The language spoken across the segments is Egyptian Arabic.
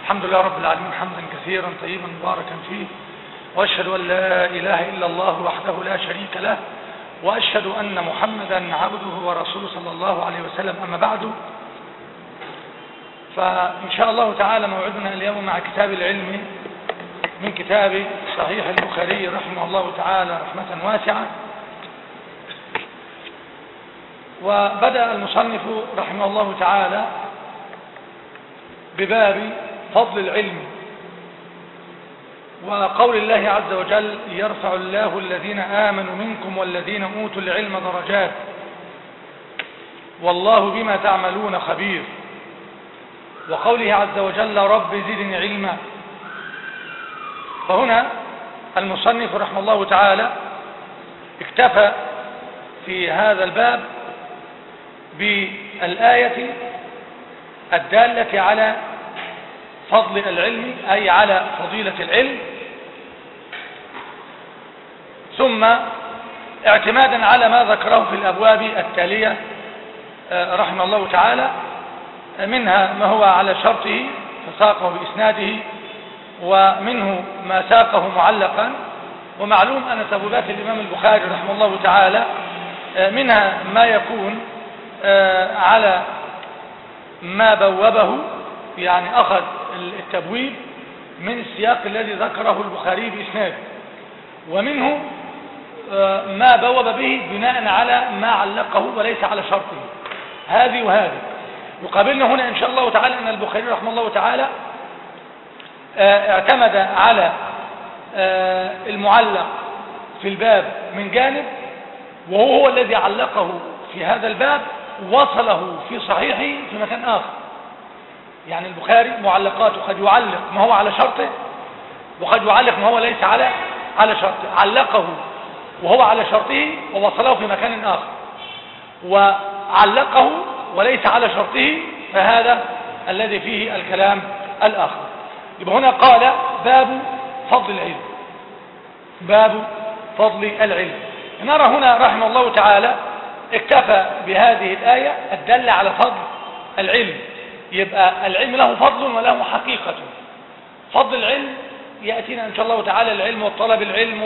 الحمد لله رب العالمين حمدا كثيرا طيبا مباركا فيه وأشهد أن لا إله إلا الله وحده لا شريك له وأشهد أن محمدا عبده ورسوله صلى الله عليه وسلم أما بعد فإن شاء الله تعالى موعدنا اليوم مع كتاب العلم من كتاب صحيح البخاري رحمه الله تعالى رحمة واسعة وبدأ المصنف رحمه الله تعالى بباب فضل العلم وقول الله عز وجل يرفع الله الذين آمنوا منكم والذين أوتوا العلم درجات والله بما تعملون خبير وقوله عز وجل رب زدني علما فهنا المصنف رحمه الله تعالى اكتفى في هذا الباب بالآية الدالة على فضل العلم أي على فضيلة العلم ثم اعتمادا على ما ذكره في الأبواب التالية رحمه الله تعالى منها ما هو على شرطه فساقه بإسناده ومنه ما ساقه معلقا ومعلوم أن تبوبات الإمام البخاري رحمه الله تعالى منها ما يكون على ما بوبه يعني أخذ التبويب من السياق الذي ذكره البخاري بإسناده ومنه ما بوب به بناء على ما علقه وليس على شرطه هذه وهذه يقابلنا هنا إن شاء الله تعالى أن البخاري رحمه الله تعالى اعتمد على المعلق في الباب من جانب وهو هو الذي علقه في هذا الباب وصله في صحيحه في مكان آخر يعني البخاري معلقاته قد يعلق ما هو على شرطه وقد يعلق ما هو ليس على على شرطه علقه وهو على شرطه ووصله في مكان آخر وعلقه وليس على شرطه فهذا الذي فيه الكلام الآخر يبقى هنا قال باب فضل العلم باب فضل العلم نرى هنا رحمه الله تعالى اكتفى بهذه الآية الدالة على فضل العلم يبقى العلم له فضل وله حقيقة فضل العلم يأتينا إن شاء الله تعالى العلم والطلب العلم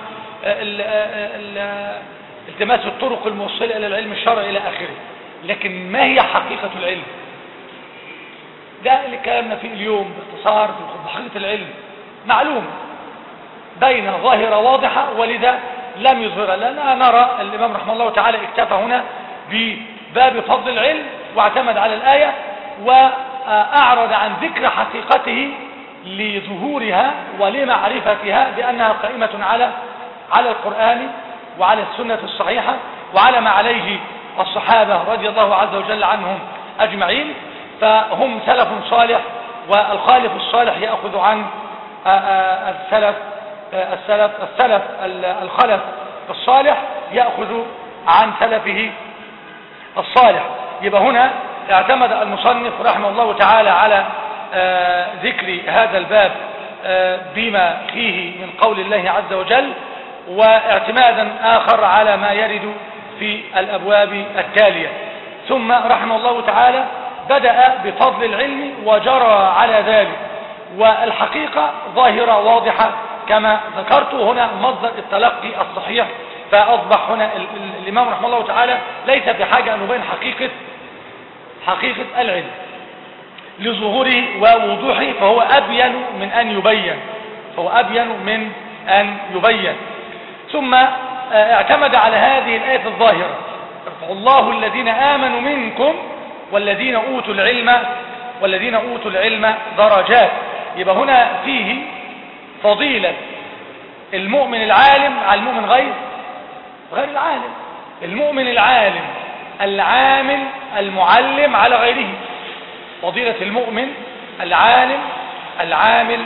والتماس الطرق الموصلة إلى العلم الشرعي إلى آخره لكن ما هي حقيقة العلم ده اللي كلامنا فيه اليوم باختصار في حقيقة العلم معلوم بين ظاهرة واضحة ولذا لم يظهرها لأننا نرى الإمام رحمه الله تعالى اكتفى هنا بباب فضل العلم واعتمد على الآية وأعرض عن ذكر حقيقته لظهورها ولمعرفتها بأنها قائمة على على القرآن وعلى السنة الصحيحة وعلى ما عليه الصحابة رضي الله عز وجل عنهم أجمعين فهم سلف صالح والخالف الصالح يأخذ عن السلف السلف السلف الخلف الصالح يأخذ عن سلفه الصالح يبقى هنا اعتمد المصنف رحمه الله تعالى على ذكر هذا الباب بما فيه من قول الله عز وجل واعتمادا آخر على ما يرد في الأبواب التالية ثم رحمه الله تعالى بدأ بفضل العلم وجرى على ذلك والحقيقة ظاهرة واضحة كما ذكرت هنا مصدر التلقي الصحيح فأصبح هنا الإمام رحمه الله تعالى ليس بحاجة أن يبين حقيقة حقيقة العلم لظهوره ووضوحه فهو أبين من أن يبين فهو أبين من أن يبين ثم اعتمد على هذه الآية الظاهرة يرفع الله الذين آمنوا منكم والذين أوتوا العلم والذين أوتوا العلم درجات يبقى هنا فيه فضيلة المؤمن العالم على المؤمن غير غير العالم المؤمن العالم العامل المعلم على غيره فضيلة المؤمن العالم العامل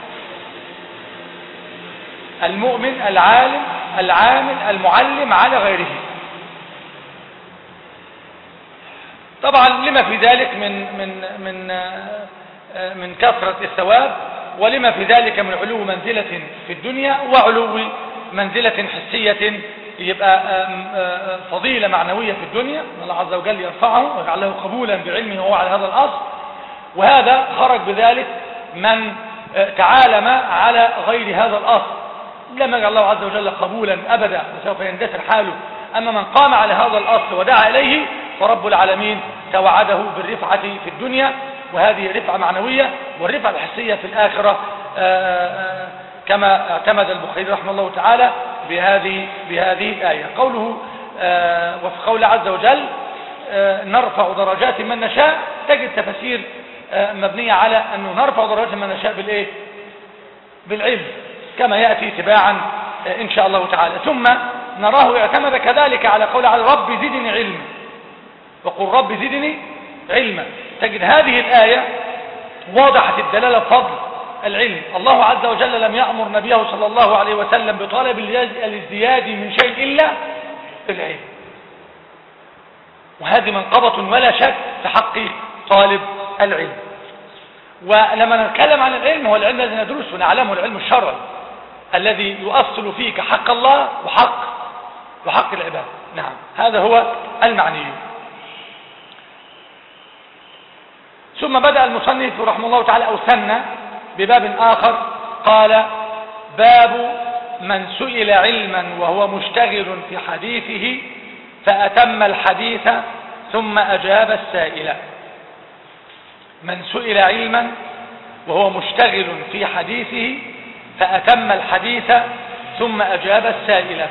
المؤمن العالم العامل المعلم على غيره طبعا لما في ذلك من من من من كثرة الثواب ولما في ذلك من علو منزلة في الدنيا وعلو منزلة حسية يبقى فضيلة معنوية في الدنيا الله عز وجل يرفعه ويجعله قبولا بعلمه وهو على هذا الأصل وهذا خرج بذلك من تعالم على غير هذا الأصل لم يجعل الله عز وجل قبولا أبدا وسوف يندثر حاله أما من قام على هذا الأصل ودعا إليه فرب العالمين توعده بالرفعة في الدنيا وهذه رفعة معنوية والرفعة الحسية في الآخرة كما اعتمد البخاري رحمه الله تعالى بهذه بهذه الآية قوله وفي قول عز وجل نرفع درجات من نشاء تجد تفسير مبنية على أنه نرفع درجات من نشاء بالإيه بالعلم كما يأتي تباعا إن شاء الله تعالى ثم نراه اعتمد كذلك على قول على رب زدني علما وقل رب زدني علما تجد هذه الآية واضحة الدلالة بفضل العلم الله عز وجل لم يأمر نبيه صلى الله عليه وسلم بطلب الازدياد من شيء إلا العلم وهذه منقبة ولا شك في حق طالب العلم ولما نتكلم عن العلم هو العلم الذي ندرسه ونعلمه العلم الشرعي الذي يؤصل فيك حق الله وحق وحق العباد نعم هذا هو المعني ثم بدأ المصنف رحمه الله تعالى أو سنة بباب آخر قال باب من سئل علما وهو مشتغل في حديثه فأتم الحديث ثم أجاب السائل من سئل علما وهو مشتغل في حديثه فأتم الحديث ثم أجاب السائل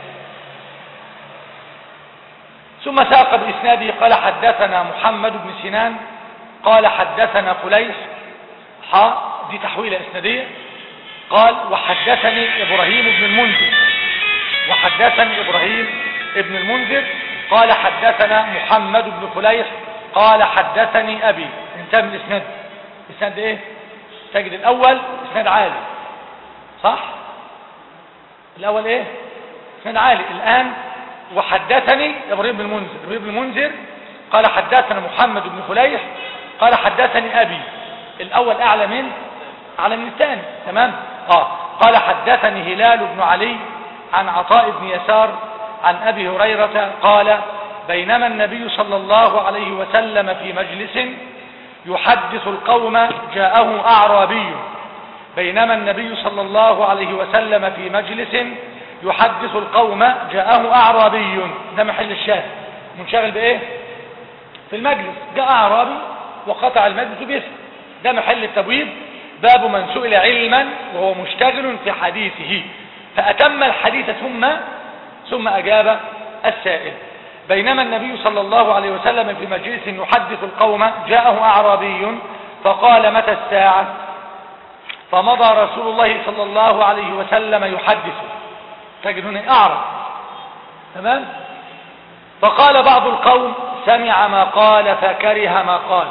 ثم ساق بإسناده قال حدثنا محمد بن سنان قال حدثنا قليس حا دي تحويلة إسنادية قال وحدثني إبراهيم بن المنذر وحدثني إبراهيم بن المنذر قال حدثنا محمد بن قليس قال حدثني أبي انتهى من الإسناد الإسناد إيه تجد الأول إسناد عالي صح الأول إيه إسناد عالي الآن وحدثني إبراهيم بن المنذر إبراهيم بن المنذر قال حدثنا محمد بن فليح قال حدثني أبي الأول أعلى من أعلى من الثاني تمام آه قال حدثني هلال بن علي عن عطاء بن يسار عن أبي هريرة قال بينما النبي صلى الله عليه وسلم في مجلس يحدث القوم جاءه أعرابي بينما النبي صلى الله عليه وسلم في مجلس يحدث القوم جاءه أعرابي ده محل الشاهد منشغل بإيه في المجلس جاء أعرابي وقطع المجلس باسم ده محل التبويب باب من سئل علما وهو مشتغل في حديثه فأتم الحديث ثم ثم أجاب السائل بينما النبي صلى الله عليه وسلم في مجلس يحدث القوم جاءه أعرابي فقال متى الساعة فمضى رسول الله صلى الله عليه وسلم يحدث تجد هنا أعرب تمام فقال بعض القوم سمع ما قال فكره ما قال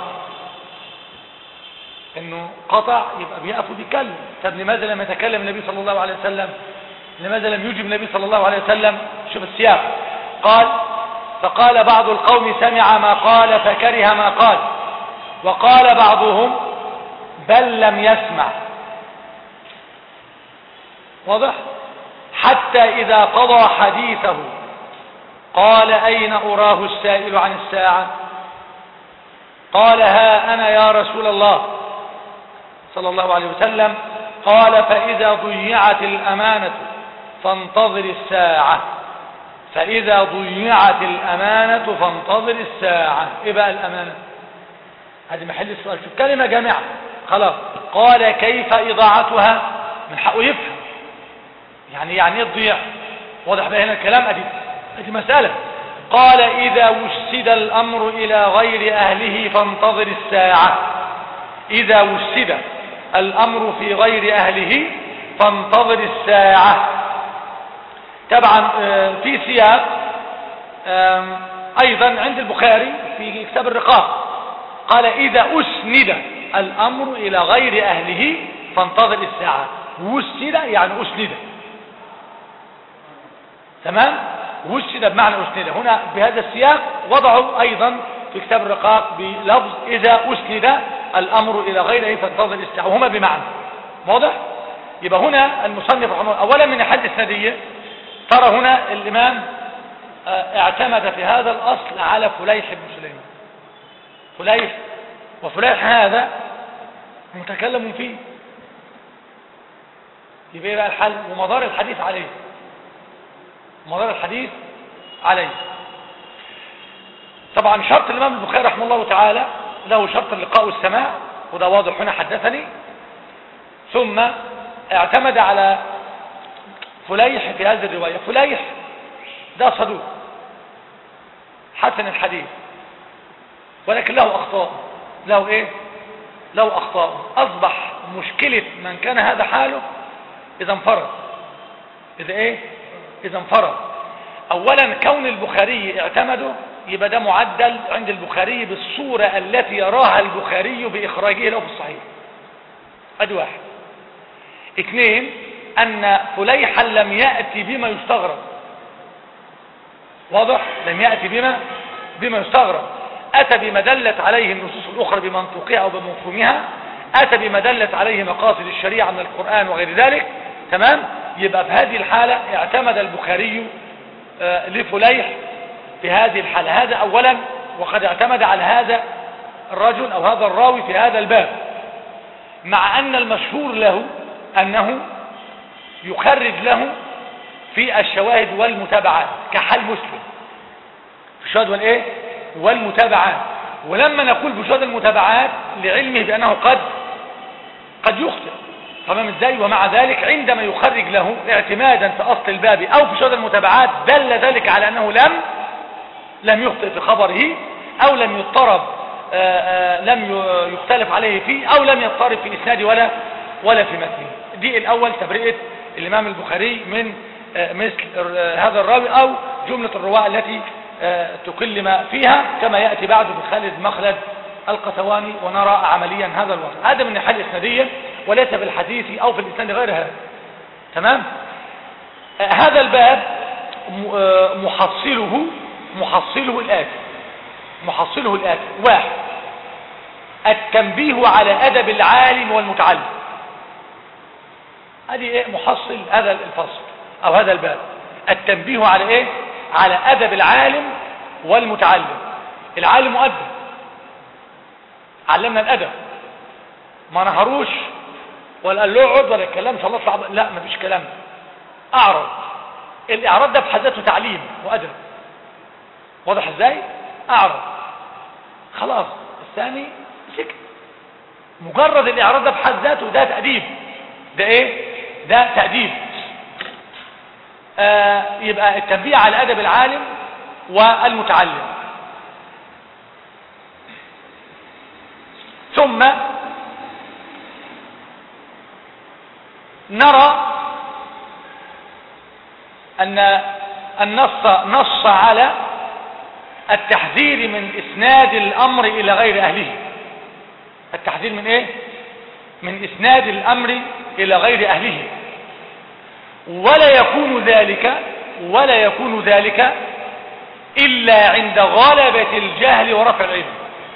انه قطع يبقى بيقف وبيتكلم طب لماذا لم يتكلم النبي صلى الله عليه وسلم لماذا لم يجب النبي صلى الله عليه وسلم شوف السياق قال فقال بعض القوم سمع ما قال فكره ما قال وقال بعضهم بل لم يسمع واضح حتى إذا قضى حديثه قال أين أراه السائل عن الساعة قال ها أنا يا رسول الله صلى الله عليه وسلم قال فإذا ضيعت الأمانة فانتظر الساعة فإذا ضيعت الأمانة فانتظر الساعة إيه بقى الأمانة هذه محل السؤال شوف كلمة جامعة خلاص قال كيف إضاعتها من حقه يفهم يعني يعني ايه تضيع واضح بقى هنا الكلام ادي ادي مسألة قال إذا وسد الأمر إلى غير أهله فانتظر الساعة إذا وسد الأمر في غير أهله فانتظر الساعة طبعا في سياق أيضا عند البخاري في كتاب الرقاق قال إذا أسند الأمر إلى غير أهله فانتظر الساعة وسد يعني أسند تمام وسد بمعنى أسند هنا بهذا السياق وضعوا أيضا في كتاب الرقاق بلفظ إذا أسند الأمر إلى غيره فانتظر الساعة وهما بمعنى واضح يبقى هنا المصنف رحمه أولا من الحد السندية ترى هنا الإمام اعتمد في هذا الأصل على فليح بن سليمان فليح وفليح هذا متكلم فيه يبقى إيه بقى الحل ومدار الحديث عليه مدار الحديث عليه طبعا شرط الإمام البخاري رحمه الله تعالى له شرط اللقاء والسماع وده واضح هنا حدثني ثم اعتمد على فليح في هذه الرواية فليح ده صدوق حسن الحديث ولكن له أخطاء له إيه له أخطاء أصبح مشكلة من كان هذا حاله إذا انفرد إذا إيه إذا انفرد أولا كون البخاري اعتمده يبقى ده معدل عند البخاري بالصورة التي يراها البخاري بإخراجه له في الصحيح أدي واحد اثنين أن فليحا لم يأتي بما يستغرب واضح لم يأتي بما بما يستغرب أتى بما دلت عليه النصوص الأخرى بمنطوقها أو بمفهومها أتى بما دلت عليه مقاصد الشريعة من القرآن وغير ذلك تمام يبقى في هذه الحالة اعتمد البخاري آه لفليح في هذه الحالة هذا أولا وقد اعتمد على هذا الرجل أو هذا الراوي في هذا الباب مع أن المشهور له أنه يخرج له في الشواهد والمتابعات كحال مسلم في الشواهد والإيه والمتابعات ولما نقول بشهادة المتابعات لعلمه بأنه قد قد يخطئ تمام ازاي ومع ذلك عندما يخرج له اعتمادا في أصل الباب أو في شهادة المتابعات دل ذلك على أنه لم لم يخطئ في خبره أو لم يضطرب آآ آآ لم يختلف عليه فيه أو لم يضطرب في إسناده ولا ولا في متنه دي الأول تبرئة الإمام البخاري من مثل هذا الراوي أو جملة الرواة التي تكلم فيها كما يأتي بعد بخالد مخلد القسواني ونرى عمليا هذا الوضع هذا من الناحية الإسنادية وليس في الحديث أو في الإسناد غير هذا تمام هذا الباب محصله محصله الآتي محصله الآتي واحد التنبيه على أدب العالم والمتعلم هذه ايه محصل هذا الفصل او هذا الباب التنبيه على ايه على ادب العالم والمتعلم العالم مؤدب علمنا الادب ما نهروش ولا قال له اقعد ولا الكلام صلى الله عليه لا مفيش كلام اعرض الاعراض ده بحد ذاته تعليم وادب واضح ازاي اعرض خلاص الثاني سكت مجرد الاعراض ده بحد ذاته ده تأديب ده ايه ده تأديب آه يبقى التنبيه على أدب العالم والمتعلم ثم نرى أن النص نص على التحذير من إسناد الأمر إلى غير أهله التحذير من إيه؟ من إسناد الأمر إلى غير أهله ولا يكون ذلك ولا يكون ذلك إلا عند غلبة الجهل ورفع العلم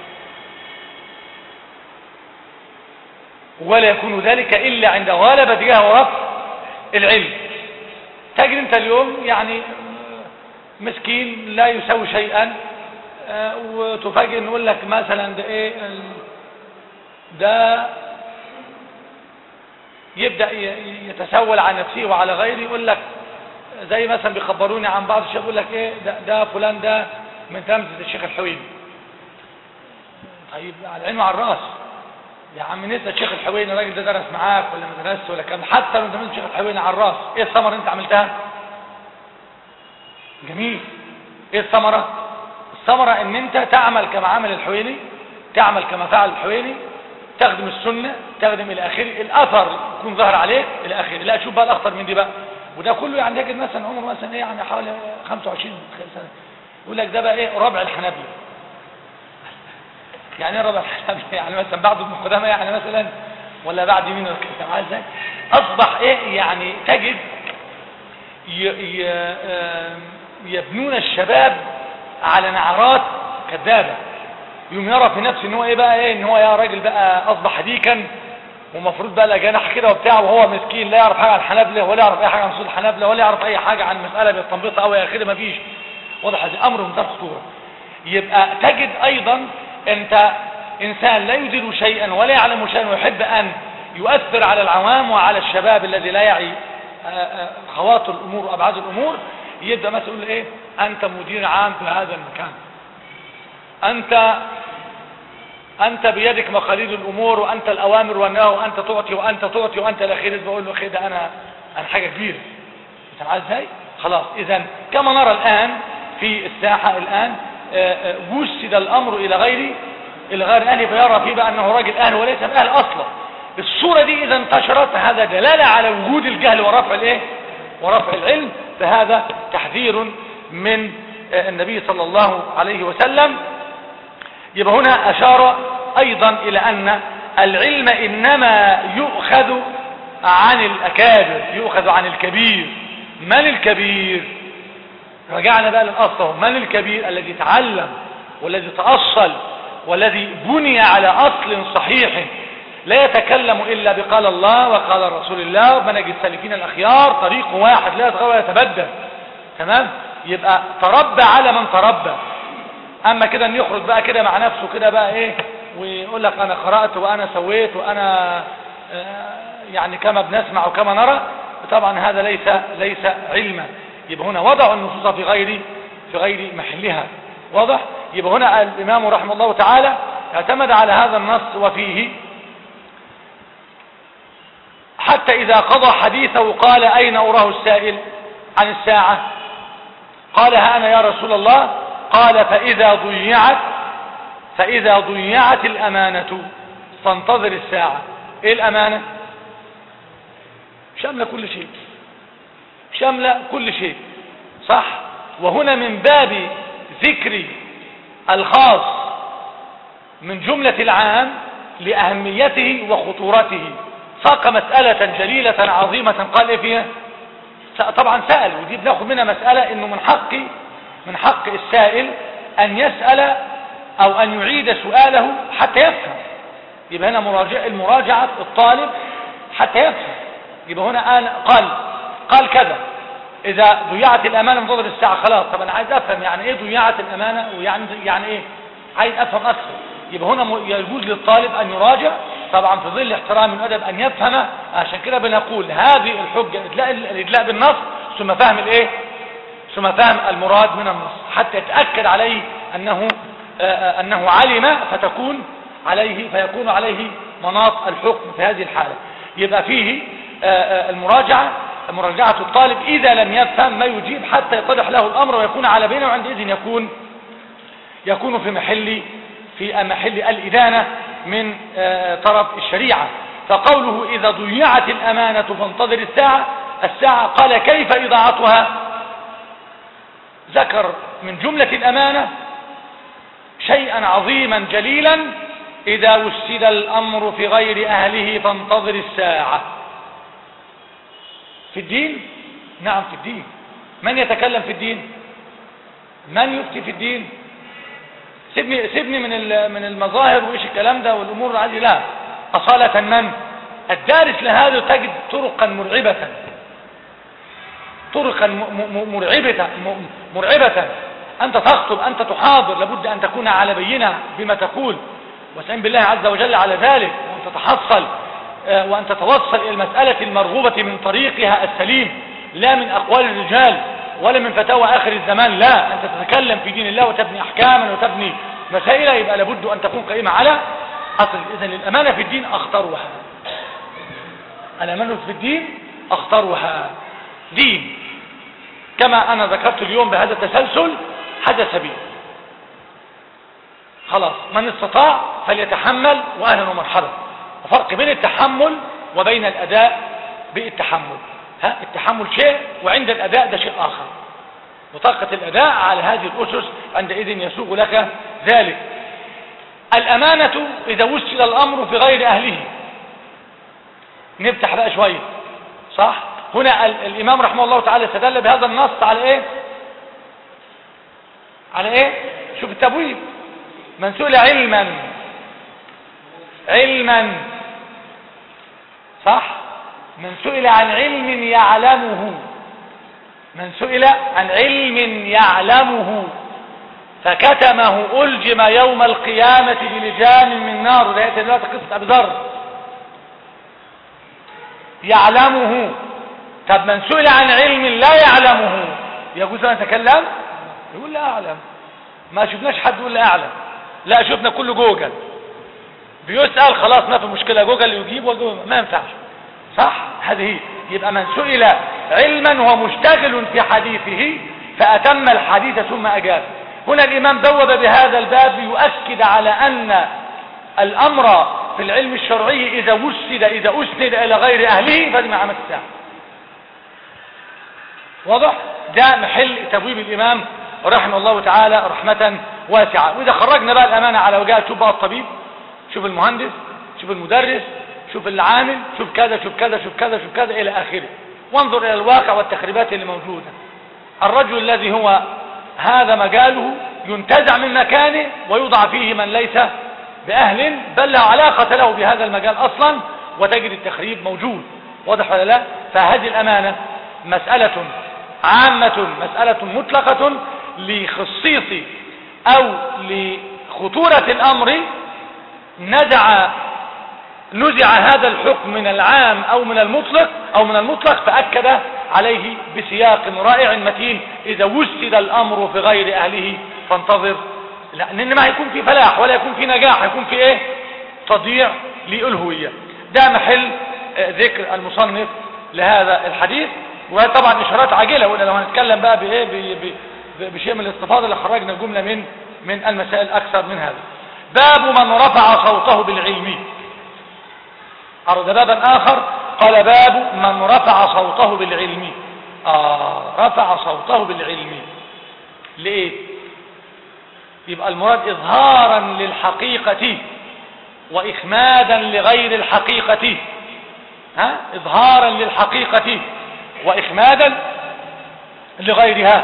ولا يكون ذلك إلا عند غلبة الجهل ورفع العلم تجد أنت اليوم يعني مسكين لا يسوي شيئا وتفاجئ نقول لك مثلا ده ايه ده يبدأ يتسول عن نفسه وعلى غيره يقول لك زي مثلا بيخبروني عن بعض الشيخ يقول لك ايه ده, ده فلان ده من تلامذة الشيخ الحويني طيب على العين وعلى الراس يا عم نسى الشيخ الحويني الراجل ده درس معاك ولا ما درسش ولا كان حتى لو انت الشيخ الحويني على الراس ايه الثمره انت عملتها جميل ايه الثمره الثمره ان انت تعمل كما عمل الحويني تعمل كما فعل الحويني تخدم السنة تخدم الى اخره الاثر يكون ظاهر عليك الى اخره لا شوف بقى الاخطر من دي بقى وده كله يعني تجد مثلا عمره مثلا ايه يعني حوالي 25 سنه يقول لك ده بقى ايه ربع الحنابلة يعني ايه ربع الحنابلة يعني مثلا بعد ابن قدامه يعني مثلا ولا بعد مين ولا كده معايا ازاي اصبح ايه يعني تجد ي... ي... يبنون الشباب على نعرات كذابه يوم يرى في نفسه ان هو ايه بقى ايه ان هو يا راجل بقى اصبح ديكا ومفروض بقى لا جناح كده وبتاع وهو مسكين لا يعرف حاجه عن الحنابله ولا يعرف اي حاجه عن اصول الحنابله ولا يعرف اي حاجه عن مساله بالتنبيط او الى اخره مفيش واضح هذا امر منتهى الخطوره يبقى تجد ايضا انت إنسان لا يدير شيئا ولا يعلم شيئا ويحب أن يؤثر على العوام وعلى الشباب الذي لا يعي آه، آه، خواطر الأمور وأبعاد الأمور يبدأ مثلا يقول إيه أنت مدير عام في هذا المكان أنت أنت بيدك مقاليد الأمور وأنت الأوامر والنهي وأنت تعطي وأنت تعطي وأنت الأخير بقول له أخي ده أنا أنا حاجة كبيرة أنت عارف إزاي؟ خلاص إذا كما نرى الآن في الساحة الآن آه، آه، وسد الأمر إلى غير إلى غير أهله فيرى فيه بقى أنه راجل أهل وليس بأهل أصلا الصورة دي إذا انتشرت هذا دلالة على وجود الجهل ورفع الإيه؟ ورفع العلم فهذا تحذير من آه، النبي صلى الله عليه وسلم يبقى هنا أشار أيضا إلى أن العلم إنما يؤخذ عن الأكابر يؤخذ عن الكبير من الكبير رجعنا بقى للأصل من الكبير الذي تعلم والذي تأصل والذي بني على أصل صحيح لا يتكلم إلا بقال الله وقال رسول الله ومنهج السالكين الأخيار طريق واحد لا يتغير ولا يتبدل تمام يبقى تربى على من تربى اما كده ان يخرج بقى كده مع نفسه كده بقى ايه ويقول لك انا قرأت وانا سويت وانا آه، يعني كما بنسمع وكما نرى طبعا هذا ليس ليس علما يبقى هنا وضع النصوص في غير في غير محلها واضح يبقى هنا الامام رحمه الله تعالى اعتمد على هذا النص وفيه حتى اذا قضى حديثه قال اين اراه السائل عن الساعة قال ها انا يا رسول الله قال فإذا ضيعت فإذا ضيعت الأمانة فانتظر الساعة إيه الأمانة شاملة كل شيء شاملة كل شيء صح وهنا من باب ذكر الخاص من جملة العام لأهميته وخطورته ساق مسألة جليلة عظيمة قال إيه فيها طبعا سأل ودي بناخد منها مسألة انه من حق من حق السائل ان يسأل او ان يعيد سؤاله حتى يفهم يبقى هنا مراجع المراجعة الطالب حتى يفهم يبقى هنا أنا قال قال كذا اذا ضيعت الامانة من منتظر الساعة خلاص طب انا عايز افهم يعني ايه ضيعت الامانة ويعني يعني ايه عايز افهم اكثر يبقى هنا يجوز للطالب ان يراجع طبعا في ظل احترام الادب ان يفهم عشان كده بنقول هذه الحجة الادلاء بالنص ثم فهم الايه ثم فهم المراد من النص حتى يتأكد عليه انه آه، آه، انه علم فتكون عليه فيكون عليه مناط الحكم في هذه الحالة يبقى فيه آه، المراجعة مراجعة الطالب إذا لم يفهم ما يجيب حتى يتضح له الأمر ويكون على بينه وعندئذ يكون يكون في محل في محل الإدانة من آه، طرف الشريعة فقوله إذا ضيعت الأمانة فانتظر الساعة الساعة قال كيف إضاعتها ذكر من جملة الأمانة شيئا عظيما جليلا إذا وسد الأمر في غير أهله فانتظر الساعة في الدين نعم في الدين من يتكلم في الدين من يفتي في الدين سيبني سيبني من من المظاهر وايش الكلام ده والامور العاديه لا اصاله من الدارس لهذا تجد طرقا مرعبه طرقا مرعبه مرعبه انت تخطب انت تحاضر لابد ان تكون على بينه بما تقول واستعين بالله عز وجل على ذلك وان تتحصل آه، وان تتوصل الى المساله المرغوبه من طريقها السليم لا من اقوال الرجال ولا من فتاوى آخر الزمان لا أنت تتكلم في دين الله وتبني أحكاما وتبني مسائل يبقى لابد أن تكون قائمة على أصل إذن الأمانة في الدين أخطرها الأمانة في الدين أخطرها دين كما أنا ذكرت اليوم بهذا التسلسل هذا سبيل خلاص من استطاع فليتحمل وأهلا ومرحبا الفرق بين التحمل وبين الأداء بالتحمل ها التحمل شيء وعند الأداء ده شيء آخر وطاقة الأداء على هذه الأسس عندئذ يسوغ لك ذلك الأمانة إذا وسل الأمر في غير أهله نفتح بقى شوية صح هنا الإمام رحمه الله تعالى استدل بهذا النص على إيه على إيه شوف التبويب من سئل علما علما صح من سئل عن علم يعلمه من سئل عن علم يعلمه فكتمه ألجم يوم القيامة بلجام من نار ده يأتي دلوقتي قصة أبي ذر يعلمه طب من سئل عن علم لا يعلمه يجوز أن يتكلم يقول لا أعلم ما شفناش حد يقول لا أعلم لا شفنا كله جوجل بيسأل خلاص ما في مشكلة جوجل يجيب وجوجل ما ينفعش صح هذه هي يبقى من سئل علما وهو مشتغل في حديثه فأتم الحديث ثم أجاب هنا الإمام بوب بهذا الباب يؤكد على أن الأمر في العلم الشرعي إذا وسد إذا أسند إلى غير أهله فهذه معامة الساعة واضح ده محل تبويب الإمام رحمه الله تعالى رحمة واسعة وإذا خرجنا بقى الأمانة على وجهة شوف بقى الطبيب شوف المهندس شوف المدرس شوف العامل شوف كذا شوف كذا شوف كذا شوف كذا إلى آخره وانظر إلى الواقع والتخريبات اللي موجودة الرجل الذي هو هذا مجاله ينتزع من مكانه ويوضع فيه من ليس بأهل بل لا علاقة له بهذا المجال أصلا وتجد التخريب موجود واضح ولا لا فهذه الأمانة مسألة عامة مسألة مطلقة لخصيص أو لخطورة الأمر نزع نزع هذا الحكم من العام او من المطلق او من المطلق فاكد عليه بسياق رائع متين اذا وسد الامر في غير اهله فانتظر لان ما هيكون في فلاح ولا يكون في نجاح هيكون في ايه تضييع للهوية ده محل ذكر المصنف لهذا الحديث وطبعا اشارات عاجلة ولا لو هنتكلم بقى بايه بشيء من الاستفاضة اللي خرجنا جملة من من المسائل اكثر من هذا باب من رفع صوته بالعلم عرض بابا آخر قال باب من رفع صوته بالعلم آه رفع صوته بالعلم ليه يبقى المراد إظهارا للحقيقة وإخمادا لغير الحقيقة ها إظهارا للحقيقة وإخمادا لغيرها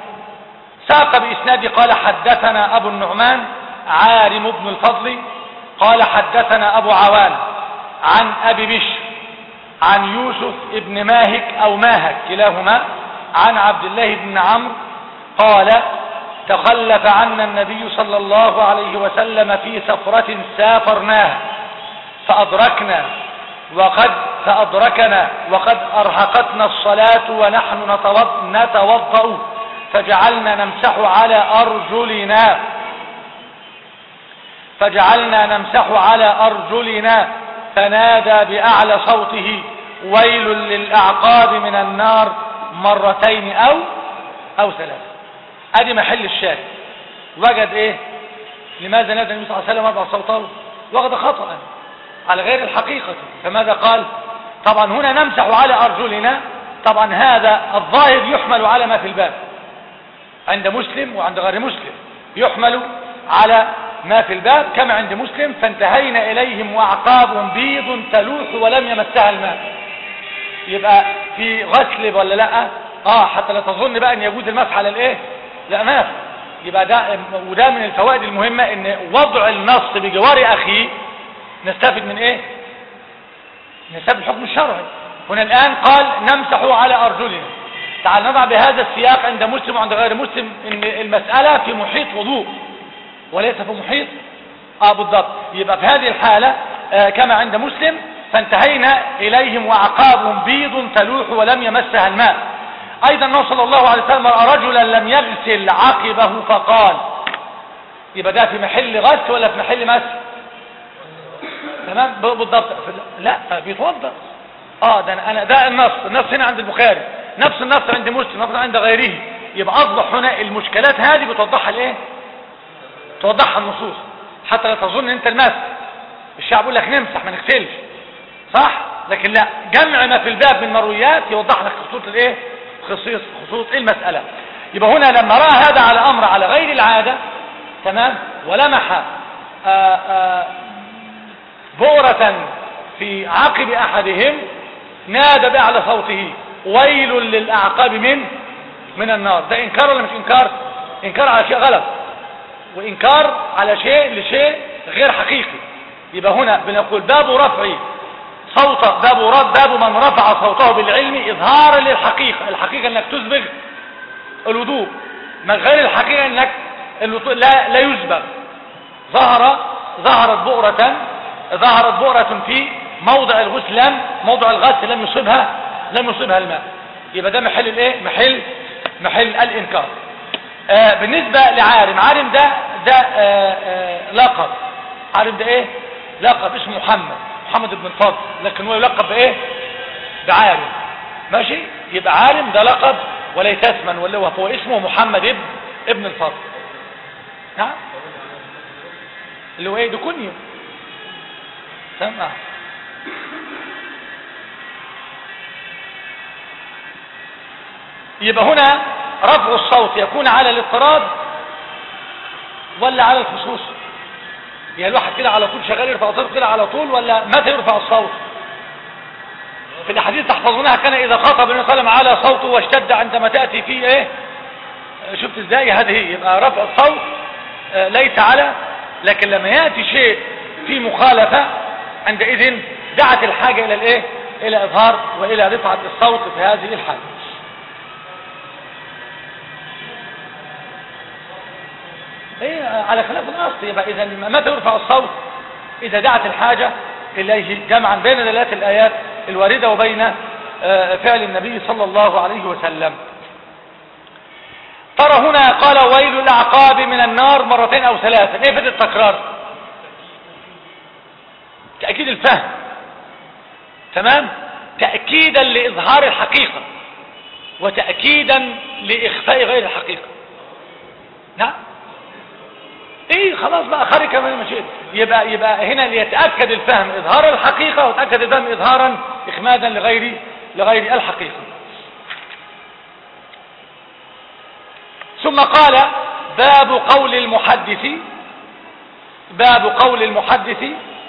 ساق بإسناد قال حدثنا أبو النعمان عارم بن الفضل قال حدثنا أبو عوان عن أبي بشر عن يوسف ابن ماهك أو ماهك كلاهما عن عبد الله بن عمرو قال تخلف عنا النبي صلى الله عليه وسلم في سفرة سافرناها فأدركنا وقد فأدركنا وقد أرهقتنا الصلاة ونحن نتوضأ فجعلنا نمسح على أرجلنا فجعلنا نمسح على أرجلنا فنادى بأعلى صوته ويل للأعقاب من النار مرتين أو أو ثلاث ادي محل الشاهد وجد ايه لماذا نادى النبي صلى الله عليه وسلم ارفع صوته وجد خطأ على غير الحقيقة فماذا قال طبعا هنا نمسح على أرجلنا طبعا هذا الظاهر يحمل على ما في الباب عند مسلم وعند غير مسلم يحمل على ما في الباب كما عند مسلم فانتهينا إليهم وأعقاب بيض تلوح ولم يمسها الماء يبقى في غسل ولا لا اه حتى لا تظن بقى ان يجوز المسح على الايه لا ما في يبقى ده وده من الفوائد المهمة ان وضع النص بجوار اخيه نستفد من ايه نستفد الحكم الشرعي هنا الان قال نمسح على ارجلنا تعال نضع بهذا السياق عند مسلم وعند غير مسلم ان المسألة في محيط وضوء وليس في محيط اه بالضبط يبقى في هذه الحالة آه كما عند مسلم فانتهينا اليهم وعقابهم بيض تلوح ولم يمسها الماء ايضا انه صلى الله عليه وسلم رجلا لم يغسل عقبه فقال يبقى ده في محل غسل ولا في محل مسح تمام بالضبط لا بيتوضا اه ده انا ده النص النص هنا عند البخاري نفس النص عند مسلم نفس عند غيره يبقى اصبح هنا المشكلات هذه بتوضحها الايه توضحها النصوص حتى لا تظن انت المسح الشعب يقول لك نمسح ما نغسلش صح لكن لا جمع ما في الباب من مرويات يوضح لك خصوص الايه خصيص خصوص المسألة يبقى هنا لما رأى هذا على أمر على غير العادة تمام ولمح آآ آآ بؤرة في عقب أحدهم نادى بأعلى صوته ويل للأعقاب من من النار ده إنكار ولا مش إنكار إنكار على شيء غلط وإنكار على شيء لشيء غير حقيقي يبقى هنا بنقول باب رفع صوت باب رد باب من رفع صوته بالعلم إظهارا للحقيقة الحقيقة أنك تسبغ الوضوء من غير الحقيقة أنك انه لا لا يسبق ظهر ظهرت بؤرة ظهرت بؤرة في موضع الغسل لم موضع الغسل لم يصيبها لم يصيبها الماء يبقى ده محل الايه محل محل الانكار آه بالنسبة لعارم عارم ده ده آه آه لقب عارم ده ايه لقب اسمه محمد محمد بن الفضل لكن هو يلقب بايه بعارم ماشي يبقى عارم ده لقب وليس اسما ولا هو اسمه محمد ابن ابن الفضل نعم اللي هو ايه ده كنيه سمع يبقى هنا رفع الصوت يكون على الاضطراد ولا على الخصوص يعني الواحد كده على طول شغال يرفع صوته كده على طول ولا متى يرفع الصوت في الاحاديث تحفظونها كان اذا خاطب النبي صلى الله عليه وسلم على صوته واشتد عندما تاتي فيه ايه شفت ازاي هذه يبقى رفع الصوت آه ليس على لكن لما ياتي شيء في مخالفه عندئذ دعت الحاجه الى الايه الى اظهار والى رفعه الصوت في هذه الحاله ايه على خلاف الاصل يبقى اذا متى يرفع الصوت اذا دعت الحاجه اليه جمعا بين دلالات الايات الوارده وبين فعل النبي صلى الله عليه وسلم ترى هنا قال ويل الاعقاب من النار مرتين او ثلاثه ايه فائده التكرار تاكيد الفهم تمام تاكيدا لاظهار الحقيقه وتاكيدا لاخفاء غير الحقيقه نعم ايه خلاص بقى خارج كمان مشيت يبقى يبقى هنا ليتاكد الفهم اظهار الحقيقه وتاكد الفهم اظهارا اخمادا لغير لغير الحقيقه ثم قال باب قول المحدث باب قول المحدث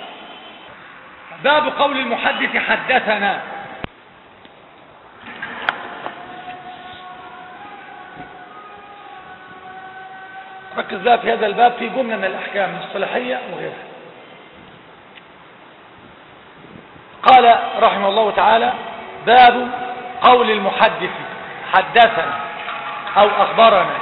باب قول المحدث حدثنا ركز بقى في هذا الباب في جملة من الأحكام الصلاحية وغيرها قال رحمه الله تعالى باب قول المحدث حدثنا أو أخبرنا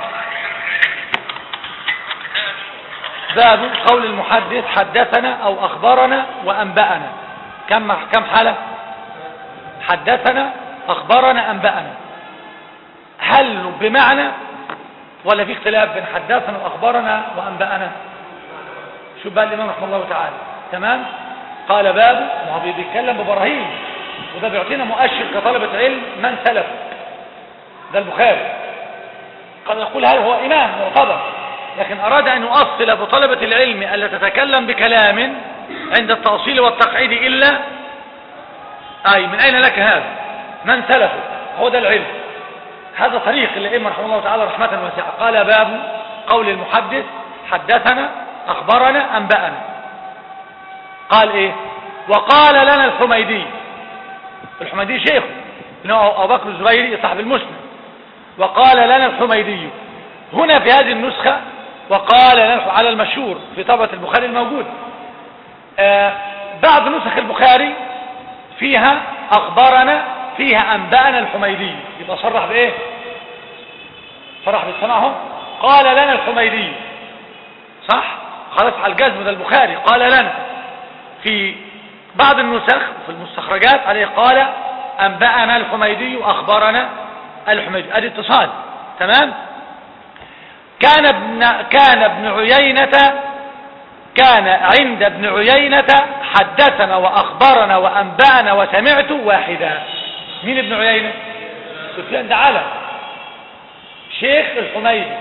باب قول المحدث حدثنا أو أخبرنا وأنبأنا كم كم حالة حدثنا أخبرنا أنبأنا هل بمعنى ولا في اختلاف بين حدثنا واخبرنا وانبانا شوف بقى الامام رحمه الله تعالى تمام قال باب ما هو بيتكلم ببراهين وده بيعطينا مؤشر كطلبه علم من سلف ده البخاري قد يقول هل هو امام معتبر لكن اراد ان يؤصل بطلبه العلم الا تتكلم بكلام عند التاصيل والتقعيد الا اي من اين لك هذا من سلفه هو ده العلم هذا طريق الائمه رحمه الله تعالى رحمه واسعه قال باب قول المحدث حدثنا اخبرنا انبانا قال ايه وقال لنا الحميدي الحميدي شيخه انه ابو بكر الزبيري صاحب المسلم وقال لنا الحميدي هنا في هذه النسخه وقال لنا على المشهور في طبعه البخاري الموجود آه بعض نسخ البخاري فيها اخبرنا فيها انبانا الحميدي يبقى صرح بايه صرح بالسماع قال لنا الحميدي صح خلاص على الجزم ده البخاري قال لنا في بعض النسخ في المستخرجات عليه قال انبانا الحميدي واخبرنا الحميدي ادي اتصال تمام كان ابن كان ابن عيينة كان عند ابن عيينة حدثنا واخبرنا وانبانا وسمعت واحدا مين ابن عيينة سفيان ده علم شيخ الحميدي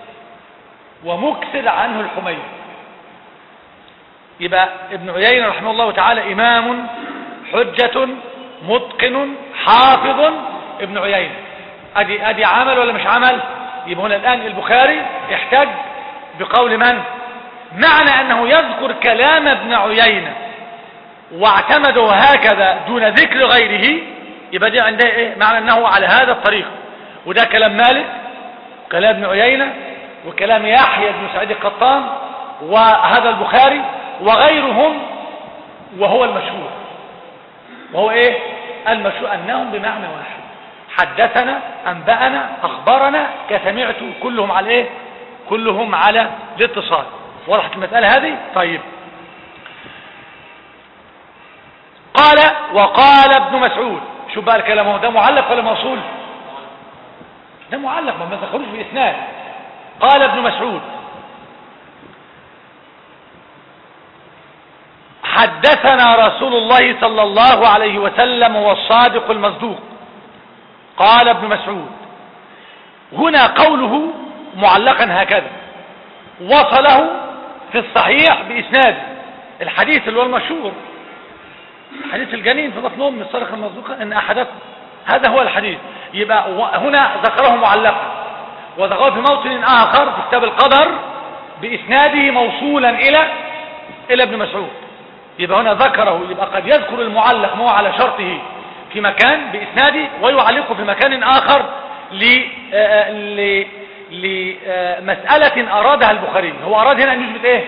ومكسر عنه الحميدي يبقى ابن عيينة رحمه الله تعالى إمام حجة متقن حافظ ابن عيينة أدي, أدي عمل ولا مش عمل يبقى هنا الآن البخاري يحتاج بقول من معنى أنه يذكر كلام ابن عيينة واعتمده هكذا دون ذكر غيره يبقى دي عندها ايه معنى انه على هذا الطريق وده كلام مالك كلام ابن عيينة وكلام يحيى بن سعيد القطان وهذا البخاري وغيرهم وهو المشهور وهو ايه المشهور انهم بمعنى واحد حدثنا انبأنا اخبرنا كسمعت كلهم على ايه كلهم على الاتصال وضحت المسألة هذه طيب قال وقال ابن مسعود شو بقى الكلام ده معلق ولا موصول ده معلق ما دخلوش بإسناد قال ابن مسعود حدثنا رسول الله صلى الله عليه وسلم والصادق المصدوق قال ابن مسعود هنا قوله معلقا هكذا وصله في الصحيح بإسناد الحديث اللي هو المشهور حديث الجنين في بطن أم الصرخة المصدوقة إن أحدكم هذا هو الحديث يبقى هنا ذكره معلقا وذكره في موطن آخر في كتاب القدر بإسناده موصولا إلى إلى ابن مسعود يبقى هنا ذكره يبقى قد يذكر المعلق ما هو على شرطه في مكان بإسناده ويعلقه في مكان آخر لمسألة أرادها البخاري هو أراد هنا أن يثبت إيه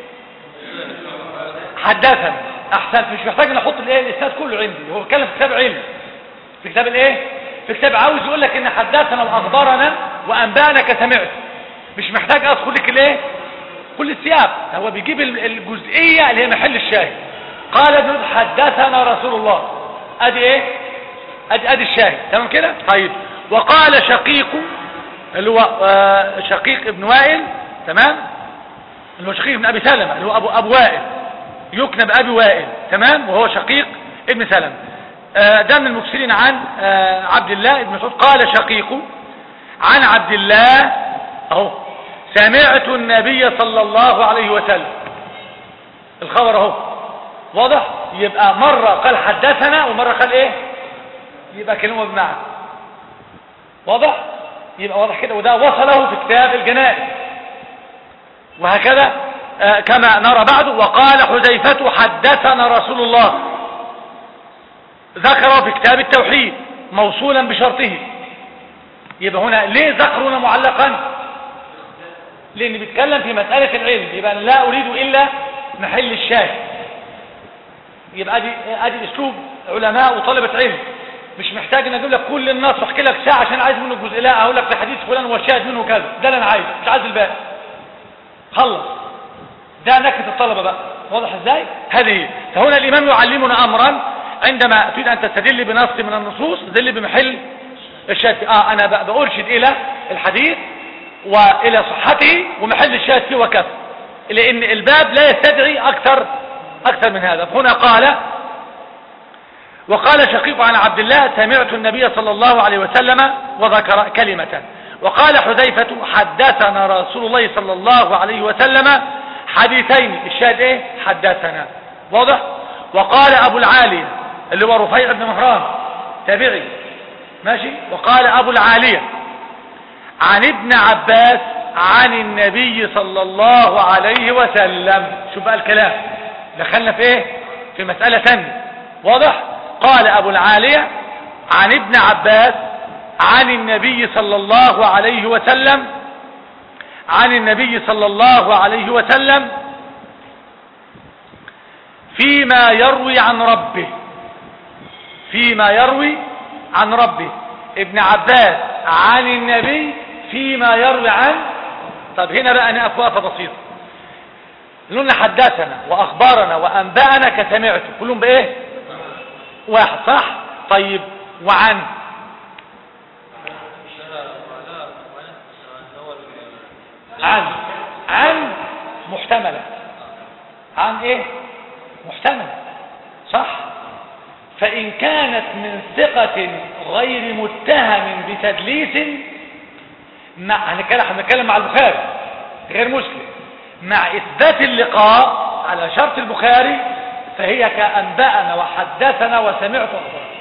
حدثنا أحسن مش محتاج أن أحط الإيه الإسناد كله عندي هو بيتكلم في كتاب علم في كتاب الإيه في كتاب عاوز يقول لك إن حدثنا وأخبرنا وأنبأنا كسمعت مش محتاج أدخل لك الإيه كل السياق هو بيجيب الجزئية اللي هي محل الشاهد قال ابن حدثنا رسول الله ادي ايه ادي, أدي الشاهد تمام كده طيب وقال شقيق اللي هو آه شقيق ابن وائل تمام اللي هو شقيق ابن ابي سلمة اللي هو ابو ابو وائل يكنى بابي وائل تمام وهو شقيق ابن سلمة آه ده من المكسرين عن آه عبد الله ابن مسعود قال شقيق عن عبد الله اهو سمعت النبي صلى الله عليه وسلم الخبر اهو واضح يبقى مرة قال حدثنا ومرة قال ايه يبقى كلمة بمعنى واضح يبقى واضح كده وده وصله في كتاب الجنائز وهكذا آه كما نرى بعده وقال حذيفة حدثنا رسول الله ذكره في كتاب التوحيد موصولا بشرطه يبقى هنا ليه ذكرنا معلقا لان بيتكلم في مسألة العلم يبقى أنا لا اريد الا محل الشاهد يبقى ادي ادي اسلوب علماء وطلبة علم مش محتاج ان اجيب لك كل النص واحكي لك ساعه عشان عايز منه جزء لا اقول لك في حديث فلان والشاهد منه كذا ده اللي انا عايزه مش عايز الباقي خلص ده نكهه الطلبه بقى واضح ازاي هذه فهنا الامام يعلمنا امرا عندما تريد ان تستدل بنص من النصوص تدل بمحل الشاهد اه انا بارشد الى الحديث والى صحته ومحل الشاهد فيه وكفى لان الباب لا يستدعي اكثر اكثر من هذا فهنا قال وقال شقيق عن عبد الله سمعت النبي صلى الله عليه وسلم وذكر كلمة وقال حذيفة حدثنا رسول الله صلى الله عليه وسلم حديثين الشاهد ايه حدثنا واضح وقال ابو العالي اللي هو رفيع بن مهران تابعي ماشي وقال ابو العالية عن ابن عباس عن النبي صلى الله عليه وسلم شوف بقى الكلام دخلنا في ايه في مسألة ثانية واضح قال ابو العالية عن ابن عباس عن النبي صلى الله عليه وسلم عن النبي صلى الله عليه وسلم فيما يروي عن ربه فيما يروي عن ربه ابن عباس عن النبي فيما يروي عن طب هنا بقى نقف وقفه بسيطه لنا حدثنا واخبرنا وانبانا كسمعت كلهم بايه واحد صح طيب وعن عن عن محتملة عن ايه محتملة صح فان كانت من ثقة غير متهم بتدليس مع هنتكلم مع البخاري غير مسلم مع اثبات اللقاء على شرط البخاري فهي كأنبأنا وحدثنا وسمعت أخبار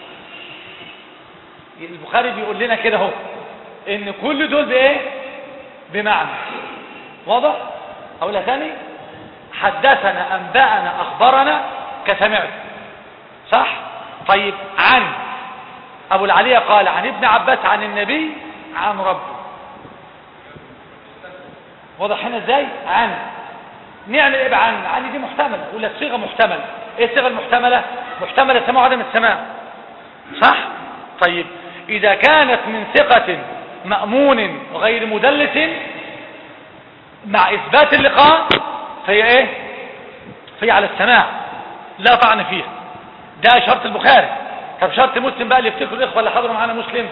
البخاري بيقول لنا كده اهو ان كل دول بايه بمعنى واضح اقولها ثاني حدثنا انبأنا اخبرنا كسمعت صح طيب عن ابو العلية قال عن ابن عباس عن النبي عن ربه واضح هنا ازاي عن نعمل ايه بقى عن عن دي محتمله يقول لك صيغه محتمله ايه الصيغه المحتمله محتمله السماع وعدم السماع صح طيب اذا كانت من ثقه مامون غير مدلس مع اثبات اللقاء فهي ايه فهي على السماع لا طعن فيها ده شرط البخاري طب شرط مسلم بقى اللي يفتكروا الاخوه اللي حضروا معانا مسلم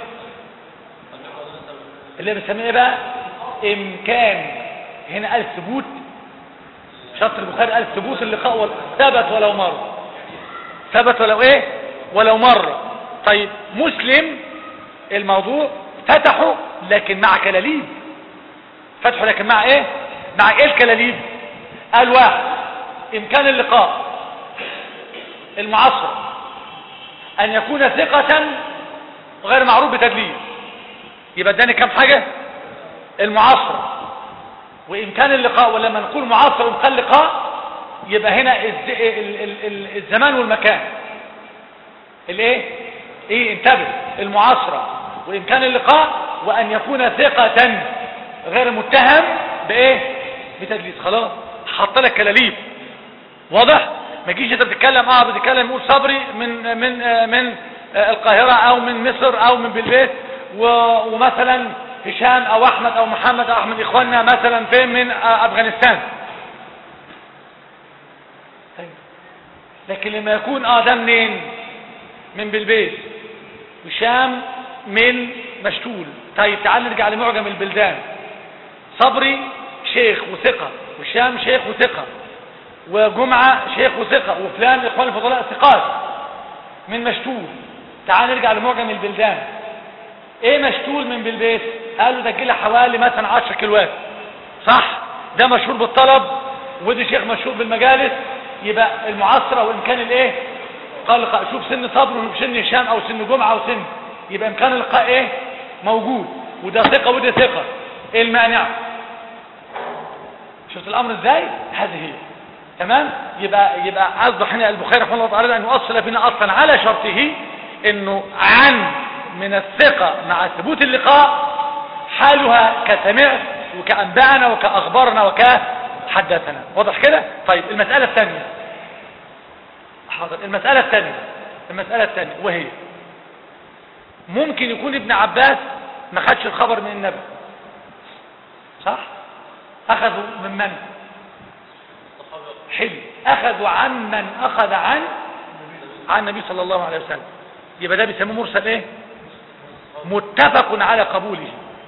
اللي بنسميه ايه بقى امكان هنا قال ثبوت شرط البخاري قال ثبوت اللقاء وال- ثبت ولو مره ثبت ولو ايه ولو مره طيب مسلم الموضوع فتحوا لكن مع كلاليب فتحوا لكن مع ايه مع ايه الكلاليب قال واحد امكان اللقاء المعصر ان يكون ثقة غير معروف بتدليس يبقى اداني كم حاجة المعاصر وامكان اللقاء ولما نقول معاصر وامكان لقاء يبقى هنا الز- ال- ال- ال- الزمان والمكان الايه ايه انتبه المعاصرة وامكان اللقاء وان يكون ثقة غير متهم بايه بتدليس خلاص حط لك كلاليب واضح ما تجيش انت بتتكلم اه بتتكلم يقول صبري من من آه من آه القاهرة او من مصر او من بلبيت و- ومثلا هشام او احمد او محمد او احمد اخواننا مثلا فين من آه افغانستان طيب. لكن لما يكون اه ده منين من بلبيت وشام من مشتول طيب تعال نرجع لمعجم البلدان صبري شيخ وثقة وشام شيخ وثقة وجمعة شيخ وثقة وفلان إخوان الفضلاء ثقات من مشتول تعال نرجع لمعجم البلدان ايه مشتول من بلبيت قالوا ده كده حوالي مثلا 10 كيلوات صح ده مشهور بالطلب ودي شيخ مشهور بالمجالس يبقى المعاصرة وامكان الايه قال لقاء شوف سن صبر وشوف سن هشام او سن جمعة او سن يبقى امكان اللقاء ايه موجود وده ثقة وده ثقة ايه المانع شفت الامر ازاي هذه هي تمام يبقى يبقى قصده هنا البخاري رحمه الله تعالى ان يؤصل فينا اصلا على شرطه انه عن من الثقة مع ثبوت اللقاء حالها كسمعت وكأنبأنا وكأخبارنا وكحدثنا واضح كده طيب المسألة الثانية حاضر المسألة الثانية المسألة الثانية وهي ممكن يكون ابن عباس ما خدش الخبر من النبي صح اخذوا من من حلو اخذوا عن من اخذ عن عن النبي صلى الله عليه وسلم يبقى ده بيسموه مرسل ايه متفق على قبوله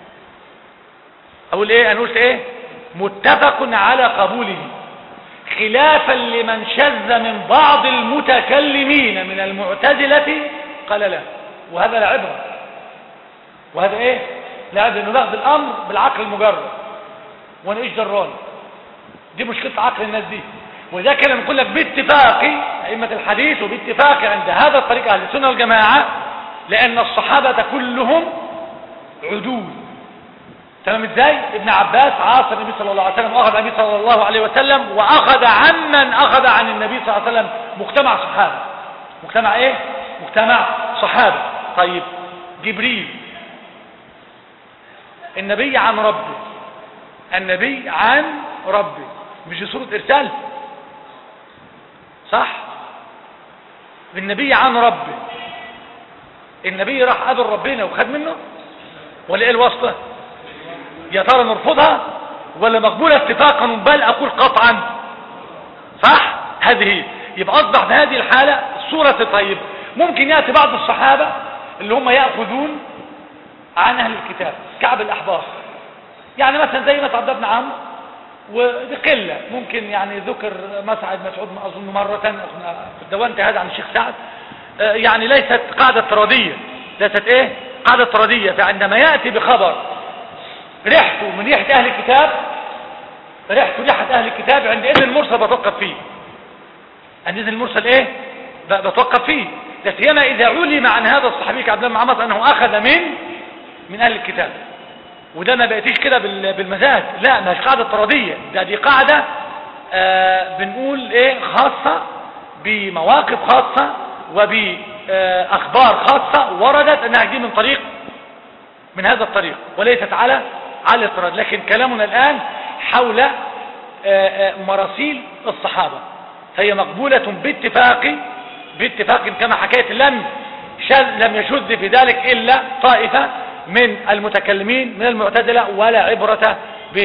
اقول ايه انا قلت ايه متفق على قبوله خلافا لمن شذ من بعض المتكلمين من المعتزلة قال لا وهذا لا عبرة وهذا ايه لا عبرة انه باخذ الامر بالعقل المجرد وانا ايش دراني دي مشكلة عقل الناس دي وذلك لما نقول لك باتفاق ائمة الحديث وباتفاق عند هذا الطريق اهل السنة والجماعة لان الصحابة كلهم عدول تمام ازاي ابن عباس عاصر النبي صلى الله عليه وسلم واخذ النبي صلى الله عليه وسلم واخذ عمن اخذ عن النبي صلى الله عليه وسلم مجتمع صحابه مجتمع ايه مجتمع صحابه طيب جبريل النبي عن ربه النبي عن ربه مش دي صورة ارسال صح النبي عن ربه النبي راح قابل ربنا وخد منه ولا ايه الواسطه يا ترى نرفضها ولا مقبولة اتفاقا بل اقول قطعا صح هذه هي يبقى اصبح في هذه الحالة صورة طيبة ممكن يأتي بعض الصحابة اللي هم يأخذون عن اهل الكتاب كعب الاحبار يعني مثلا زي ما عبد بن عمرو ودي قلة ممكن يعني ذكر مسعد مسعود ما اظن مرة في الدوان هذا عن الشيخ سعد آه يعني ليست قاعدة افتراضية ليست ايه قاعدة افتراضية فعندما يأتي بخبر ريحته من ريحة اهل الكتاب ريحته ريحة اهل الكتاب عند اذن المرسل بتوقف فيه عند اذن المرسل ايه بتوقف فيه لا سيما اذا علم عن هذا الصحابي كعبد الله بن عمرو انه اخذ من من اهل الكتاب وده ما بقيتيش كده بالمزاج لا مش قاعدة افتراضية ده دي قاعدة آه بنقول ايه خاصة بمواقف خاصة وبأخبار خاصة وردت انها دي من طريق من هذا الطريق وليست على على الافتراض لكن كلامنا الآن حول آآ آآ مراسيل الصحابة هي مقبولة باتفاق باتفاق كما حكيت لم شذ لم يشذ في ذلك إلا طائفة من المتكلمين من المعتزلة ولا عبرة بهم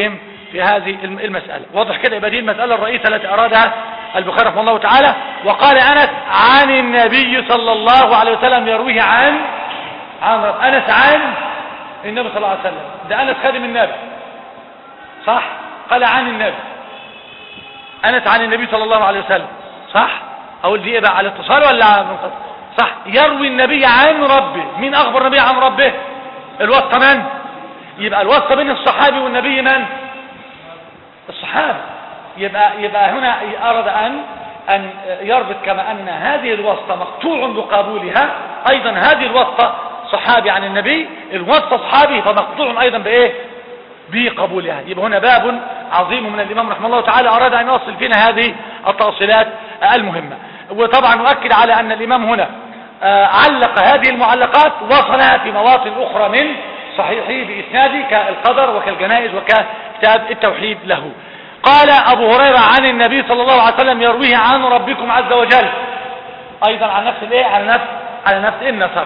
في هذه الم- المسألة واضح كده يبقى دي المسألة الرئيسة التي أرادها البخاري رحمه الله تعالى وقال أنس عن النبي صلى الله عليه وسلم يرويه عن عن رب. أنس عن النبي صلى الله عليه وسلم ده أنس خادم النبي صح قال عن النبي أنس عن النبي صلى الله عليه وسلم صح أقول دي إيه بقى على اتصال ولا على منقطع صح يروي النبي عن ربه مين أخبر النبي عن ربه الواسطة من يبقى الواسطة بين الصحابي والنبي من الصحابة يبقى يبقى هنا أراد أن أن يربط كما أن هذه الواسطة مقطوع بقبولها أيضا هذه الواسطة صحابي عن النبي الواسطة صحابي فمقطوع أيضا بإيه بقبولها يبقى هنا باب عظيم من الإمام رحمه الله تعالى أراد أن يوصل فينا هذه التوصيلات المهمة وطبعا نؤكد على أن الإمام هنا آه، علق هذه المعلقات وصلها في مواطن أخرى من صحيحه بإسناده كالقدر وكالجنائز وككتاب التوحيد له قال أبو هريرة عن النبي صلى الله عليه وسلم يرويه عن ربكم عز وجل أيضا عن نفس الايه على نفس على نفس النسق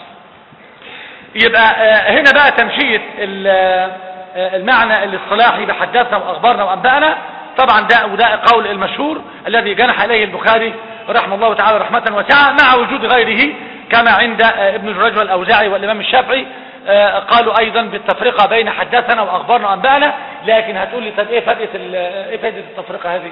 يبقى آه، هنا بقى تمشية ال- آه، المعنى الاصطلاحي بحدثنا واخبارنا وانبأنا طبعا ده وده قول المشهور الذي جنح اليه البخاري رحمه الله تعالى رحمة واسعة مع وجود غيره كما عند آه، ابن جريج والاوزاعي والامام الشافعي آه، قالوا ايضا بالتفرقة بين حدثنا واخبارنا وانبأنا لكن هتقول لي طب ايه فائدة ال- ايه فائدة التفرقة هذه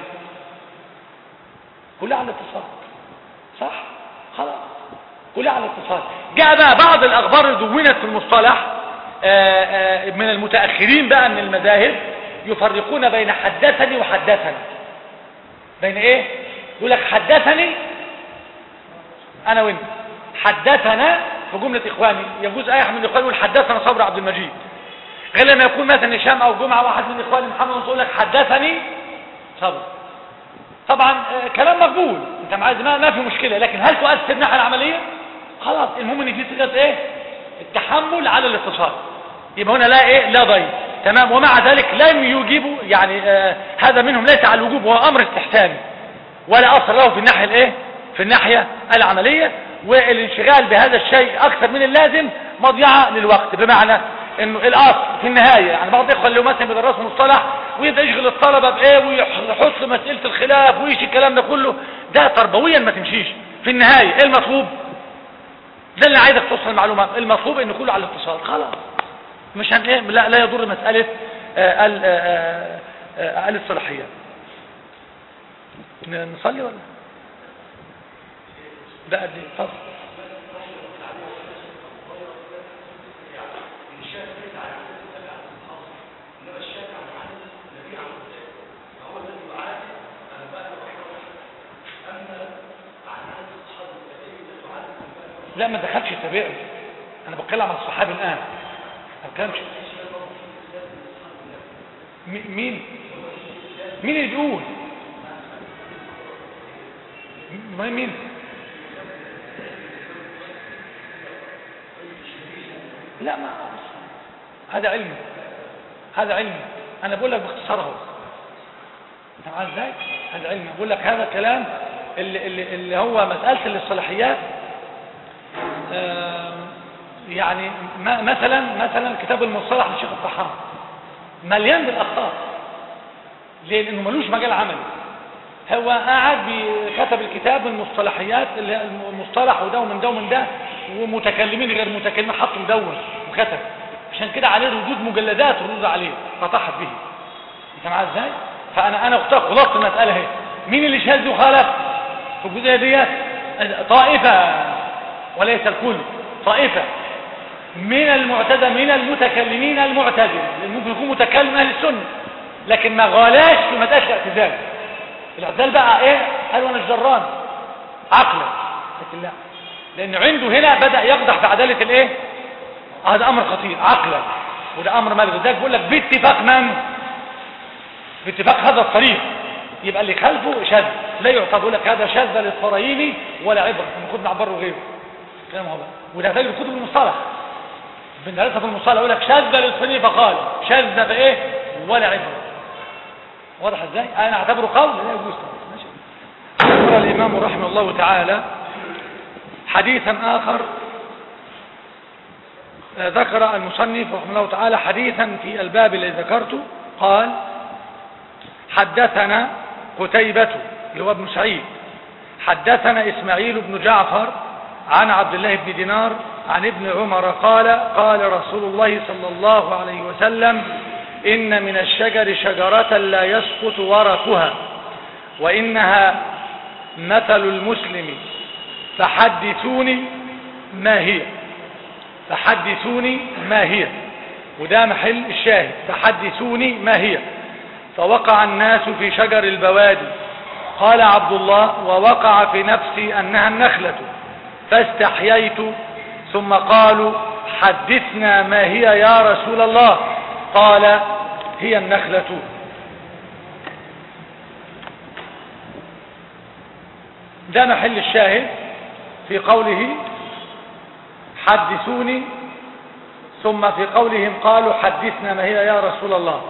كلها على اتصال صح خلاص كلها على اتصال جاء بقى بعض الاخبار اللي دونت في المصطلح آه، آه، من المتاخرين بقى من المذاهب يفرقون بين حدثني وحدثني بين ايه يقول لك حدثني انا وانت حدثنا في جمله اخواني يجوز اي احد من الاخوان يقول حدثنا صبر عبد المجيد غير لما يكون مثلا هشام او جمعه واحد من اخواني محمد يقول لك حدثني صبر طبعا آه، كلام مقبول انت معايا ما ما في مشكله لكن هل تؤثر الناحيه العمليه خلاص المهم ان في صيغه ايه التحمل على الاتصال يبقى هنا لا ايه لا ضير تمام ومع ذلك لم يجيبوا يعني آه هذا منهم ليس على الوجوب وهو امر استحساني ولا اثر له في الناحيه الايه في الناحيه العمليه والانشغال بهذا الشيء اكثر من اللازم مضيعه للوقت بمعنى انه الاصل في النهايه يعني بعض الاخوه اللي مثلا بيدرسوا مصطلح ويبدا يشغل الطلبه بايه ويحط مساله الخلاف ويش الكلام ده كله ده تربويا ما تمشيش في النهايه ايه المطلوب ده اللي عايزك توصل المعلومه المطلوب ان كله على الاتصال خلاص مش هن ايه لا, لا يضر مساله آه ال- آه آه الاصطلاحيات ن- نصلي ولا ده قد ايه اتفضل لا ما دخلش التابعي انا بتكلم عن الصحابي الان ما بتكلمش مي- مين مين اللي بيقول مين مين لا ما هذا علمي هذا علمي انا بقول لك باختصار اهو انت معايا ازاي هذا علمي بقول لك هذا الكلام اللي, اللي, اللي هو مساله الاصطلاحيات آه، يعني ما- مثلا مثلا كتاب المصطلح للشيخ الطحان مليان بالاخطاء ليه لانه ملوش مجال عملي هو قاعد بي- كتب الكتاب المصطلحيات اللي هي المصطلح وده ومن ده ومن ده ومتكلمين غير متكلمين حطوا مدون وكتب عشان كده عليه ردود مجلدات ردود عليه فطحت به انت معايا ازاي فانا انا اختار خلاصه المساله اهي مين اللي شاذ وخالف في الجزئيه ديت طائفه وليس الكل طائفه من المعتدى من المتكلمين المعتدل لأن ممكن يكون متكلم اهل السنه لكن ما غالاش في مساله الاعتزال الاعتزال بقى ايه قال وانا الجران عقلا لكن لا لان عنده هنا بدا يقدح في عداله الايه هذا امر خطير عقلا وده امر مالك ذلك بيقول لك باتفاق من باتفاق هذا الطريق يبقى اللي خلفه شاذ لا يعتبر يقول لك هذا شاذ للفرايمي ولا عبره من خدنا عبره وغيره كلام هو بقى وده تجد كتب المصطلح بندرسها في المصطلح يقول لك شاذ للفرايمي فقال شاذ بايه ولا عبره واضح ازاي انا اعتبره قول لا يجوز طبعا. ماشي ذكر الامام رحمه الله تعالى حديثا اخر آه، ذكر المصنف رحمه الله تعالى حديثا في الباب الذي ذكرته قال حدثنا قتيبة اللي هو ابن سعيد حدثنا إسماعيل بن جعفر عن عبد الله بن دينار عن ابن عمر قال قال رسول الله صلى الله عليه وسلم إن من الشجر شجرة لا يسقط ورقها وإنها مثل المسلم فحدثوني ما هي فحدثوني ما هي وده محل الشاهد فحدثوني ما هي فوقع الناس في شجر البوادي قال عبد الله ووقع في نفسي أنها النخلة فاستحييت ثم قالوا حدثنا ما هي يا رسول الله قال هي النخلة ده محل الشاهد في قوله حدثوني ثم في قولهم قالوا حدثنا ما هي يا رسول الله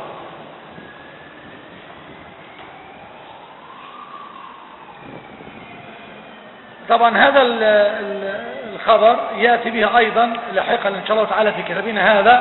طبعا هذا الخبر يأتي به أيضا لاحقا إن شاء الله تعالى في كتابنا هذا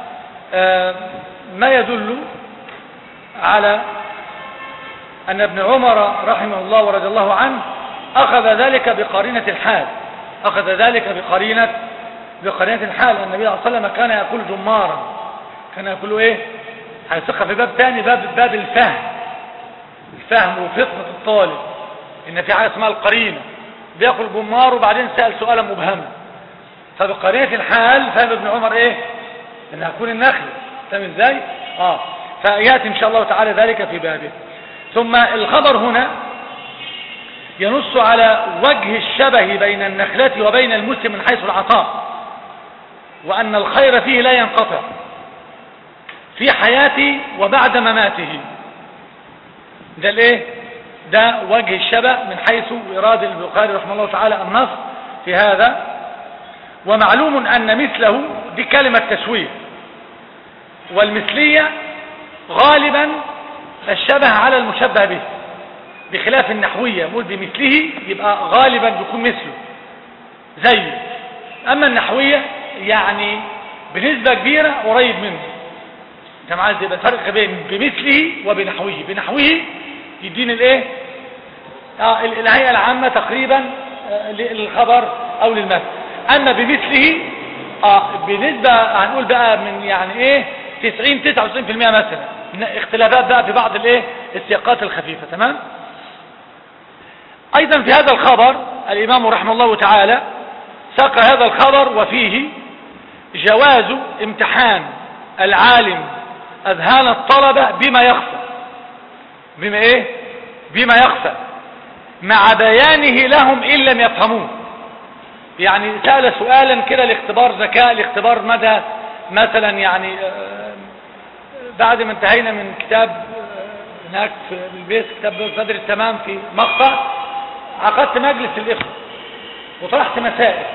ما يدل على أن ابن عمر رحمه الله ورضي الله عنه أخذ ذلك بقرينة الحال أخذ ذلك بقرينة بقرينة الحال النبي صلى الله عليه وسلم كان يأكل جمارا كان يأكل إيه هيثق في باب ثاني باب باب الفهم الفهم وفطنة الطالب إن في حاجة اسمها القرينة بياكل جمار وبعدين سأل سؤالا مبهما فبقرينة الحال فهم ابن عمر إيه إنها تكون النخل فاهم إزاي آه فيأتي إن شاء الله تعالى ذلك في بابه ثم الخبر هنا ينص على وجه الشبه بين النخلة وبين المسلم من حيث العطاء وأن الخير فيه لا ينقطع في حياته وبعد مماته ده الايه ده وجه الشبه من حيث إراد البخاري رحمه الله تعالى النص في هذا ومعلوم أن مثله دي كلمة تسوية والمثلية غالبا الشبه على المشبه به بخلاف النحوية يقول بمثله يبقى غالبا بيكون مثله زيه أما النحوية يعني بنسبة كبيرة قريب منه انت معايا يبقى فرق بين بمثله وبنحوه بنحوه يديني الايه آه الهيئة العامة تقريبا آه للخبر او للمثل اما بمثله آه بنسبة هنقول بقى من يعني ايه 90 99% مثلا اختلافات بقى في بعض الايه السياقات الخفيفة تمام ايضا في هذا الخبر الامام رحمه الله تعالى ساق هذا الخبر وفيه جواز امتحان العالم اذهان الطلبة بما يخفى بما ايه بما يخفى مع بيانه لهم ان لم يفهموه يعني سأل سؤالا كده لاختبار ذكاء لاختبار مدى مثلا يعني بعد ما انتهينا من كتاب هناك في البيت كتاب بدر التمام في مقطع عقدت مجلس الإخوة وطرحت مسائل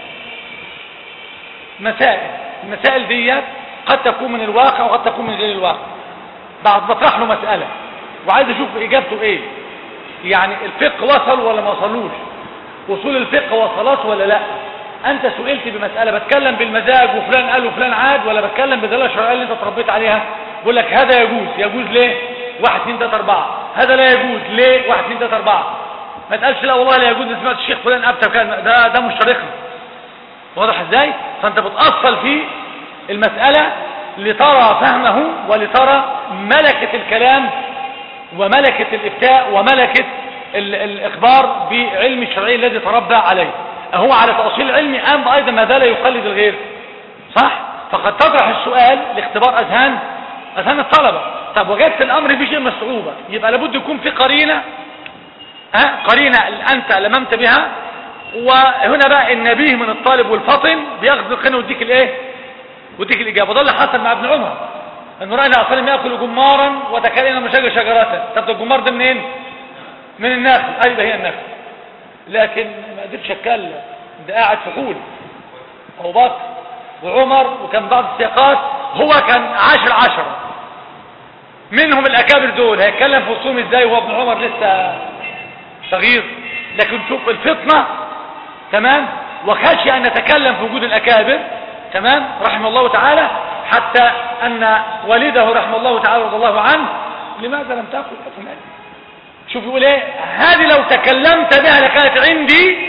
مسائل المسائل ديت قد تكون من الواقع وقد تكون من غير الواقع بعد بطرح له مسألة وعايز اشوف اجابته ايه يعني الفقه وصل ولا ما وصلوش وصول الفقه وصلات ولا لا انت سئلت بمسألة بتكلم بالمزاج وفلان قال وفلان عاد ولا بتكلم بدلالة الشرعية اللي انت تربيت عليها بقول لك هذا يجوز يجوز ليه واحد اثنين ثلاثة اربعة هذا لا يجوز ليه واحد اثنين ثلاثة اربعة ما تقالش لا والله لا يجوز سمعت الشيخ فلان ابتى كان ده ده مش طريقنا واضح ازاي فانت بتأصل في المسألة لترى فهمه ولترى ملكة الكلام وملكة الإفتاء وملكة ال الإخبار بعلم الشرعي الذي تربى عليه هو على تأصيل العلم أم أيضا ما زال يقلد الغير صح فقد تطرح السؤال لاختبار أذهان أذهان الطلبة طب وجدت الأمر في شيء من الصعوبة يبقى لابد يكون في قرينة ها قرينة أنت لممت بها وهنا بقى النبيه من الطالب والفطن بياخذ القرينة ويديك الايه ويديك الإجابة وده اللي حصل مع ابن عمر انه رأى النبي صلى يأكل جمارا وتكلم مشاجر شجرة طب الجمار ده منين من النخل ايوه هي النخل لكن ما قدرتش اتكلم ده قاعد في حول ابو بكر وعمر وكان بعض السياقات هو كان عاشر عشرة منهم الاكابر دول هيتكلم في وصوم ازاي وهو ابن عمر لسه صغير لكن شوف الفطنة تمام وخشي ان نتكلم في وجود الاكابر تمام رحمه الله تعالى حتى ان والده رحمه الله تعالى رضي الله عنه لماذا لم تأكل يا فلان شوف يقول ايه هذه لو تكلمت بها لكانت عندي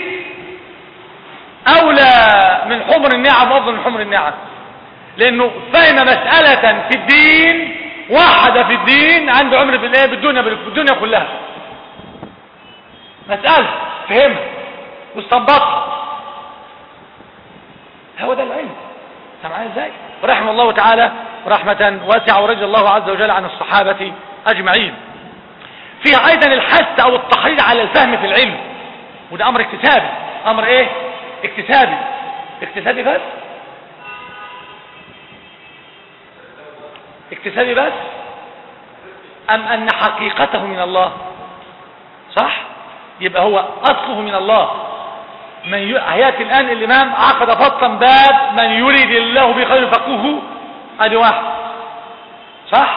اولى من حمر النعم وافضل من حمر النعم لانه فهم مسألة في الدين وحد في الدين عنده عمر في الايه بالدنيا بالدنيا كلها مسألة فهمها واستنبطها هو ده العلم سمعنا ازاي رحمه الله تعالى رحمة واسعة ورجى الله عز وجل عن الصحابة اجمعين فيها ايضا الحث او التحريض على الفهم في العلم وده امر اكتسابي امر ايه اكتسابي اكتسابي بس اكتسابي بس ام ان حقيقته من الله صح يبقى هو اصله من الله من ي... هياتي الان الامام عقد فصلا باب من يريد الله بخير فقهه ادي واحد صح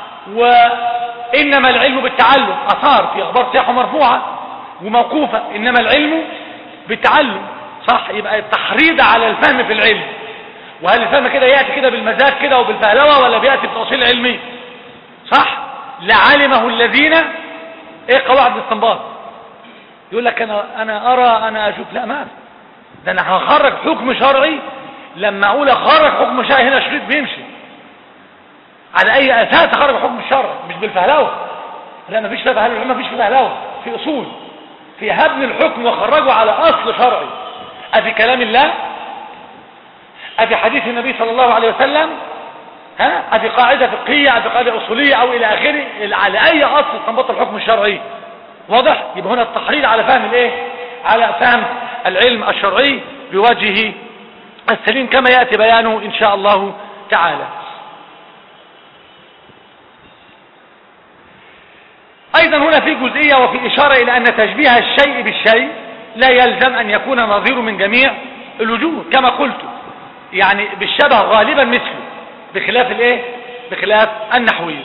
وانما العلم بالتعلم اثار في اخبار صحيحه مرفوعه وموقوفه انما العلم بالتعلم صح يبقى التحريض على الفهم في العلم وهل الفهم كده ياتي كده بالمزاج كده وبالفهلوه ولا بياتي بتاصيل علمي صح لعلمه الذين ايه قواعد الاستنباط يقول لك انا انا ارى انا اشوف لا ما ده انا هخرج حكم شرعي لما اقول اخرج حكم شرعي هنا شريط بيمشي على اي اساس اخرج حكم الشرع مش بالفهلوه لا مفيش فيها فهلوه مفيش فيها فهلوه في اصول في هبن الحكم وخرجه على اصل شرعي افي كلام الله افي حديث النبي صلى الله عليه وسلم ها افي قاعده فقهيه افي قاعده اصوليه او الى اخره على اي اصل استنبط الحكم الشرعي واضح يبقى هنا التحريض على فهم الايه على فهم العلم الشرعي بوجهه السليم كما ياتي بيانه ان شاء الله تعالى ايضا هنا في جزئيه وفي اشاره الى ان تشبيه الشيء بالشيء لا يلزم ان يكون نظير من جميع الوجوه كما قلت يعني بالشبه غالبا مثله بخلاف الايه بخلاف النحويه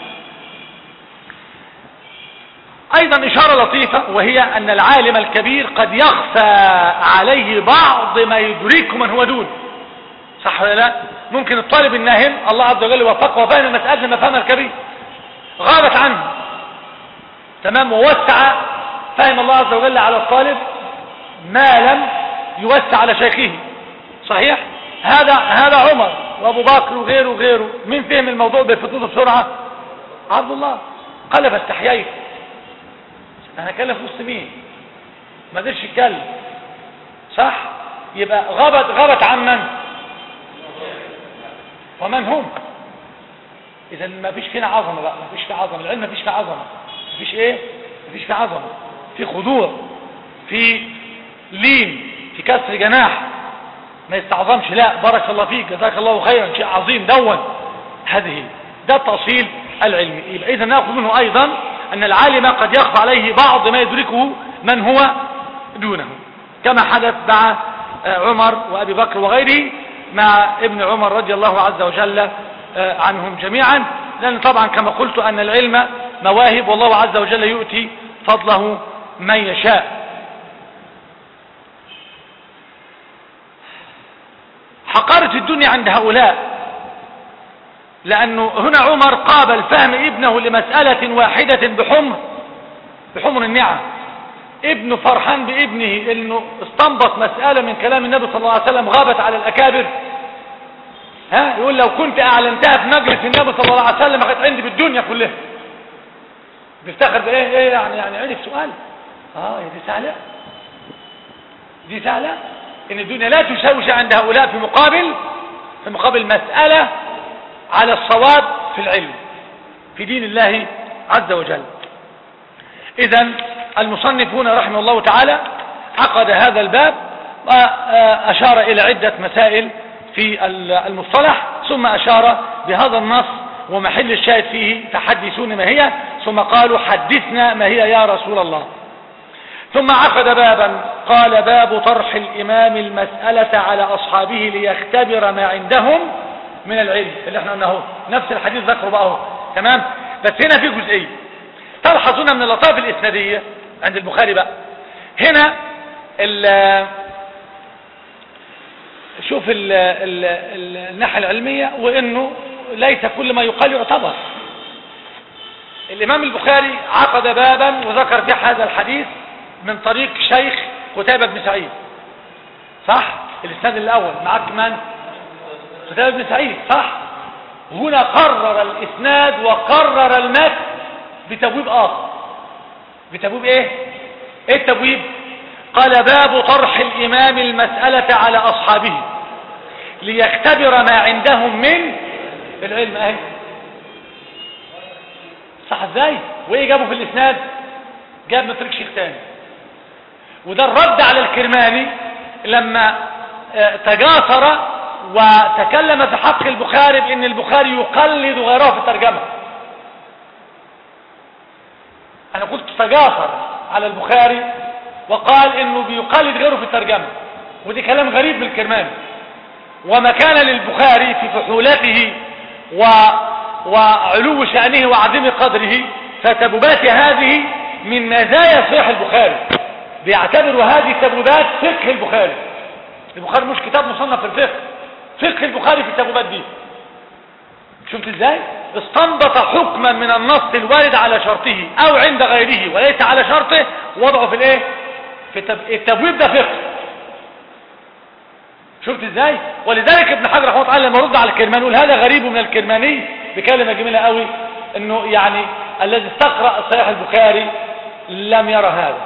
ايضا اشارة لطيفة وهي ان العالم الكبير قد يخفى عليه بعض ما يدركه من هو دون صح ولا لا ممكن الطالب الناهم الله عز وجل يوفقه وفهم المسألة ما فهم الكبير غابت عنه تمام ووسع فهم الله عز وجل على الطالب ما لم يوسع على شيخه صحيح هذا هذا عمر وابو بكر وغيره وغيره مين فهم الموضوع بفتوه بسرعة عبد الله قال فاستحييت انا هكلم في وسط مين ما قدرش يتكلم صح يبقى غابت غابت عن من ومن هم اذا ما فيش فينا عظمه بقى ما فيش في عظمه العلم ما فيش في عظمه ما فيش ايه ما فيش في عظمه في خضوع في لين في كسر جناح ما يستعظمش لا بارك الله فيك جزاك الله خيرا شيء عظيم دون هذه ده التأصيل العلمي يبقى اذا ناخذ منه ايضا ان العالم قد يخفى عليه بعض ما يدركه من هو دونه كما حدث مع عمر وابي بكر وغيره مع ابن عمر رضي الله عز وجل عنهم جميعا لان طبعا كما قلت ان العلم مواهب والله عز وجل يؤتي فضله من يشاء حقارة الدنيا عند هؤلاء لأنه هنا عمر قابل فهم ابنه لمسألة واحدة بحمر بحمر النعم ابنه فرحان بابنه انه استنبط مسألة من كلام النبي صلى الله عليه وسلم غابت على الأكابر ها يقول لو كنت أعلنتها في مجلس النبي صلى الله عليه وسلم كانت عندي بالدنيا كلها بيفتخر بايه ايه يعني يعني عرف سؤال اه دي سهله دي سهله ان الدنيا لا تشوش عند هؤلاء في مقابل في مقابل مسألة على الصواب في العلم في دين الله عز وجل اذا المصنف هنا رحمه الله تعالى عقد هذا الباب واشار الى عدة مسائل في المصطلح ثم اشار بهذا النص ومحل الشاهد فيه تحدثون ما هي ثم قالوا حدثنا ما هي يا رسول الله ثم عقد بابا قال باب طرح الإمام المسألة على أصحابه ليختبر ما عندهم من العلم اللي احنا قلناه نفس الحديث ذكره بقى تمام بس هنا في جزئية تلحظون من اللطائف الإسنادية عند البخاري بقى هنا ال شوف ال ال ال الناحية العلمية وانه ليس كل ما يقال يعتبر الامام البخاري عقد بابا وذكر فيه هذا الحديث من طريق شيخ قتيبة بن سعيد صح الاسناد الاول معك من قتيبة بن سعيد صح هنا قرر الاسناد وقرر المتن بتبويب اخر بتبويب ايه ايه التبويب قال باب طرح الامام المسألة على اصحابه ليختبر ما عندهم من العلم اهي صح ازاي وايه جابه في الاسناد جاب من طريق شيخ تاني وده الرد على الكرماني لما آه، تجاسر وتكلم في حق البخاري بان البخاري يقلد غيره في الترجمه انا قلت تجاسر على البخاري وقال انه بيقلد غيره في الترجمه ودي كلام غريب من الكرماني وما كان للبخاري في فحولته و وعلو شأنه وعظيم قدره فتبوبات هذه من مزايا صحيح البخاري بيعتبروا هذه التبوبات فقه البخاري البخاري مش كتاب مصنف في الفقه فقه البخاري في التبوبات دي شفت ازاي استنبط حكما من النص الوارد على شرطه او عند غيره وليس على شرطه وضعه في الايه في التب- التبويب ده فقه شفت ازاي ولذلك ابن حجر رحمه الله تعالى لما رد على الكرماني يقول هذا غريب من الكرماني بكلمه جميله قوي انه يعني الذي استقرأ صحيح البخاري لم يرى هذا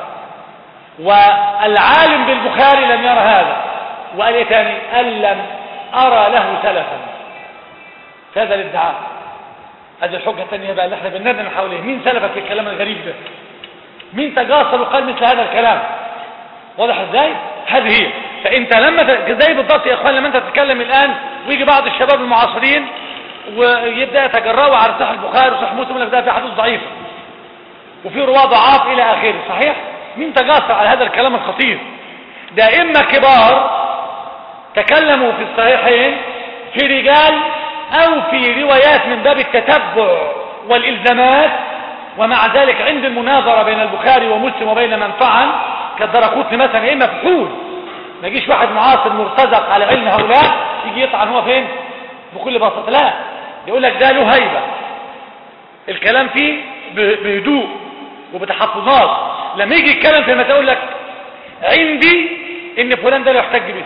والعالم بالبخاري لم يرى هذا وقال ايه تاني قال لم ارى له سلفا في هذا الادعاء هذه الحجه الثانيه بقى اللي احنا بنندم حواليه مين سلفك في الكلام الغريب ده مين تجاسر وقال مثل هذا الكلام واضح ازاي هذه هي فانت لما ت- زي بالضبط يا اخوان لما انت تتكلم الان ويجي بعض الشباب المعاصرين ويبدا يتجرأوا على صحيح البخاري وصحيح مسلم يقول لك ده في حديث ضعيفه وفي رواه ضعاف الى اخره صحيح مين تجاسر على هذا الكلام الخطير ده ائمه كبار تكلموا في الصحيحين في رجال او في روايات من باب التتبع والالزامات ومع ذلك عند المناظره بين البخاري ومسلم وبين من طعن كالدرقوتني مثلا ائمه فحول ما يجيش واحد معاصر مرتزق على علم هؤلاء يجي يطعن هو فين بكل بساطه لا يقول لك ده له هيبه الكلام فيه ب- بهدوء وبتحفظات لما يجي يتكلم في المسألة يقول لك عندي ان فلان ده لا يحتج به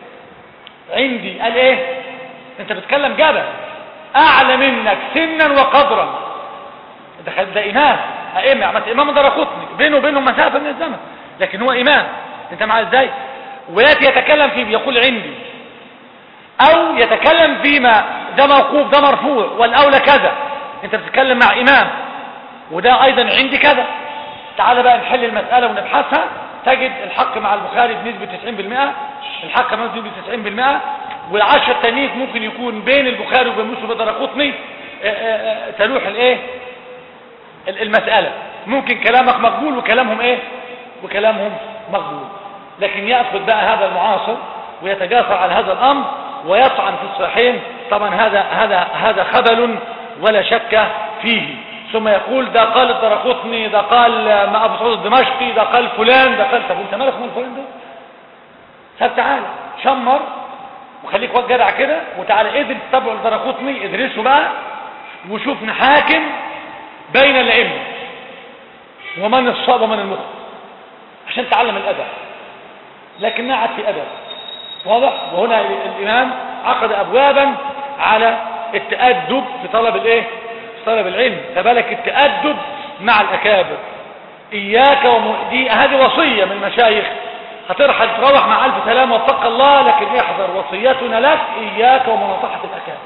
عندي قال ايه انت بتتكلم جبل اعلى منك سنا وقدرا ده خد- ده امام ائمه مثلا امام درقطني بينه وبينهم مسافه من الزمن لكن هو امام انت معاه ازاي وياتي يتكلم فيه يقول عندي او يتكلم فيما ده موقوف ده مرفوع والاولى كذا انت بتتكلم مع امام وده ايضا عندي كذا تعال بقى نحل المسألة ونبحثها تجد الحق مع البخاري بنسبة 90% الحق مع مسلم بنسبة 90% والعشرة التانيين ممكن يكون بين البخاري وبين مسلم الدرقطني آه، آه، آه، تلوح الايه ال- المسألة ممكن كلامك مقبول وكلامهم ايه وكلامهم مقبول لكن يأخذ بقى هذا المعاصر ويتجاسر على هذا الأمر ويطعن في الصحيحين طبعا هذا هذا هذا خبل ولا شك فيه ثم يقول ده قال الدرقطني ده قال ما ابو سعود الدمشقي ده قال فلان ده قال طب انت مالك من فلان ده طب تعالى شمر وخليك واد جدع كده وتعالى ادرس تبع الدرقطني ادرسه بقى وشوف نحاكم بين الائمه ومن الصاب ومن المخطئ عشان تعلم الادب لكنها عاد في ادب واضح وهنا الامام عقد ابوابا على التادب في طلب الايه في طلب العلم فبالك التادب مع الاكابر اياك وم... دي هذه وصيه من المشايخ هترحل تروح مع الف سلام واتق الله لكن احذر وصيتنا لك اياك ومناصحه الاكابر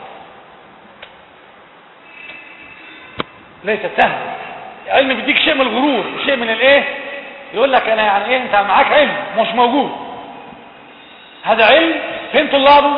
ليست سهله علم بيديك شيء من الغرور شيء من الايه يقول لك انا يعني ايه انت معاك علم مش موجود هذا علم فين طلابه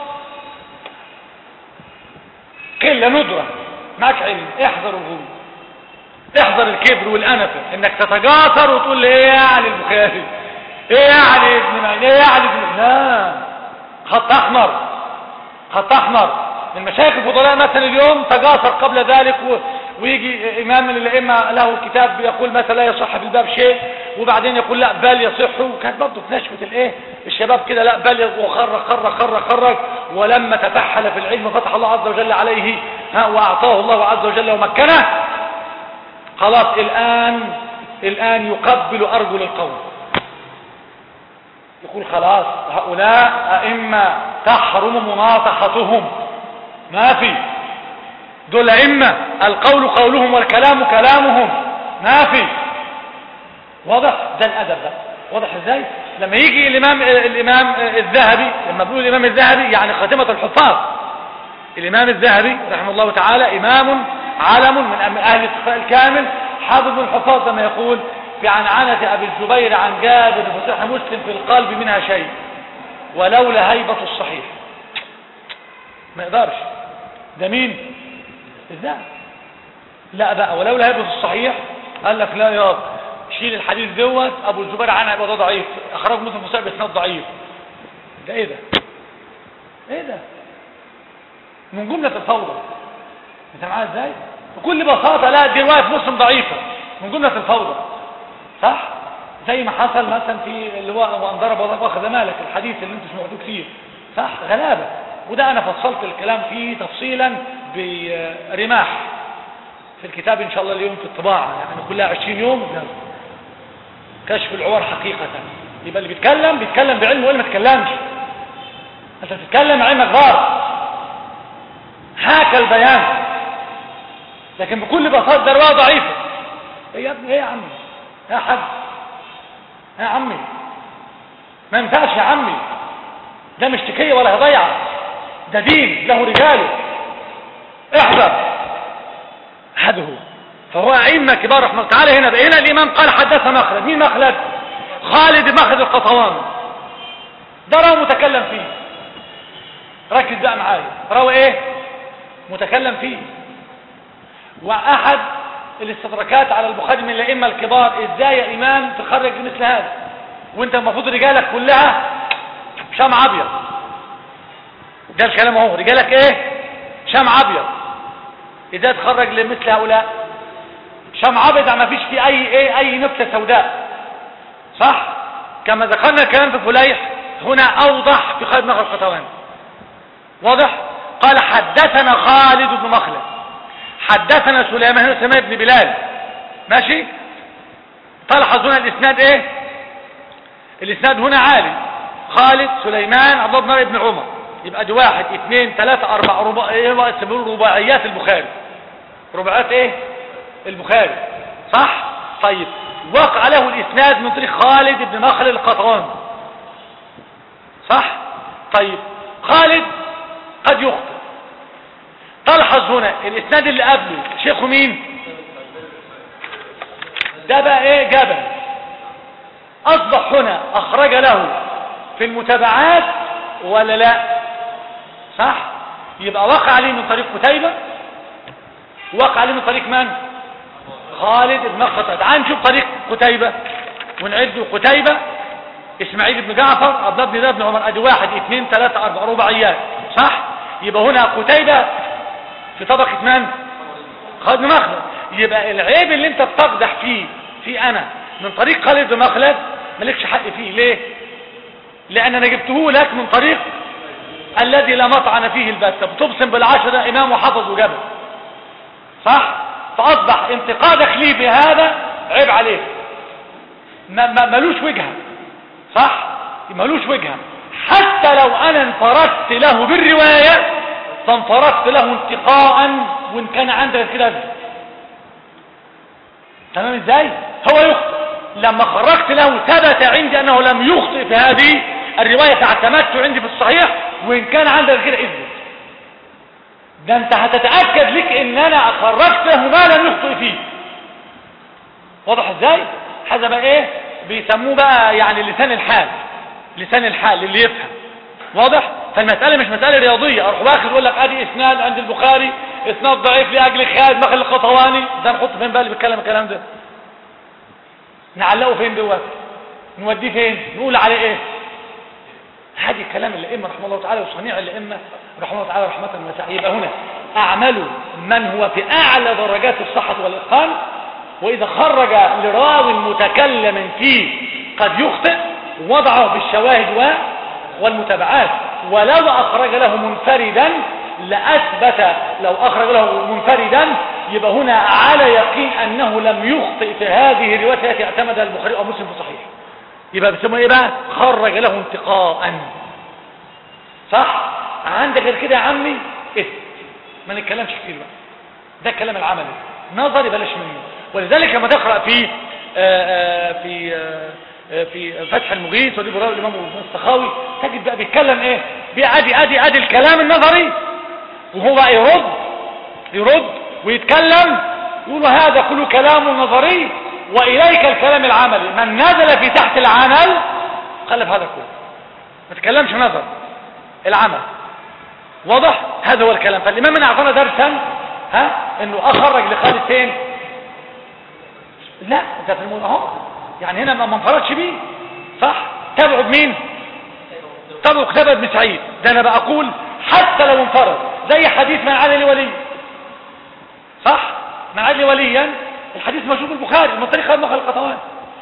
قله ندره معاك علم احذر الغرور احذر الكبر والانفه انك تتجاسر وتقول لي ايه يعني البخاري ايه يعني ابن معين ايه يعني ابن لا خط احمر خط احمر المشايخ الفضلاء مثلا اليوم تجاسر قبل ذلك و... ويجي امام من الائمه له كتاب يقول مثلا لا يصح في الباب شيء وبعدين يقول لا بل يصح وكانت برضه في نشوه الايه الشباب كده لا بل وخرج خرج خرج خرج ولما تفحل في العلم فتح الله عز وجل عليه ها واعطاه الله عز وجل ومكنه خلاص الآن الآن يقبل أرجل القوم يقول خلاص هؤلاء أئمة تحرم مناطحتهم ما في دول أئمة القول قولهم والكلام كلامهم ما في واضح ده الأدب بقى واضح ازاي لما يجي الإمام, الإمام الذهبي لما بيقول الإمام الذهبي يعني خاتمة الحفاظ الإمام الذهبي رحمه الله تعالى إمام علم من أهل الكامل حافظ الحفاظ كما يقول في عنعنة أبي الزبير عن جابر في صحيح مسلم في القلب منها شيء ولولا هيبة الصحيح ما يقدرش ده مين الذهب لا بقى ولولا هيبة الصحيح قال لك لا يا شيل الحديث دوت ابو الزبير عنها يبقى ده ضعيف اخرج مسلم في صحيح باسناد ضعيف ده ايه ده ايه ده من جملة الفوضى انت معايا ازاي بكل بساطة لا دي رواية مسلم ضعيفة من جملة الفوضى صح زي ما حصل مثلا في اللي هو وان ضرب واخذ مالك الحديث اللي انتم سمعتوه كتير صح غلابة وده انا فصلت الكلام فيه تفصيلا برماح في الكتاب ان شاء الله اليوم في الطباعة يعني كلها 20 يوم كشف العور حقيقة يبقى اللي بيتكلم بيتكلم بعلم واللي ما تكلمش انت بتتكلم علمك غار حاكى البيان لكن بكل بساطة ده رواية ضعيفة ايه يا ابني ايه يا عمي يا حاج يا عمي ما ينفعش يا عمي ده مش تكية ولا هضيعة ده دين له رجاله احذر هذا هو فهو أئمة كبار رحمه الله تعالى هنا هنا الإمام قال حدث مخلد مين مخلد خالد مخلد القطوان ده روى متكلم فيه ركز بقى معايا روى ايه متكلم فيه وأحد الاستدراكات على البخاري من الأئمة الكبار ازاي يا إمام تخرج مثل هذا وانت المفروض رجالك كلها شمع أبيض ده الكلام اهو رجالك ايه شمع أبيض إذا تخرج لمثل هؤلاء شمع أبيض ما فيش فيه أي ايه أي نكتة سوداء صح كما ذكرنا الكلام في فليح هنا أوضح في خالد مخلد القطوان واضح قال حدثنا خالد بن مخلد حدثنا سليمان سليمان بن بلال ماشي تلحظ هنا الاسناد ايه الاسناد هنا عالي خالد سليمان عبد الله بن عمر يبقى دي واحد اثنين ثلاثة اربعة ربع ايه رباعيات البخاري رباعيات ايه البخاري صح طيب وقع له الاسناد من طريق خالد بن مخلد القطران صح طيب خالد قد يخطئ تلحظ هنا الاسناد اللي قبله شيخه مين ده بقى ايه جبل اصبح هنا اخرج له في المتابعات ولا لا صح يبقى وقع عليه من طريق قتيبة وقع عليه من طريق من خالد بن خطأ تعال نشوف طريق قتيبة ونعد قتيبة اسماعيل بن جعفر عبد الله بن زيد بن عمر ادي واحد اثنين ثلاثة اربعة رباعيات صح يبقى هنا قتيبة في طبقة من خالد بن مخلد يبقى العيب اللي انت بتقدح فيه في انا من طريق خالد بن مخلد مالكش حق فيه ليه لان انا جبته لك من طريق الذي لا مطعن فيه البتة بتبصم بالعشرة امام وحفظ وجبل صح فاصبح انتقادك لي بهذا عيب عليك ما ما ملوش وجهة صح ملوش وجهة حتى لو انا انفردت له بالرواية فانفردت له انتقاء وان كان عندك كده تمام ازاي هو يخطئ لما خرجت له ثبت عندي انه لم يخطئ في هذه الرواية اعتمدت عندي في الصحيح وان كان عندك كده اثبت ده انت هتتأكد لك ان انا خرجت له ما لم يخطئ فيه واضح ازاي هذا بقى ايه بيسموه بقى يعني لسان الحال لسان الحال اللي يفهم واضح فالمسألة مش مسألة رياضية اروح واخد يقول لك ادي اسناد عند البخاري اسناد ضعيف لاجل خالد مخل القطواني ده نحط فين بقى اللي بيتكلم الكلام ده نعلقه فين دلوقتي نوديه فين نقول عليه ايه هذه كلام الائمه رحمه الله تعالى وصنيع الائمه رحمه الله تعالى رحمه واسعه يبقى هنا اعملوا من هو في اعلى درجات الصحه والاتقان واذا خرج لراو متكلم فيه قد يخطئ وضعه بالشواهد و والمتابعات ولو اخرج له منفردا لاثبت لو اخرج له منفردا يبقى هنا على يقين انه لم يخطئ في هذه الروايه التي اعتمدها البخاري او مسلم في صحيح يبقى بيسموه ايه بقى خرج له انتقاء صح عندك غير كده يا عمي اسم ما نتكلمش كتير بقى ده الكلام العملي نظري بلاش منه ولذلك لما تقرا في آآ آآ في آآ في فتح المغيث ودي براء الامام السخاوي تجد بقى بيتكلم ايه بيعدي ادي ادي الكلام النظري وهو بقى يرد يرد ويتكلم يقول هذا كله كلام نظري واليك الكلام العملي من نزل في تحت العمل خلف هذا كله ما تكلمش نظر العمل واضح هذا هو الكلام فالامام من اعطانا درسا ها انه اخرج لخالد فين لا ده في المول اهو يعني هنا ما انفردش بيه صح تابعوا بمين تابعوا كتاب ابن سعيد ده انا بقول حتى لو انفرد زي حديث من عاد لي ولي صح من عاد لي وليا الحديث موجود في البخاري من طريق خالد مخل القطوان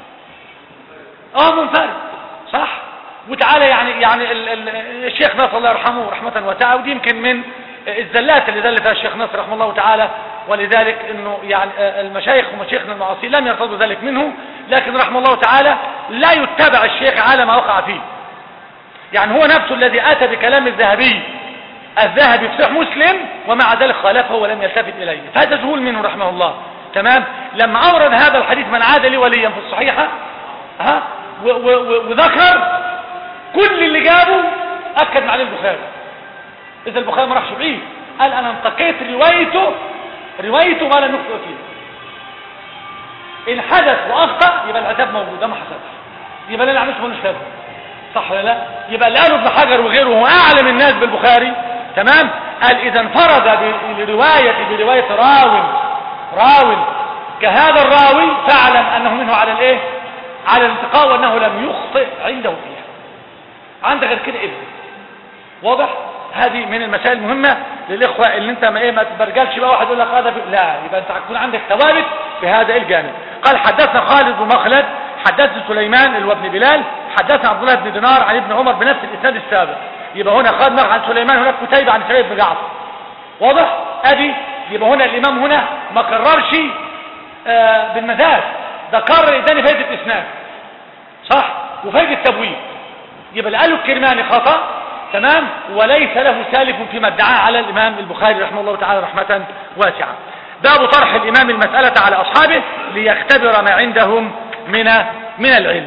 اه منفرد صح وتعالى يعني يعني ال ال الشيخ ناصر الله يرحمه رحمة واسعة ودي يمكن من الزلات اللي دل فيها الشيخ ناصر رحمه الله تعالى ولذلك انه يعني المشايخ ومشايخنا المعاصرين لم يرتضوا ذلك منه لكن رحمه الله تعالى لا يتبع الشيخ على ما وقع فيه يعني هو نفسه الذي اتى بكلام الذهبي الذهبي في صحيح مسلم ومع ذلك خالفه ولم يلتفت اليه فهذا جهول منه رحمه الله تمام لما اورد هذا الحديث من عاد لي وليا في الصحيحه ها وذكر كل اللي جابه اكد عليه البخاري اذا البخاري ما راحش بعيد قال انا انتقيت روايته روايته ما لم يخطئ فيه ان حدث واخطا يبقى العتاب موجود ده ما حصلش يبقى اللي عملته ملوش لازمه صح ولا لا يبقى اللي قاله ابن حجر وغيره هو اعلم الناس بالبخاري تمام قال اذا انفرد بروايه بروايه راو راو كهذا الراوي فاعلم انه منه على الايه على الانتقاء وانه لم يخطئ عنده فيها عندك غير كده ابن واضح هذه من المسائل المهمة للإخوة اللي انت ما ايه ما تبرجلش بقى واحد يقول لك هذا لا يبقى انت هتكون عندك ثوابت في هذا الجانب قال حدثنا خالد بن مخلد حدثنا سليمان اللي هو ابن بلال حدثنا عبد الله بن دينار عن ابن عمر بنفس الاسناد السابق يبقى هنا خالد عن سليمان هناك كتيبة عن سعيد بن جعفر واضح ادي يبقى هنا الامام هنا ما كررش آه بالمزاج ده كرر اداني فايدة الاسناد صح وفايدة التبويب يبقى اللي قاله الكرماني خطأ تمام وليس له سالف فيما ادعاه على الامام البخاري رحمه الله تعالى رحمة واسعة باب طرح الامام المسألة على اصحابه ليختبر ما عندهم من من العلم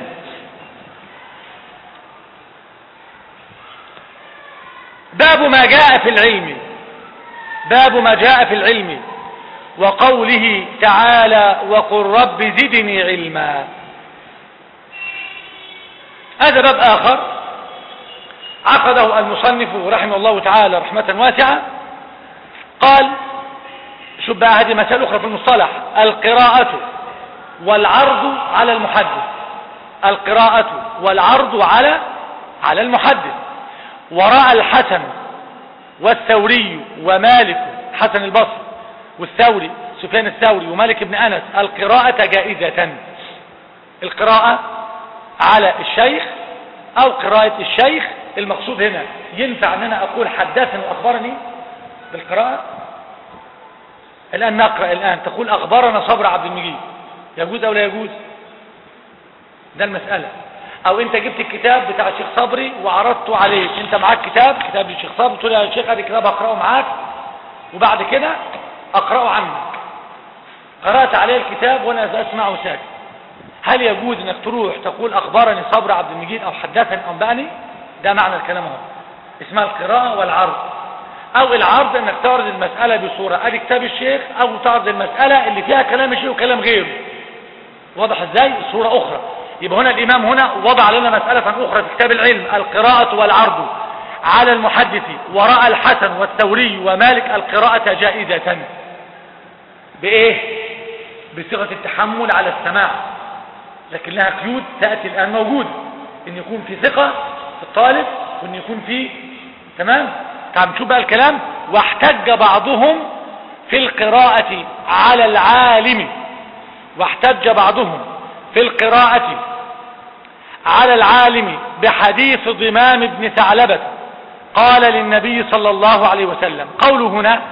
باب ما جاء في العلم باب ما جاء في العلم وقوله تعالى وقل رب زدني علما هذا باب آخر عقده المصنف رحمه الله تعالى رحمة واسعة قال شوف بقى هذه مسألة أخرى في المصطلح القراءة والعرض على المحدث القراءة والعرض على على المحدث وراء الحسن والثوري ومالك حسن البصري والثوري سفيان الثوري ومالك بن أنس القراءة جائزة القراءة على الشيخ او قراءة الشيخ المقصود هنا ينفع ان انا اقول حدثني واخبرني بالقراءة الان نقرأ الان تقول اخبرنا صبر عبد المجيد يجوز او لا يجوز ده المسألة او انت جبت الكتاب بتاع الشيخ صبري وعرضته عليك انت معاك كتاب كتاب الشيخ صبري تقول يا شيخ ادي كتاب اقرأه معاك وبعد كده اقرأه عنك قرأت عليه الكتاب وانا اسمعه ساكت هل يجوز انك تروح تقول اخبرني صبر عبد المجيد او حدثني انبأني ده معنى الكلام اهو اسمها القراءة والعرض او العرض انك تعرض المسألة بصورة ادي كتاب الشيخ او تعرض المسألة اللي فيها كلام الشيخ وكلام غيره واضح ازاي صورة اخرى يبقى هنا الامام هنا وضع لنا مسألة اخرى في كتاب العلم القراءة والعرض على المحدث وراء الحسن والثوري ومالك القراءة جائزة بايه بصيغة التحمل على السماع لكن لها قيود تأتي الآن موجودة ان يكون في ثقة في الطالب وان يكون في تمام تعال نشوف بقى الكلام واحتج بعضهم في القراءة على العالم واحتج بعضهم في القراءة على العالم بحديث ضمام بن ثعلبة قال للنبي صلى الله عليه وسلم قوله هنا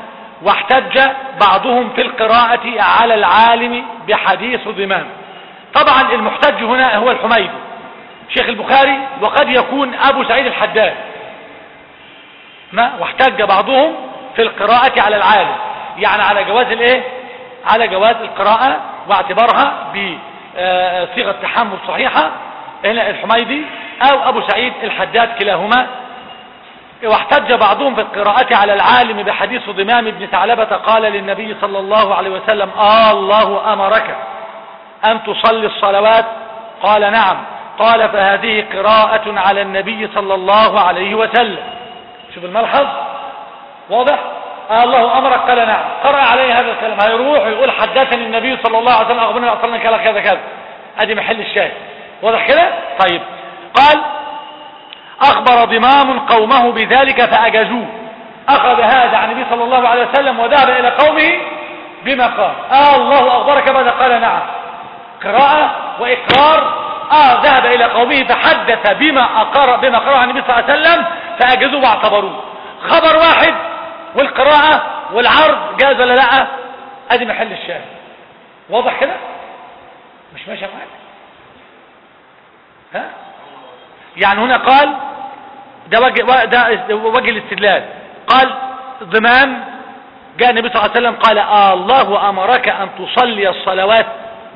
واحتج بعضهم في القراءة على العالم بحديث ضمام طبعا المحتج هنا هو الحميدي شيخ البخاري وقد يكون أبو سعيد الحداد ما واحتج بعضهم في القراءة على العالم يعني على جواز الايه على جواز القراءة واعتبارها بصيغة تحمل صحيحة هنا الحميدي او ابو سعيد الحداد كلاهما واحتج بعضهم في القراءة على العالم بحديث ضمام بن ثعلبة قال للنبي صلى الله عليه وسلم آه الله أمرك أن تصلي الصلوات قال نعم قال فهذه قراءة على النبي صلى الله عليه وسلم شوف الملحظ واضح آه الله أمرك قال نعم قرأ عليه هذا الكلام هيروح ويقول حدثني النبي صلى الله عليه وسلم أخبرني أصلنا كذا كذا كذا أدي محل الشاهد واضح كده طيب قال أخبر ضمام قومه بذلك فأجازوه أخذ هذا عن النبي صلى الله عليه وسلم وذهب إلى قومه بما قال آه الله أخبرك ماذا قال نعم قراءة وإقرار آه ذهب إلى قومه فحدث بما أقر بما قرأ عن النبي صلى الله عليه وسلم فأجازوه واعتبروه خبر واحد والقراءة والعرض جاز ولا لا ادي محل الشاهد واضح كده مش ماشي معاك ها يعني هنا قال ده وجه, ده وجه الاستدلال قال ضمام جاء النبي صلى الله عليه وسلم قال آه الله أمرك أن تصلي الصلوات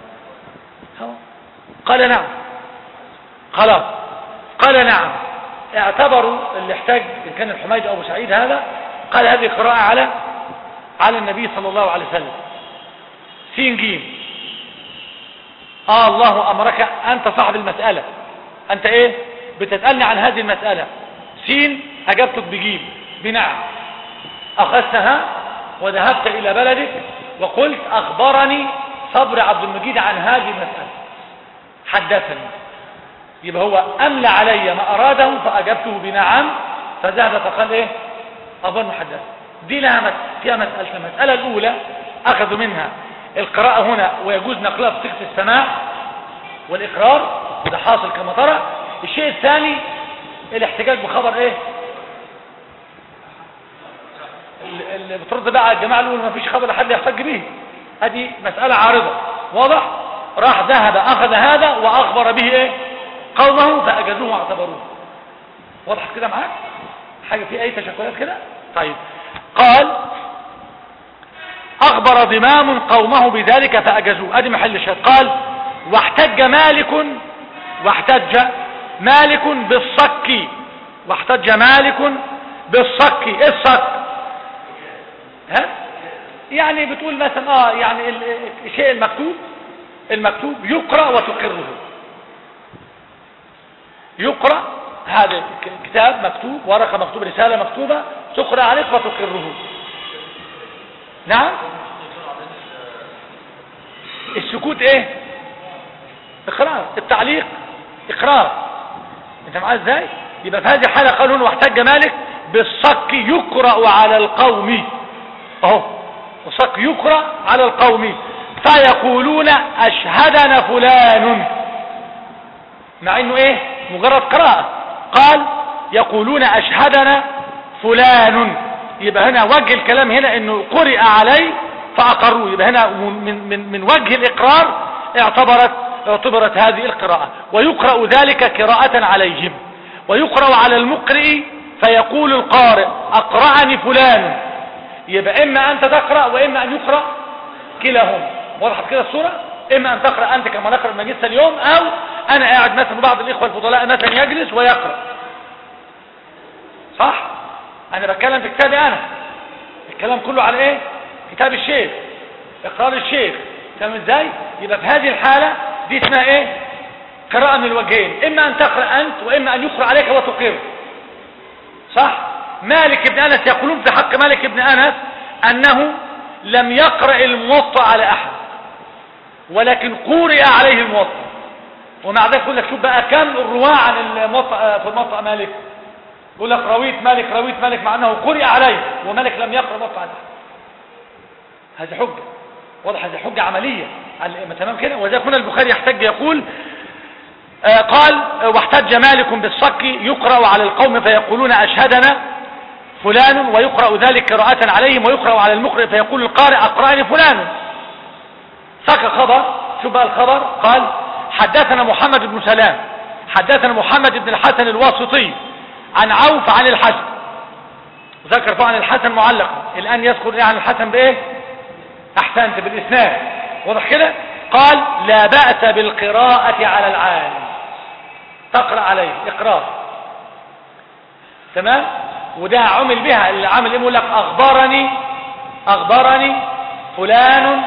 قال نعم خلاص قال نعم اعتبروا اللي احتاج إن كان الحميد أو أبو سعيد هذا قال هذه قراءة على على النبي صلى الله عليه وسلم سين جيم آه الله أمرك أنت صاحب المسألة أنت إيه بتسألني عن هذه المسألة سين أجبتك بجيم بنعم أخذتها وذهبت إلى بلدك وقلت أخبرني صبر عبد المجيد عن هذه المسألة حدثني يبقى هو أملى علي ما أراده فأجبته بنعم فذهب فقال إيه أظن حدث دي لها مس... فيها مسألة المسألة الأولى أخذوا منها القراءة هنا ويجوز نقلها بصيغة السماع والإقرار وده حاصل كما ترى الشيء الثاني الاحتجاج بخبر ايه اللي بترد بقى الجماعة اللي ما فيش خبر لحد يحتج به هذه مسألة عارضة واضح راح ذهب أخذ هذا وأخبر به ايه قومه فأجازوه واعتبروه واضح كده معاك حاجة في أي تشكلات كده طيب قال أخبر ضمام قومه بذلك فأجازوه أدي محل الشهد قال واحتج مالك واحتج مالك بالصك واحتج مالك بالصك ايه الصك ها يعني بتقول مثلا اه يعني الشيء المكتوب المكتوب يقرأ وتقره يقرأ هذا كتاب مكتوب ورقة مكتوب رسالة مكتوبة تقرأ عليك وتقره نعم السكوت ايه اقرار التعليق اقرار انت معاه ازاي يبقى في هذه الحالة قالوا واحتج مالك بالصك يقرأ على القوم اهو الصك يقرأ على القوم فيقولون اشهدنا فلان مع انه ايه مجرد قراءة قال يقولون اشهدنا فلان يبقى هنا وجه الكلام هنا انه قرئ عليه فاقروه يبقى هنا من, من, من وجه الاقرار اعتبرت اعتبرت هذه القراءة ويقرأ ذلك قراءة عليهم ويقرأ على المقرئ فيقول القارئ اقرأني فلان يبقى اما انت تقرأ واما ان يقرأ كلاهما وضحت كده الصورة اما ان تقرأ انت كما نقرأ المجلس اليوم او انا قاعد مثلا بعض الاخوة الفضلاء مثلا يجلس ويقرأ صح انا بتكلم في كتابي انا الكلام كله على ايه كتاب الشيخ اقرار الشيخ فاهم ازاي يبقى في هذه الحالة دي اسمها ايه قراءة من الوجهين اما ان تقرأ انت واما ان يقرأ عليك وتقر صح مالك بن انس يقولون في حق مالك بن انس انه لم يقرأ الموطأ على احد ولكن قرئ عليه الموطأ ومع ذلك يقول لك شوف بقى كم الرواة عن الموطأ في الموطأ مالك يقول لك رويت مالك رويت مالك مع انه قرئ عليه ومالك لم يقرأ موطأ عليه هذه حجة واضح هذه حجة عملية تمام كده وذلك هنا البخاري يحتج يقول آه قال واحتج مالك بالصك يقرأ على القوم فيقولون أشهدنا فلان ويقرأ ذلك قراءة عليهم ويقرأ على المقرئ فيقول القارئ أقرأني فلان ساق خبر شو بقى الخبر قال حدثنا محمد بن سلام حدثنا محمد بن الحسن الواسطي عن عوف عن الحسن ذكر طبعا الحسن معلقا الآن يذكر إيه عن الحسن بإيه أحسنت بالإسناد واضح كده قال لا بأس بالقراءة على العالم تقرأ عليه إقرار تمام وده عمل بها اللي عمل ايه يقول لك اخبرني اخبرني فلان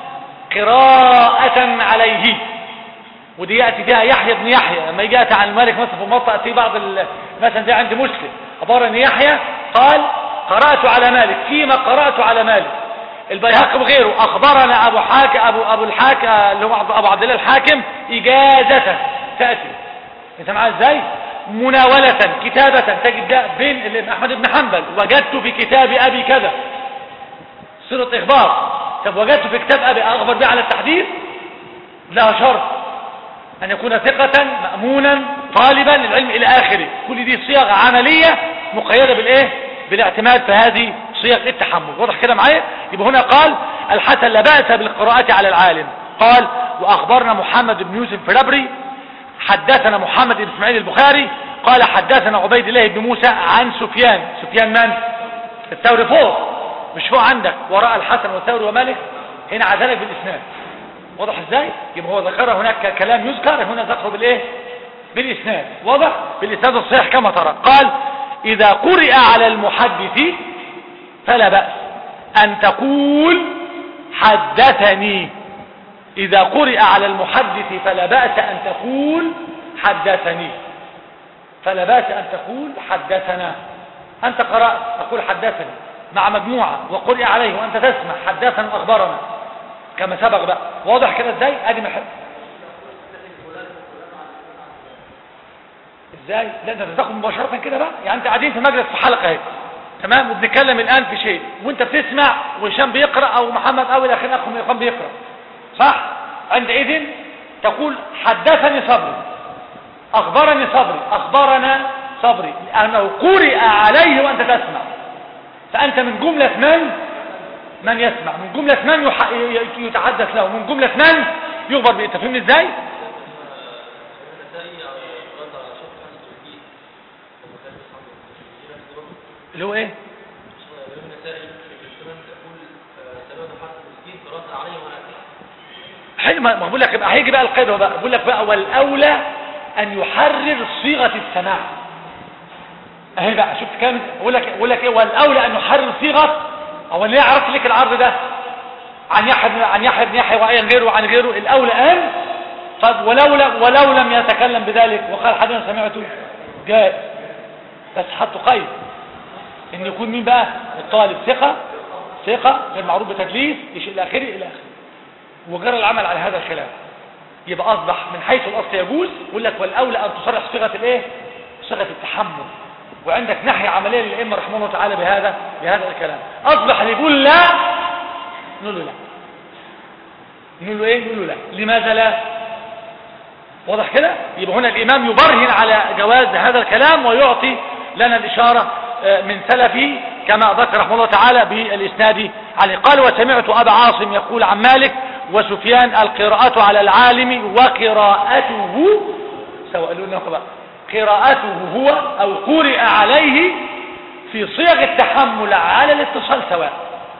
قراءة عليه ودي يأتي فيها يحيى بن يحيى لما يجي يأتي عن الملك مثلا في موطأ في بعض ال- مثلا زي عند مسلم أخبرني يحيى قال قرأت على مالك فيما قرأت على مالك البيهقي وغيره أخبرنا أبو حاكم أبو, أبو الحاكم اللي هو أبو عبد الله الحاكم إجازة تأتي انت معاه ازاي مناولة كتابة تجد ده بين ال- احمد بن حنبل وجدت في كتاب ابي كذا صيغة اخبار طب وجدت في كتاب ابي اخبر به على التحديث لها شرط ان يكون ثقة مأمونا طالبا للعلم الى اخره كل دي صيغ عملية مقيدة بالايه بالاعتماد في هذه صيغ التحمل واضح كده معايا يبقى هنا قال الحسن لا بأس بالقراءة على العالم قال واخبرنا محمد بن يوسف فربري حدثنا محمد بن اسماعيل البخاري قال حدثنا عبيد الله بن موسى عن سفيان سفيان من الثوري فوق مش فوق عندك وراء الحسن والثوري ومالك هنا عزلك بالاسناد واضح ازاي يبقى هو ذكر هناك كلام يذكر هنا ذكره بالايه بالاسناد واضح بالاسناد الصحيح كما ترى قال اذا قرئ على المحدث فلا بأس ان تقول حدثني إذا قرئ على المحدث فلا بأس أن تقول حدثني فلا بأس أن تقول حدثنا أنت قرأت تقول حدثني مع مجموعة وقرئ عليه وأنت تسمع حدثنا أخبرنا كما سبق بقى واضح كده ازاي ادي محل ازاي لا ده تاخد مباشرة كده بقى يعني انت قاعدين في مجلس في حلقة اهي تمام وبنتكلم الان في شيء وانت بتسمع وهشام بيقرأ او محمد او الى اخره اخو يقام بيقرأ صح عندئذ تقول حدثني صبري اخبرني صبري اخبرنا صبري لانه قرئ عليه وانت تسمع فانت من جملة من من يسمع من جملة من يح... ي- يتحدث له من جملة من يخبر به انت فهمني ازاي اللي هو ايه حلو ما ما بقول لك يبقى هيجي بقى القاعده بقى بقول لك بقى والاولى ان يحرر صيغه السماع اهي بقى شفت كام بقول لك بقول لك ايه والاولى ان يحرر صيغه هو ليه عرفت لك العرض ده عن يحيى بن- عن يحيى بن يحيى وعن غيره وعن غيره الاولى ان طب ولولا ولو لم يتكلم بذلك وقال حدثنا سمعته جائز بس حطوا قيد ان يكون مين بقى الطالب ثقه ثقه غير معروف بتدليس ايش الى اخره الى اخره وجرى العمل على هذا الخلاف يبقى اصبح من حيث الاصل يجوز يقول لك والاولى ان تصرح صيغه الايه صيغه التحمل وعندك ناحيه عمليه للائمه رحمه الله تعالى بهذا بهذا الكلام اصبح اللي يقول لا نقول له لا نقول له ايه نقول له لا لماذا لا واضح كده يبقى هنا الامام يبرهن على جواز هذا الكلام ويعطي لنا الاشاره آه، من سلفي كما ذكر رحمه الله تعالى بالاسناد عليه قال وسمعت ابا عاصم يقول عن مالك وسفيان القراءة على العالم وقراءته سواء لنا بقى قراءته هو او قرئ عليه في صيغ التحمل على الاتصال سواء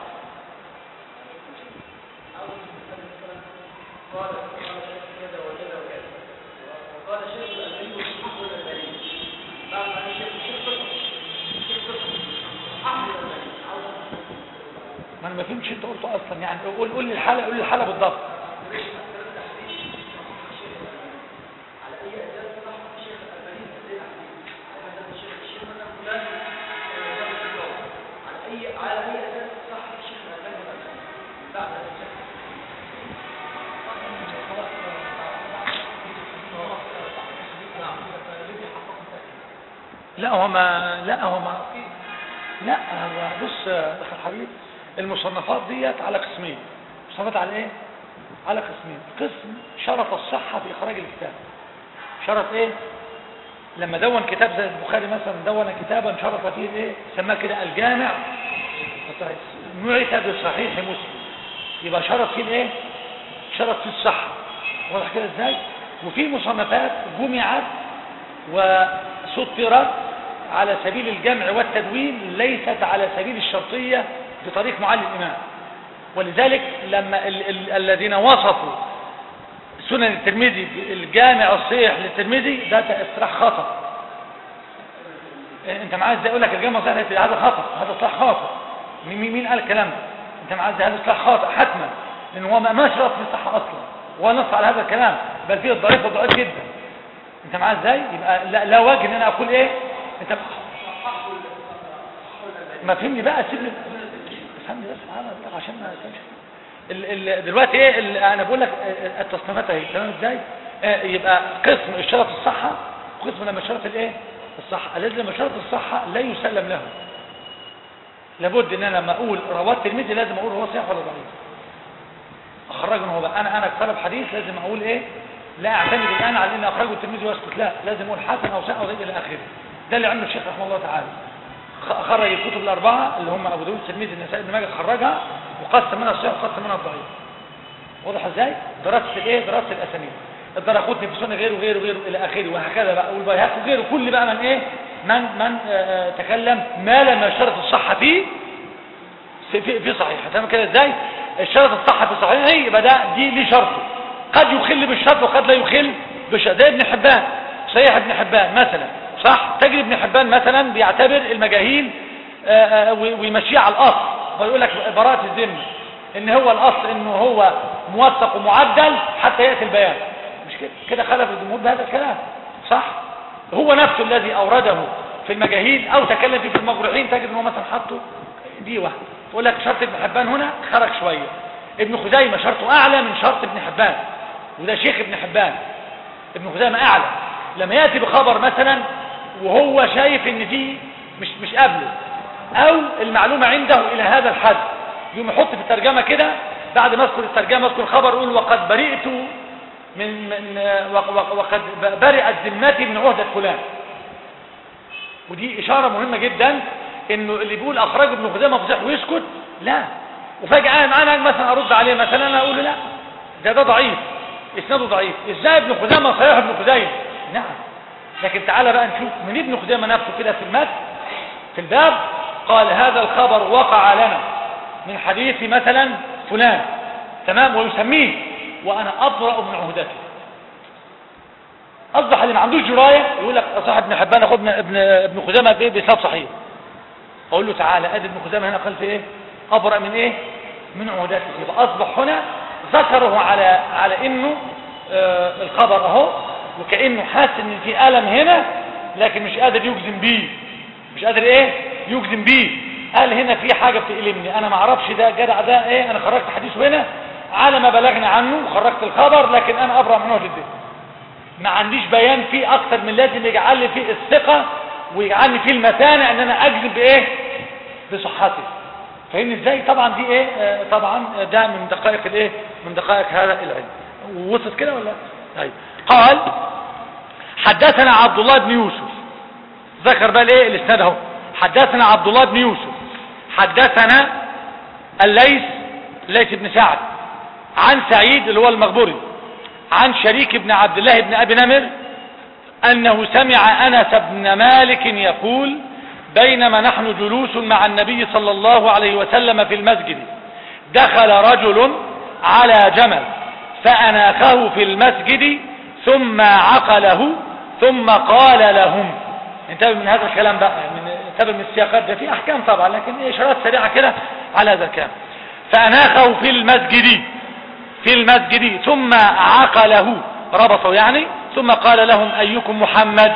ما انا ما فهمتش انت قلته اصلا يعني قول قول لي الحاله قول لي الحاله بالضبط لا هو ما لا هو ما لا هو بص يا اخي الحبيب المصنفات ديت على قسمين مصنفات على ايه على قسمين قسم شرط الصحة في اخراج الكتاب شرط ايه لما دون كتاب زي البخاري مثلا دون كتابا شرف فيه الايه سماه كده الجامع نعت بصحيح مسلم يبقى شرف فيه الايه شرف فيه الصحة واضح كده ازاي وفي مصنفات جمعت وسطرت على سبيل الجمع والتدوين ليست على سبيل الشرطية بطريق معلم الإمام ولذلك لما ال ال الذين وصفوا سنن الترمذي الجامع الصحيح للترمذي ده اصطلاح خطأ انت معايا ازاي اقول لك الجامع الصحيح هذا خطأ هذا اصطلاح خاطئ مين مين قال الكلام ده انت معايا ازاي هذا اصطلاح خاطئ حتما لان هو ما شرط في الصحه اصلا هو نص على هذا الكلام بل فيه الضعيف والضعيف جدا انت معايا ازاي يبقى لا, لا وجه ان انا اقول ايه انت ما فهمني بقى سيبني فهمني بس معانا عشان ما ال ال دلوقتي ايه ال انا بقول لك التصنيفات اهي تمام ازاي اه يبقى قسم اشترط الصحه وقسم لما اشترط الايه الصحه الذي لما اشترط الصحه لا يسلم له لابد ان انا لما اقول رواه الترمذي لازم اقول هو صحيح ولا ضعيف اخرجه هو بقى انا انا طالب حديث لازم اقول ايه لا اعتمد الان على ان اخرجه الترمذي واسكت لا لازم اقول حسن او صحيح او زي الى اخره ده اللي عمله الشيخ رحمه الله تعالى خرج الكتب الاربعه اللي هم ابو داود الترمذي النسائي ابن ماجه خرجها وقسم منها الصحيح وقسم منها الضعيف واضح ازاي دراسه الايه دراسه الاسانيد الدرقطني في سنه غيره غيره غيره الى اخره وهكذا بقى والبيهقي وغيره كل بقى من ايه من من آآ تكلم ما لم يشترط الصحه فيه في في صحيح تمام كده ازاي الشرط الصحه في صحيح يبقى ده دي ليه شرطه قد يخل بالشرط وقد لا يخل بالشرط زي ابن حبان صحيح ابن حبان مثلا صح تجري ابن حبان مثلا بيعتبر المجاهيل ويمشيه على الاصل ويقول لك براءه الذمه ان هو الاصل انه هو موثق ومعدل حتى ياتي البيان مش كده كده خلف الجمهور بهذا الكلام صح هو نفسه الذي اورده في المجاهيل او تكلم فيه في المجروحين تجد ان هو مثلا حطه دي واحده يقول لك شرط ابن حبان هنا خرج شويه ابن خزيمه شرطه اعلى من شرط ابن حبان وده شيخ ابن حبان ابن خزيمه اعلى لما ياتي بخبر مثلا وهو شايف ان دي مش مش قابله او المعلومه عنده الى هذا الحد يقوم يحط في الترجمه كده بعد ما اذكر الترجمه اذكر الخبر يقول وقد برئت من من وقد برئت ذمتي من عهده فلان ودي اشاره مهمه جدا انه اللي بيقول اخرج ابن خزيمه فصيح ويسكت لا وفجاه معانا مثلا ارد عليه مثلا انا اقول له لا ده ده ضعيف اسناده ضعيف ازاي ابن خزيمه صحيح ابن خزيمه نعم لكن تعالى بقى نشوف من ابن خزيمه نفسه كده في المتن في الباب قال هذا الخبر وقع لنا من حديث مثلا فلان تمام ويسميه وانا ابرأ من عهدته اصبح اللي ما عندوش جرايه يقول لك صاحب ابن حبان اخد ابن ابن خزيمه بايه بسبب صحيح اقول له تعالى ادي ابن خزيمه هنا قال في ايه ابرأ من ايه من عهدته يبقى اصبح هنا ذكره على على انه آه الخبر اهو وكانه حاسس ان في الم هنا لكن مش قادر يجزم بيه مش قادر ايه يجزم بيه قال هنا في حاجه بتألمني انا ما اعرفش ده جدع ده ايه انا خرجت حديثه هنا على ما بلغني عنه وخرجت الخبر لكن انا ابرأ من وجه الدين ما عنديش بيان فيه اكتر من لازم يجعل لي فيه الثقه ويجعلني فيه المتانه ان انا اجزم بايه بصحته فاهمني ازاي طبعا دي ايه آه طبعا ده من دقائق الايه من دقائق هذا العلم وصلت كده ولا طيب قال حدثنا عبد الله بن يوسف ذكر بقى الايه الاسناد اهو حدثنا عبد الله بن يوسف حدثنا الليث ليث بن سعد عن سعيد اللي هو المغبوري عن شريك بن عبد الله بن ابي نمر انه سمع انس بن مالك يقول بينما نحن جلوس مع النبي صلى الله عليه وسلم في المسجد دخل رجل على جمل فأناخه في المسجد ثم عقله ثم قال لهم انتبه من هذا الكلام بقى من انتبه من السياقات ده في احكام طبعا لكن اشارات سريعه كده على هذا الكلام فاناخه في المسجد في المسجد ثم عقله ربطه يعني ثم قال لهم ايكم محمد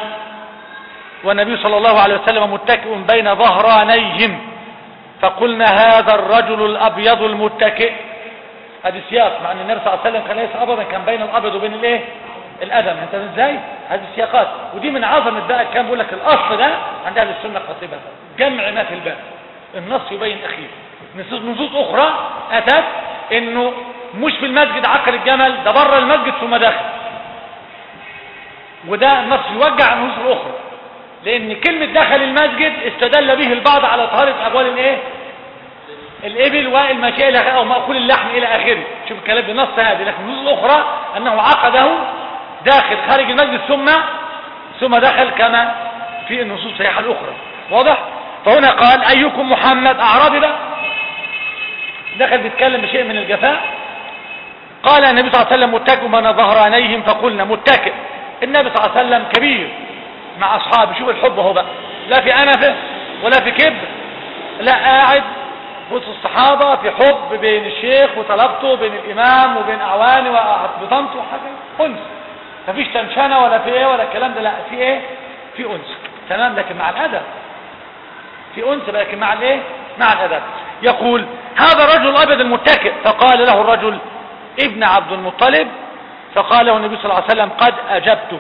والنبي صلى الله عليه وسلم متكئ بين ظهرانيهم فقلنا هذا الرجل الابيض المتكئ هذه سياق مع ان النبي صلى الله عليه وسلم كان ليس ابدا كان بين الابيض وبين الايه الادم انت ازاي هذه السياقات ودي من عظمه بقى كان بيقول لك الاصل ده عند اهل السنه قاطبه جمع ما في الباب النص يبين اخيه نصوص اخرى اتت انه مش في المسجد عقل الجمل ده بره المسجد ثم دخل وده نص يوجع النصوص الاخرى لان كلمة دخل المسجد استدل به البعض على طهارة اقوال الايه الابل والماشية الى او مأكول اللحم الى اخره شوف الكلام بنص هذه لكن النصوص الاخرى انه عقده داخل خارج المسجد ثم ثم دخل كما في النصوص الصحيحة الاخرى واضح فهنا قال ايكم محمد اعرابي بقى دخل بيتكلم بشيء من الجفاء قال النبي صلى الله عليه وسلم متكئ بين ظهرانيهم فقلنا متكئ النبي صلى الله عليه وسلم كبير مع اصحابه شوف الحب اهو بقى لا في انفه ولا في كبر لا قاعد وسط الصحابة في حب بين الشيخ وطلبته بين الامام وبين اعوانه وبطنته وحاجة انس مفيش تنشنة ولا في ايه ولا الكلام ده لا في ايه في انس تمام لكن مع الادب في انس لكن مع الايه مع الادب يقول هذا الرجل الابيض المتكئ فقال له الرجل ابن عبد المطلب فقال له النبي صلى الله عليه وسلم قد اجبتك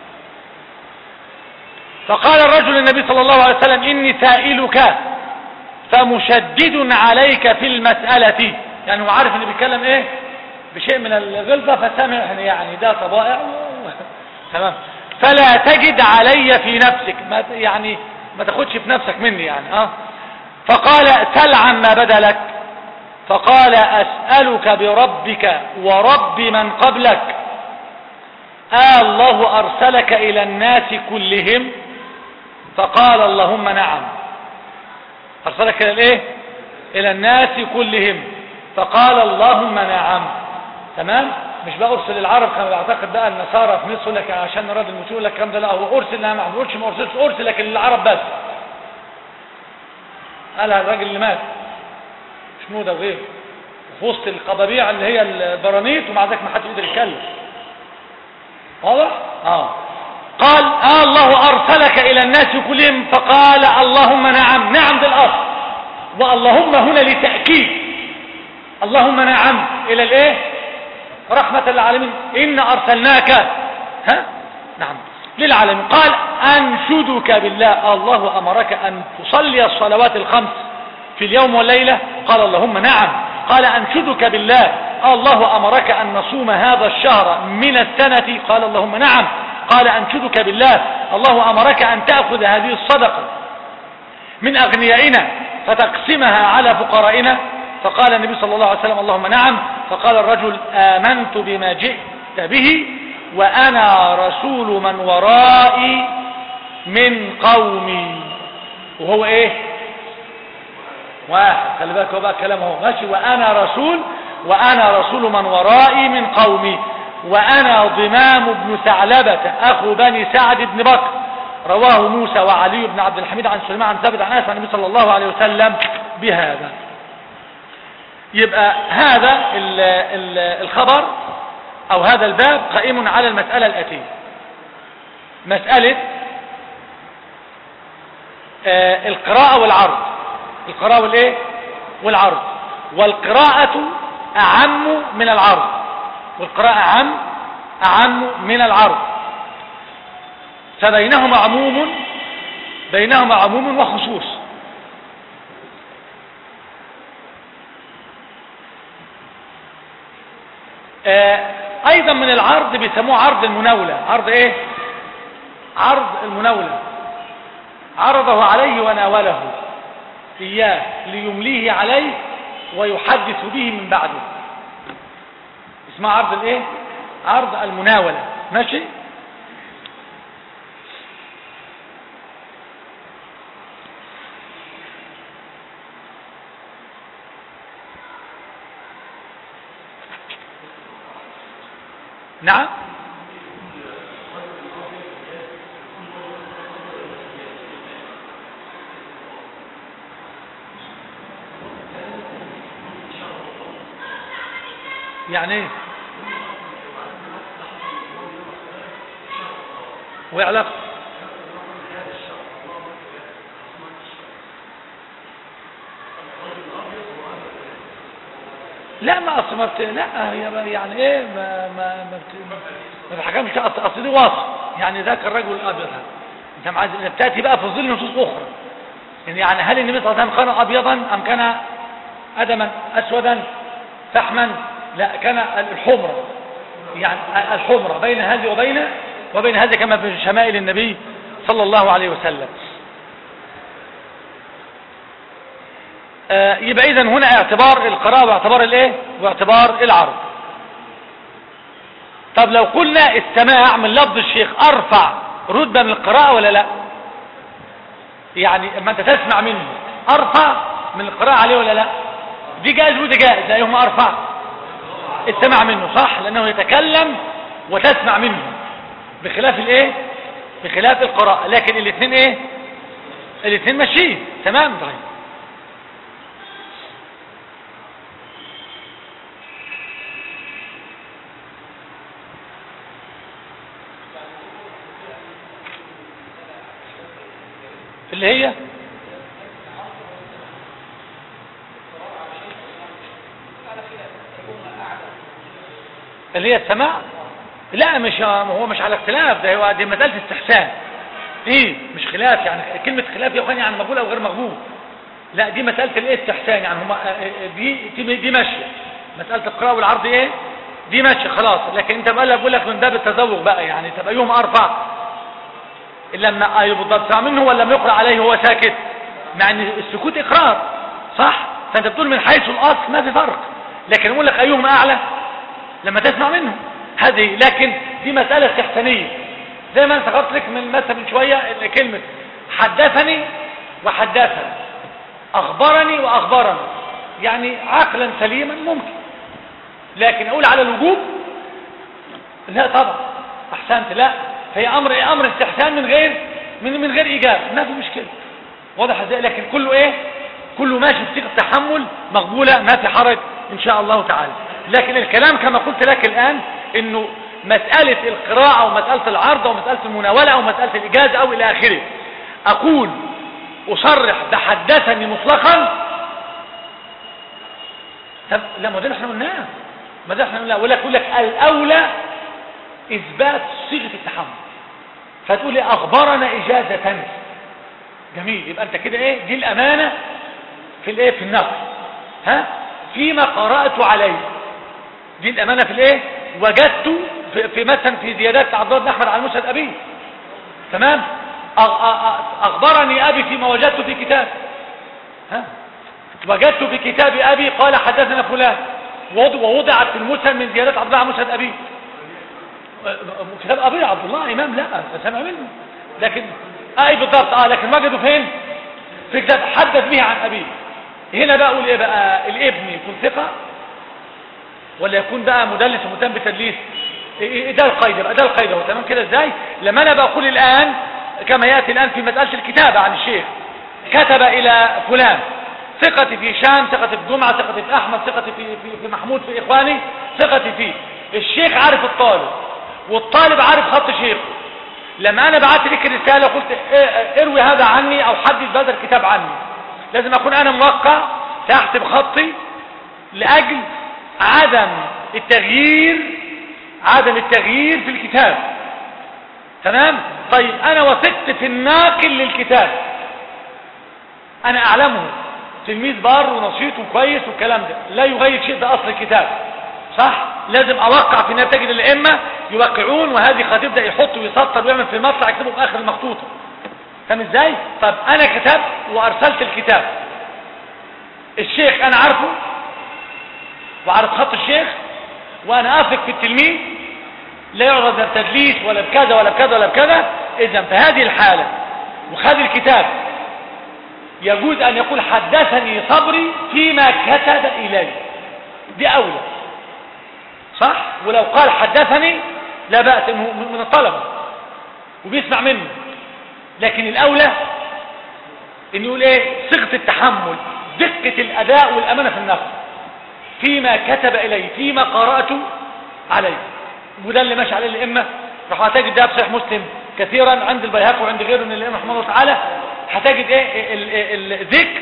فقال الرجل النبي صلى الله عليه وسلم اني سائلك فمشدد عليك في المسألة يعني هو عارف انه بيتكلم ايه بشيء من الغلظة فسمع يعني ده طبائع تمام فلا تجد علي في نفسك ما ت- يعني ما تاخدش في نفسك مني يعني اه فقال سل عما بدا لك فقال أسألك بربك ورب من قبلك آه الله أرسلك إلى الناس كلهم فقال اللهم نعم أرسلك إلى الإيه إلى الناس كلهم فقال اللهم نعم تمام مش بقى أرسل العرب كما بعتقد بقى النصارى في مصر يقول لك عشان نراد المسيح يقول لك الكلام ده لا هو أرسل لا ما بقولش ما أرسلش أرسل لكن للعرب بس قالها الراجل اللي مات مش موده وغيره في وسط القبابيع اللي هي البرانيت ومع ذلك ما حدش يقدر يتكلم واضح اه قال آه الله ارسلك الى الناس كلهم فقال اللهم نعم نعم بالاصل واللهم هنا لتاكيد اللهم نعم الى الايه رحمه للعالمين ان ارسلناك ها نعم للعالمين قال انشدك بالله الله امرك ان تصلي الصلوات الخمس في اليوم والليله قال اللهم نعم قال انشدك بالله الله امرك ان نصوم هذا الشهر من السنه قال اللهم نعم قال انشدك بالله الله امرك ان تاخذ هذه الصدقه من اغنيائنا فتقسمها على فقرائنا فقال النبي صلى الله عليه وسلم اللهم نعم فقال الرجل امنت بما جئت به وانا رسول من ورائي من قومي وهو ايه واحد خلي بالك هو بقى كلامه هو ماشي وانا رسول وانا رسول من ورائي من قومي وانا ضمام بن ثعلبة اخو بني سعد بن بكر رواه موسى وعلي بن عبد الحميد عن سليمان عن ثابت عن انس عن النبي صلى الله عليه وسلم بهذا يبقى هذا ال ال الخبر او هذا الباب قائم على المسألة الاتية مسألة آه القراءة والعرض القراءة والايه والعرض والقراءة اعم من العرض والقراءة اعم اعم من العرض فبينهما عموم بينهما عموم وخصوص آه ايضا من العرض بيسموه عرض المناولة عرض ايه عرض المناولة عرضه عليه وناوله إياه ليمليه عليه ويحدث به من بعده اسمها عرض الايه عرض المناولة ماشي نعم يعني ايه وعلاقة لا ما اصل ما بت... لا هي ما- يعني ايه ما ما ما, بت... ما بحكمش اصل اصل دي وصف يعني ذاك الرجل الابيض هذا انت معاذ بتاتي بقى في ظل نصوص اخرى يعني يعني هل النبي صلى الله عليه وسلم كان ابيضا ام كان ادما اسودا فحما لا كان الحمرة يعني الحمرة بين هذه وبين وبين هذا كما في شمائل النبي صلى الله عليه وسلم آه، يبقى اذا هنا اعتبار القراءة واعتبار الايه واعتبار العرض طب لو قلنا السماع من لفظ الشيخ ارفع رتبة من القراءة ولا لا يعني اما انت تسمع منه ارفع من القراءة عليه ولا لا دي جائز ودي جائز ايهما ارفع السماع منه صح لانه يتكلم وتسمع منه بخلاف الايه بخلاف القراءة لكن الاثنين ايه الاثنين ماشيين تمام طيب اللي هي اللي هي السماع لا مش هو مش على اختلاف ده هو دي مسألة استحسان ايه مش خلاف يعني كلمة خلاف يا اخواني يعني مقبول او غير مقبول لا دي مسألة الايه استحسان يعني هما دي دي, دي ماشية مسألة القراءة والعرض ايه دي ماشية خلاص لكن انت بقى بقول لك من باب التذوق بقى يعني تبقى يوم ارفع لما ايوه بالضبط سمع منه ولا لما يقرأ عليه هو ساكت مع ان السكوت اقرار صح فانت بتقول من حيث الاصل ما في فرق لكن يقول لك ايهما اعلى لما تسمع منه هذه لكن دي مسألة استحسانية زي ما انت قلت لك من مثلا من شوية كلمة حدثني وحدثني اخبرني واخبرني يعني عقلا سليما ممكن لكن اقول على الوجوب لا طبعا احسنت لا هي امر امر استحسان من غير من من غير ايجاب ما في مشكله واضح ازاي لكن كله ايه كله ماشي بصيغه تحمل مقبوله ما في حرج ان شاء الله تعالى لكن الكلام كما قلت لك الان انه مسألة القراءة او مسألة العرض او مسألة المناولة او مسألة الاجازة او الى اخره اقول اصرح بحدثني مطلقا طب لا ما ده احنا قلناه ما ده احنا قلناه ولا اقول لك الاولى اثبات صيغة التحمل فتقول لي اخبرنا اجازة جميل يبقى انت كده ايه دي الامانة في الايه في النقل ها فيما قرأت عليه دي الامانة في الايه وجدت في, في مثلا في زيادات عبد الله بن احمد على مسند ابي تمام اخبرني ابي فيما وجدت في كتاب ها وجدت في كتاب ابي قال حدثنا فلان ووضعت في المسند من زيادات عبد الله على مسند ابي كتاب ابي عبد الله امام لا سمع منه لكن اي بالضبط اه لكن وجدوا فين في كتاب حدث به عن ابيه هنا بقى اقول ايه بقى الابن يكون ثقه ولا يكون بقى مدلس ومتهم بتدليس إيه ده القيد بقى ده القيد هو تمام كده ازاي لما انا بقول الان كما ياتي الان في مساله الكتابه عن الشيخ كتب الى فلان ثقتي في هشام ثقتي في جمعه ثقتي في احمد ثقتي في في, في محمود في اخواني ثقتي فيه الشيخ عارف الطالب والطالب عارف خط شيخه لما انا بعت لك الرساله وقلت اروي هذا عني او حدث بهذا الكتاب عني لازم اكون انا موقع تحت بخطي لاجل عدم التغيير عدم التغيير في الكتاب تمام طيب انا وثقت في الناقل للكتاب انا اعلمه تلميذ بار ونشيط وكويس والكلام ده لا يغير شيء ده اصل الكتاب صح لازم اوقع في النهايه تجد الائمه يوقعون وهذه هتبدا يحط ويسطر ويعمل في المطلع يكتبه في اخر المخطوطه فاهم ازاي طب انا كتبت وارسلت الكتاب الشيخ انا عارفه وعارف خط الشيخ وانا اثق في التلميذ لا يعرض بتدليس ولا بكذا ولا بكذا ولا بكذا اذا في هذه الحالة وخذ الكتاب يجوز ان يقول حدثني صبري فيما كتب الي دي اولى صح ولو قال حدثني لا بأس من الطلبة وبيسمع منه لكن الاولى ان يقول ايه صيغه التحمل دقة الاداء والامانة في النقل فيما كتب اليه فيما قرأت عليه وده اللي ماشي عليه الائمه راح هتجد ده في صحيح مسلم كثيرا عند البيهقي وعند غيره من الائمه رحمه الله تعالى هتجد ايه الذكر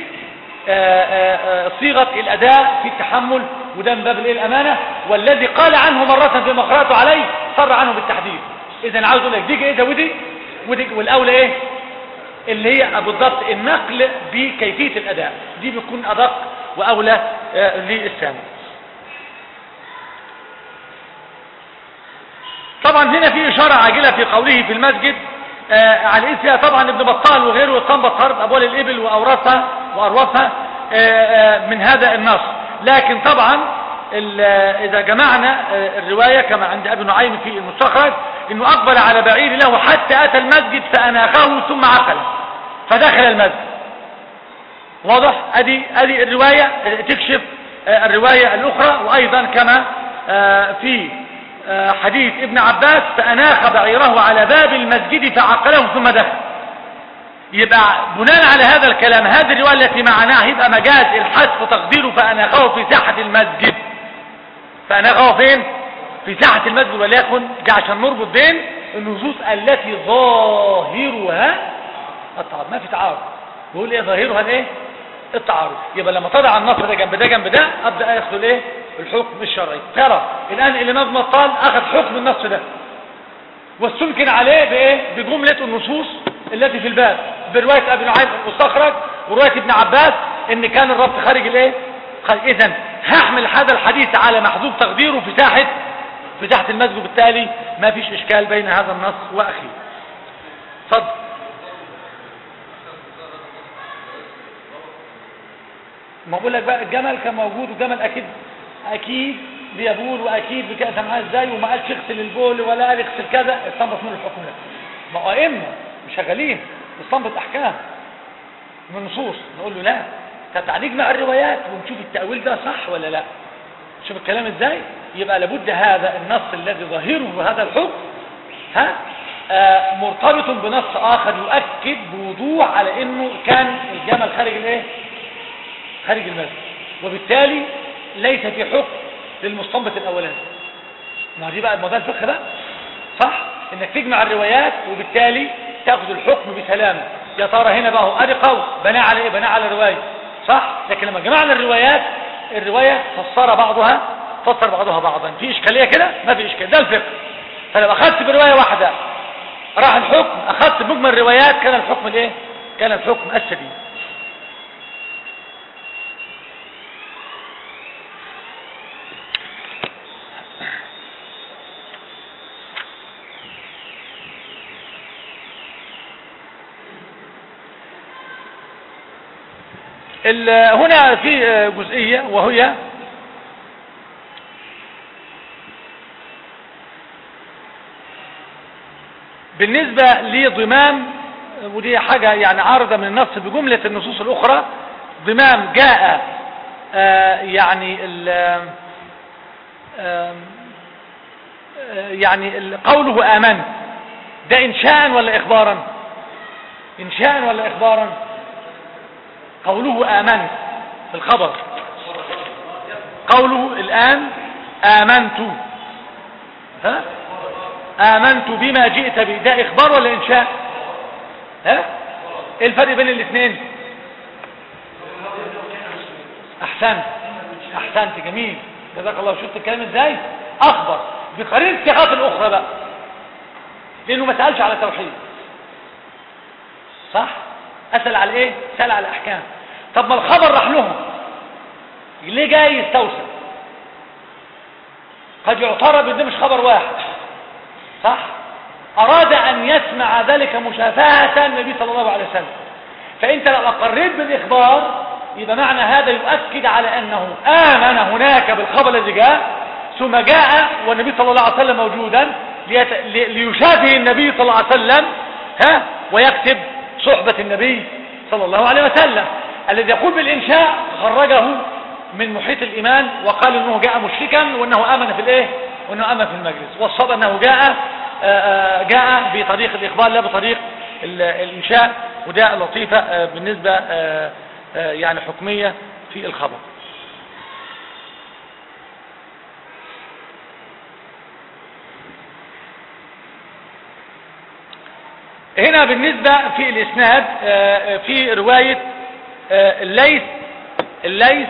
صيغه الاداء في التحمل وده من باب الايه الامانه والذي قال عنه مره فيما قراته عليه صر عنه بالتحديد اذا عاوز اقول لك دي ايه ده ودي ودي والاولى ايه اللي هي بالضبط النقل بكيفيه الاداء دي بيكون ادق واولى للسامع طبعا هنا في إشارة عاجلة في قوله في المسجد آه على فيها طبعا ابن بطال وغيره يستنبط طرد أبوال الإبل وأورثها وأروثها آه آه من هذا النص لكن طبعا إذا جمعنا الرواية كما عند أبي نعيم في المستخرج إنه أقبل على بعير له حتى أتى المسجد فأناخه ثم عقل فدخل المسجد واضح أدي, أدي الرواية تكشف الرواية الأخرى وأيضا كما في حديث ابن عباس فأناخ بعيره على باب المسجد فعقله ثم دخل يبقى بناء على هذا الكلام هذه الرواية التي معناها يبقى مجاز الحذف تقديره فأناخه في ساحة المسجد فأناخه فين في ساحة المسجد وليكن دي عشان نربط بين النصوص التي ظاهرها التعارض ما في تعارض بيقول ايه ظاهرها الايه التعارض يبقى لما تضع النص ده جنب ده جنب ده ابدا اخذ الايه الحكم الشرعي ترى الان الامام بطال اخذ حكم النص ده واستمكن عليه بايه بجمله النصوص التي في الباب بروايه ابي نعيم المستخرج وروايه ابن عباس ان كان الربط خارج الايه اذا هحمل هذا الحديث على محذوف تقديره في ساحه في ساحه المسجد وبالتالي ما فيش اشكال بين هذا النص واخيه اتفضل ما بقول لك بقى الجمل كان موجود والجمل اكيد اكيد بيبول واكيد بكأس معاه ازاي وما قالش اغسل البول ولا قال اغسل كذا استنبط منه الحكم ده ما هو ائمه مش شغالين استنبط احكام من النصوص نقول له لا طب نجمع الروايات ونشوف التأويل ده صح ولا لا شوف الكلام ازاي يبقى لابد هذا النص الذي ظاهره هذا الحكم ها آه مرتبط بنص اخر يؤكد بوضوح على انه كان الجمل خارج الايه خارج المسجد وبالتالي ليس في حكم للمستنبط الاولاني ما دي بقى الموضوع الفقه بقى صح انك تجمع الروايات وبالتالي تاخذ الحكم بسلامه يا ترى هنا بقى هو ادي قول بناء على ايه بناء على الروايه صح لكن لما جمعنا الروايات الروايه فسر بعضها فسر بعضها بعضا في اشكاليه كده ما في اشكال ده الفقه فلو اخذت بروايه واحده راح الحكم اخذت بمجمل الروايات كان الحكم الايه كان الحكم السديد هنا في جزئية وهي بالنسبة لضمام ودي حاجة يعني عارضة من النص بجملة النصوص الأخرى ضمام جاء يعني ال يعني قوله آمنت ده إنشاء ولا إخبارا إنشاء ولا إخبارا قوله آمنت في الخبر قوله الآن آمنت ها آمنت بما جئت به ده إخبار ولا إنشاء ها إيه الفرق بين الاثنين أحسنت أحسنت جميل جزاك الله شفت الكلام إزاي أخبر بقرين الصيغات الأخرى بقى لأنه ما سألش على توحيد صح أسأل على إيه سأل على الأحكام طب ما الخبر راح لهم ليه جاي يستوسل قد يعترض ان ده مش خبر واحد صح اراد ان يسمع ذلك مشافهة النبي صلى الله عليه وسلم فانت لو اقريت بالاخبار يبقى معنى هذا يؤكد على انه امن هناك بالخبر الذي جاء ثم جاء والنبي صلى الله عليه وسلم موجودا ليت... ليشافه النبي صلى الله عليه وسلم ها ويكتب صحبة النبي صلى الله عليه وسلم الذي يقول بالإنشاء خرجه من محيط الإيمان وقال أنه جاء مشركا وأنه آمن في الإيه وأنه آمن في المجلس والصواب أنه جاء جاء بطريق الإخبار لا بطريق الإنشاء وده لطيفة بالنسبة يعني حكمية في الخبر هنا بالنسبة في الإسناد في رواية الليث الليث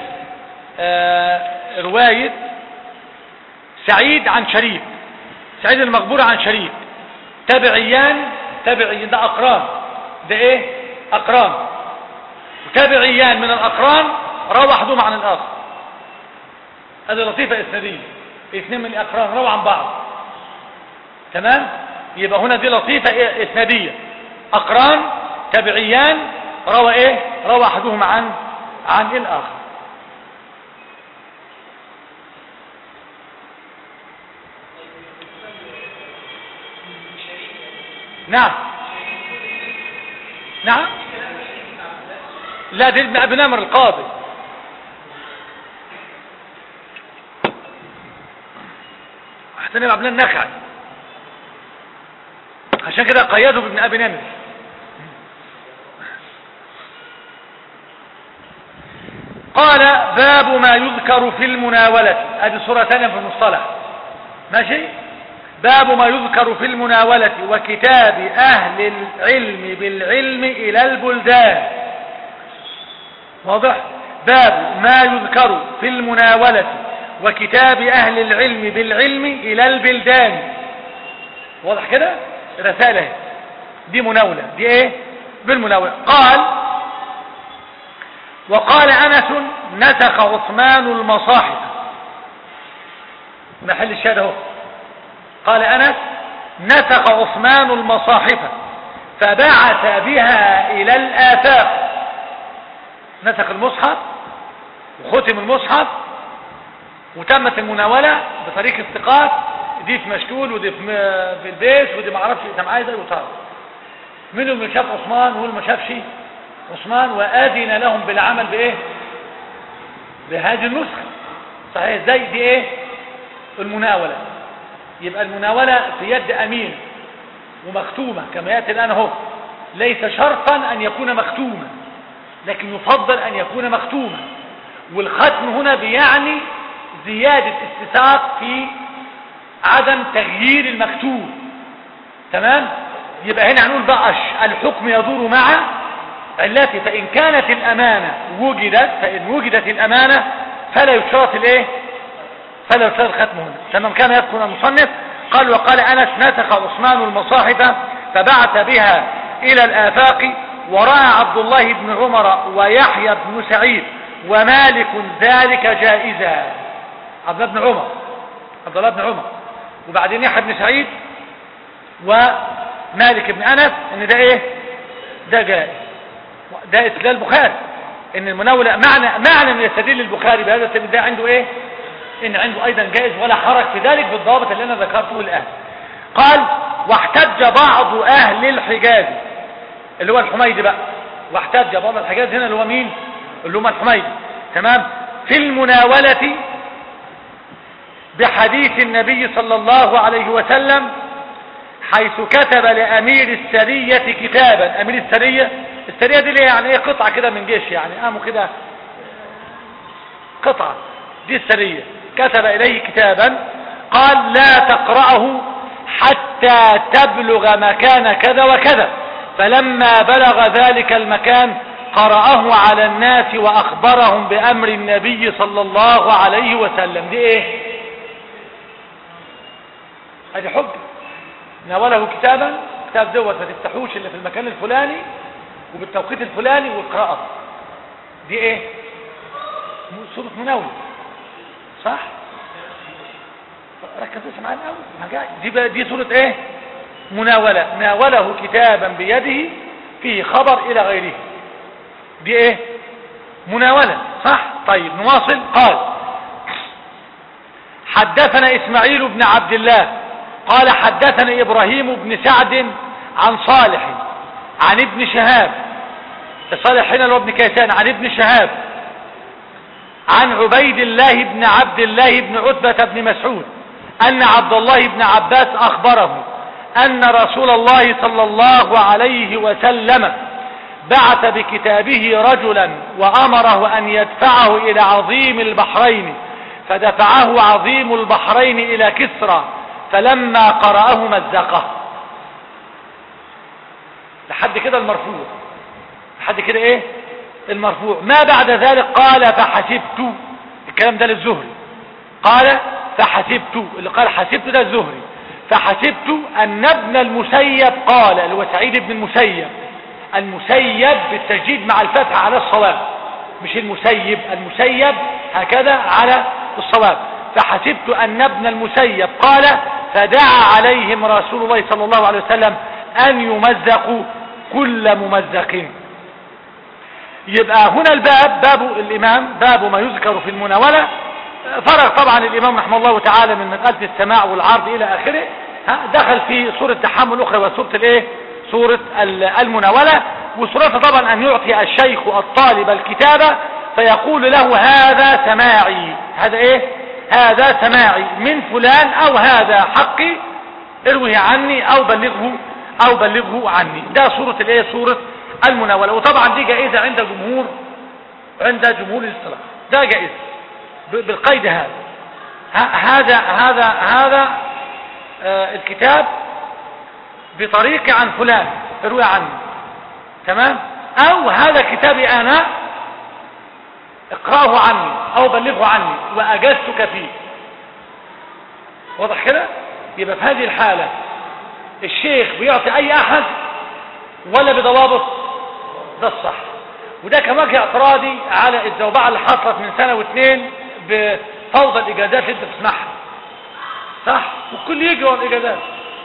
رواية سعيد عن شريك سعيد المقبور عن شريك تابعيان تابعيان ده أقران ده إيه أقران وتابعيان من الأقران روى أحدهم عن الآخر هذه لطيفة إسنادية اثنين من الأقران روى عن بعض تمام يبقى هنا دي لطيفة إيه؟ إسنادية أقران تبعيان روى إيه روى أحدهما عن عن الآخر نعم نعم لا دي ابن ابي نمر القاضي حسين ابن النخعي عشان كده قيده بابن ابي نمر قال باب ما يذكر في المناولة هذه صورة ثانية في المصطلح ماشي باب ما يذكر في المناولة وكتاب أهل العلم بالعلم إلى البلدان واضح باب ما يذكر في المناولة وكتاب أهل العلم بالعلم إلى البلدان واضح كده رسالة دي مناولة دي ايه بالمناولة قال وقال أنس نسخ عثمان المصاحف محل الشهادة اهو قال أنس نسخ عثمان المصاحف فبعث بها إلى الآفاق نسخ المصحف وختم المصحف وتمت المناولة بطريق الثقات دي في مشتول ودي في في البيت ودي ما اعرفش انت معايا ده وطار منهم اللي شاف عثمان واللي ما شافش عثمان وآذن لهم بالعمل بايه بهذه النسخة صحيح زي دي ايه المناولة يبقى المناولة في يد امين ومختومة كما يأتي الآن اهو ليس شرطا ان يكون مختوما لكن يفضل ان يكون مختوما والختم هنا بيعني زيادة استساق في عدم تغيير المكتوب تمام يبقى هنا هنقول بقى الحكم يدور مع علته فإن كانت الأمانة وجدت فإن وجدت الأمانة فلا يشترط الايه فلا يشترط الختم هنا تمام كان يذكر المصنف قال وقال أنس نسخ عثمان المصاحف فبعث بها إلى الآفاق ورأى عبد الله بن عمر ويحيى بن سعيد ومالك ذلك جائزا عبد الله بن عمر عبد الله بن عمر وبعدين يحيى بن سعيد ومالك بن أنس ان ده ايه ده جائز ده استدلال البخاري ان المناولة معنى معنى من يستدل البخاري بهذا السبب ده عنده ايه ان عنده ايضا جائز ولا حرج في ذلك بالضابط اللي انا ذكرته الان قال واحتج بعض اهل الحجاز اللي هو الحميدي بقى واحتج بعض الحجاز هنا اللي هو مين اللي هم الحميدي تمام في المناولة بحديث النبي صلى الله عليه وسلم حيث كتب لأمير السرية كتابا أمير السرية السرية دي اللي يعني ايه قطعة كده من جيش يعني قاموا كده قطعة دي السرية كتب إليه كتابا قال لا تقرأه حتى تبلغ مكان كذا وكذا فلما بلغ ذلك المكان قرأه على الناس وأخبرهم بأمر النبي صلى الله عليه وسلم دي ايه هذه حجة ناوله كتابا كتاب دوت ما تفتحوش الا في المكان الفلاني وبالتوقيت الفلاني والقراءة دي ايه سورة مناولة صح ركزوا معايا الاول دي بقى دي سورة ايه مناولة ناوله كتابا بيده فيه خبر الى غيره دي ايه مناولة صح طيب نواصل قال حدثنا اسماعيل بن عبد الله قال حدثنا ابراهيم بن سعد عن صالح عن ابن شهاب صالح هنا اللي هو ابن كيسان عن ابن شهاب عن عبيد الله بن عبد الله بن عتبة بن مسعود أن عبد الله بن عباس أخبره أن رسول الله صلى الله عليه وسلم بعث بكتابه رجلا وأمره أن يدفعه إلى عظيم البحرين فدفعه عظيم البحرين إلى كسرى فلما قرأه مزقه لحد كده المرفوع لحد كده ايه المرفوع ما بعد ذلك قال فحسبت الكلام ده للزهري قال فحسبت اللي قال حسبت ده الزهري فحسبت أن ابن المسيب قال اللي هو سعيد بن المسيب المسيب بالتجديد مع الفتح على الصواب مش المسيب المسيب هكذا على الصواب فحسبت أن ابن المسيب قال فدعا عليهم رسول الله صلى الله عليه وسلم أن يمزقوا كل ممزق يبقى هنا الباب باب الإمام باب ما يذكر في المناولة فرغ طبعا الإمام رحمه الله تعالى من مسألة السماع والعرض إلى آخره دخل في سورة تحمل أخرى وسورة الإيه سورة المناولة وسورتها طبعا أن يعطي الشيخ الطالب الكتابة فيقول له هذا سماعي هذا إيه هذا سماعي من فلان أو هذا حقي اروه عني أو بلغه أو بلغه عني ده سورة الإيه سورة المناولة وطبعا دي جائزة عند جمهور عند جمهور الاصطلاح ده جائزة بالقيد هذا هذا هذا هذا آه الكتاب بطريق عن فلان اروي عني تمام او هذا كتابي انا اقراه عني او بلغه عني واجزتك فيه واضح كده يبقى في هذه الحالة الشيخ بيعطي اي احد ولا بضوابط ده الصح وده كان وجه اعتراضي على الزوبعة اللي حصلت من سنة واثنين بفوضى الاجازات اللي انت بتسمعها صح والكل يجي ورا الاجازات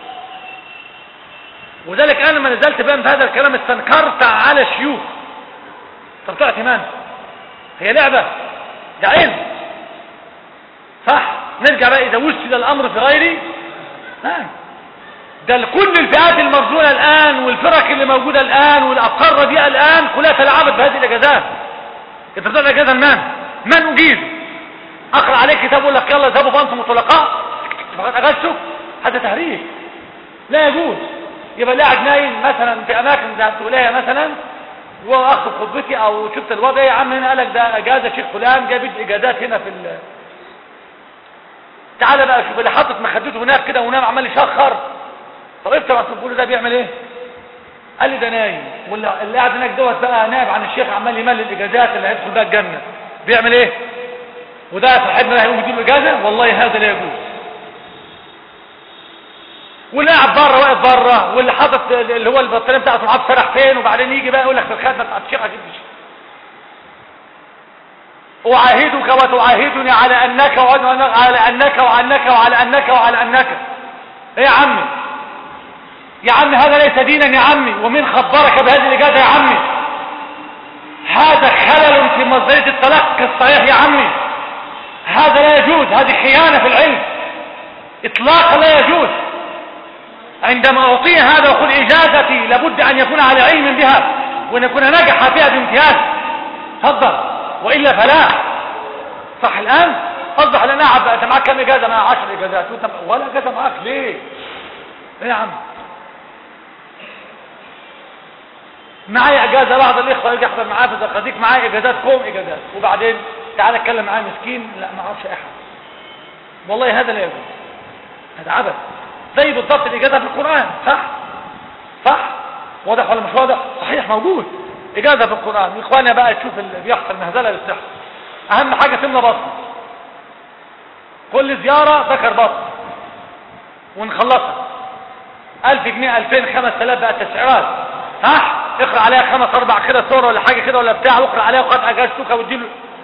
وذلك انا لما نزلت بقى بهذا الكلام استنكرت على الشيوخ طب تعطي من هي لعبة ده علم صح نرجع بقى اذا وسد الامر في غيري نعم ده كل الفئات المرزونة الآن والفرق اللي موجودة الآن والأفكار الرديئة الآن كلها تلعبت بهذه الإجازات أنت بتقول إجازة لمن؟ من أجيز؟ أقرأ عليك كتاب يقول لك يلا اذهبوا فأنتم مطلقاء فقد أجازته هذا تهريج لا يجوز يبقى اللي قاعد نايم مثلا في أماكن زي السولية مثلا واخد خطبتي او شفت الوضع يا عم هنا قالك ده اجازه شيخ فلان جاب اجازات هنا في ال تعالى بقى شوف اللي حاطط مخدته هناك كده ونام عمال يشخر طب انت ما تقول ده بيعمل ايه قال لي ده نايم واللي اللي قاعد هناك دوت بقى نائب عن الشيخ عمال يملي الاجازات اللي هيدخل بقى الجنه بيعمل ايه وده صاحبنا هيقوم يديله اجازه والله هذا لا يجوز واللي قاعد بره واقف بره واللي حاطط اللي هو البطاريه بتاعته معاه سرح فين وبعدين يجي بقى يقول لك في الخدمه بتاعت الشيخ اكيد مش اعاهدك وتعاهدني على انك وعلى انك وعنك وعلى انك وعلى انك ايه يا عمي يا عمي هذا ليس دينا يا عمي ومن خبرك بهذه الاجازه يا عمي هذا خلل في مصدريه التلقي الصحيح يا عمي هذا لا يجوز هذه خيانه في العلم اطلاقا لا يجوز عندما أعطيه هذا وقل إجازتي لابد أن يكون على علم بها وأن يكون نجح فيها بامتياز تفضل وإلا فلا صح الآن أصبح لنا عبد أنت معك كم إجازة معك عشر إجازات وانت ولا إجازة معك ليه إيه يا عم معايا إجازة بعض الإخوة يجي يحضر معاه في زقاديك معايا إجازات كوم إجازات وبعدين تعال اتكلم معاه مسكين لا ما اعرفش أحد والله هذا لا يجوز هذا عبث زي بالضبط الإجازة في القرآن صح صح واضح ولا مش واضح صحيح موجود إجازة في القرآن إخواننا بقى تشوف اللي بيحصل مهزلة اللي بتحصل أهم حاجة تملى بطن كل زيارة ذكر بطن ونخلصها ألف جنيه ألفين خمس تلاف بقى تسعيرات صح اقرأ عليها خمس أربع كده صورة ولا حاجة كده ولا بتاع واقرأ عليها وقد أجازتك واديله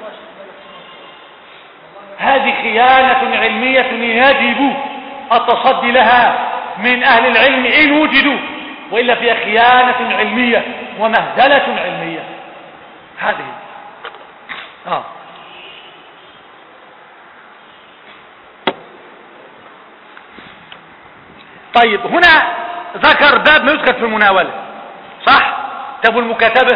هذه خيانة علمية يجب التصدي لها من أهل العلم إن وجدوا وإلا فيها خيانة علمية ومهزلة علمية هذه آه. طيب هنا ذكر باب ما يذكر في المناولة صح طب والمكاتبة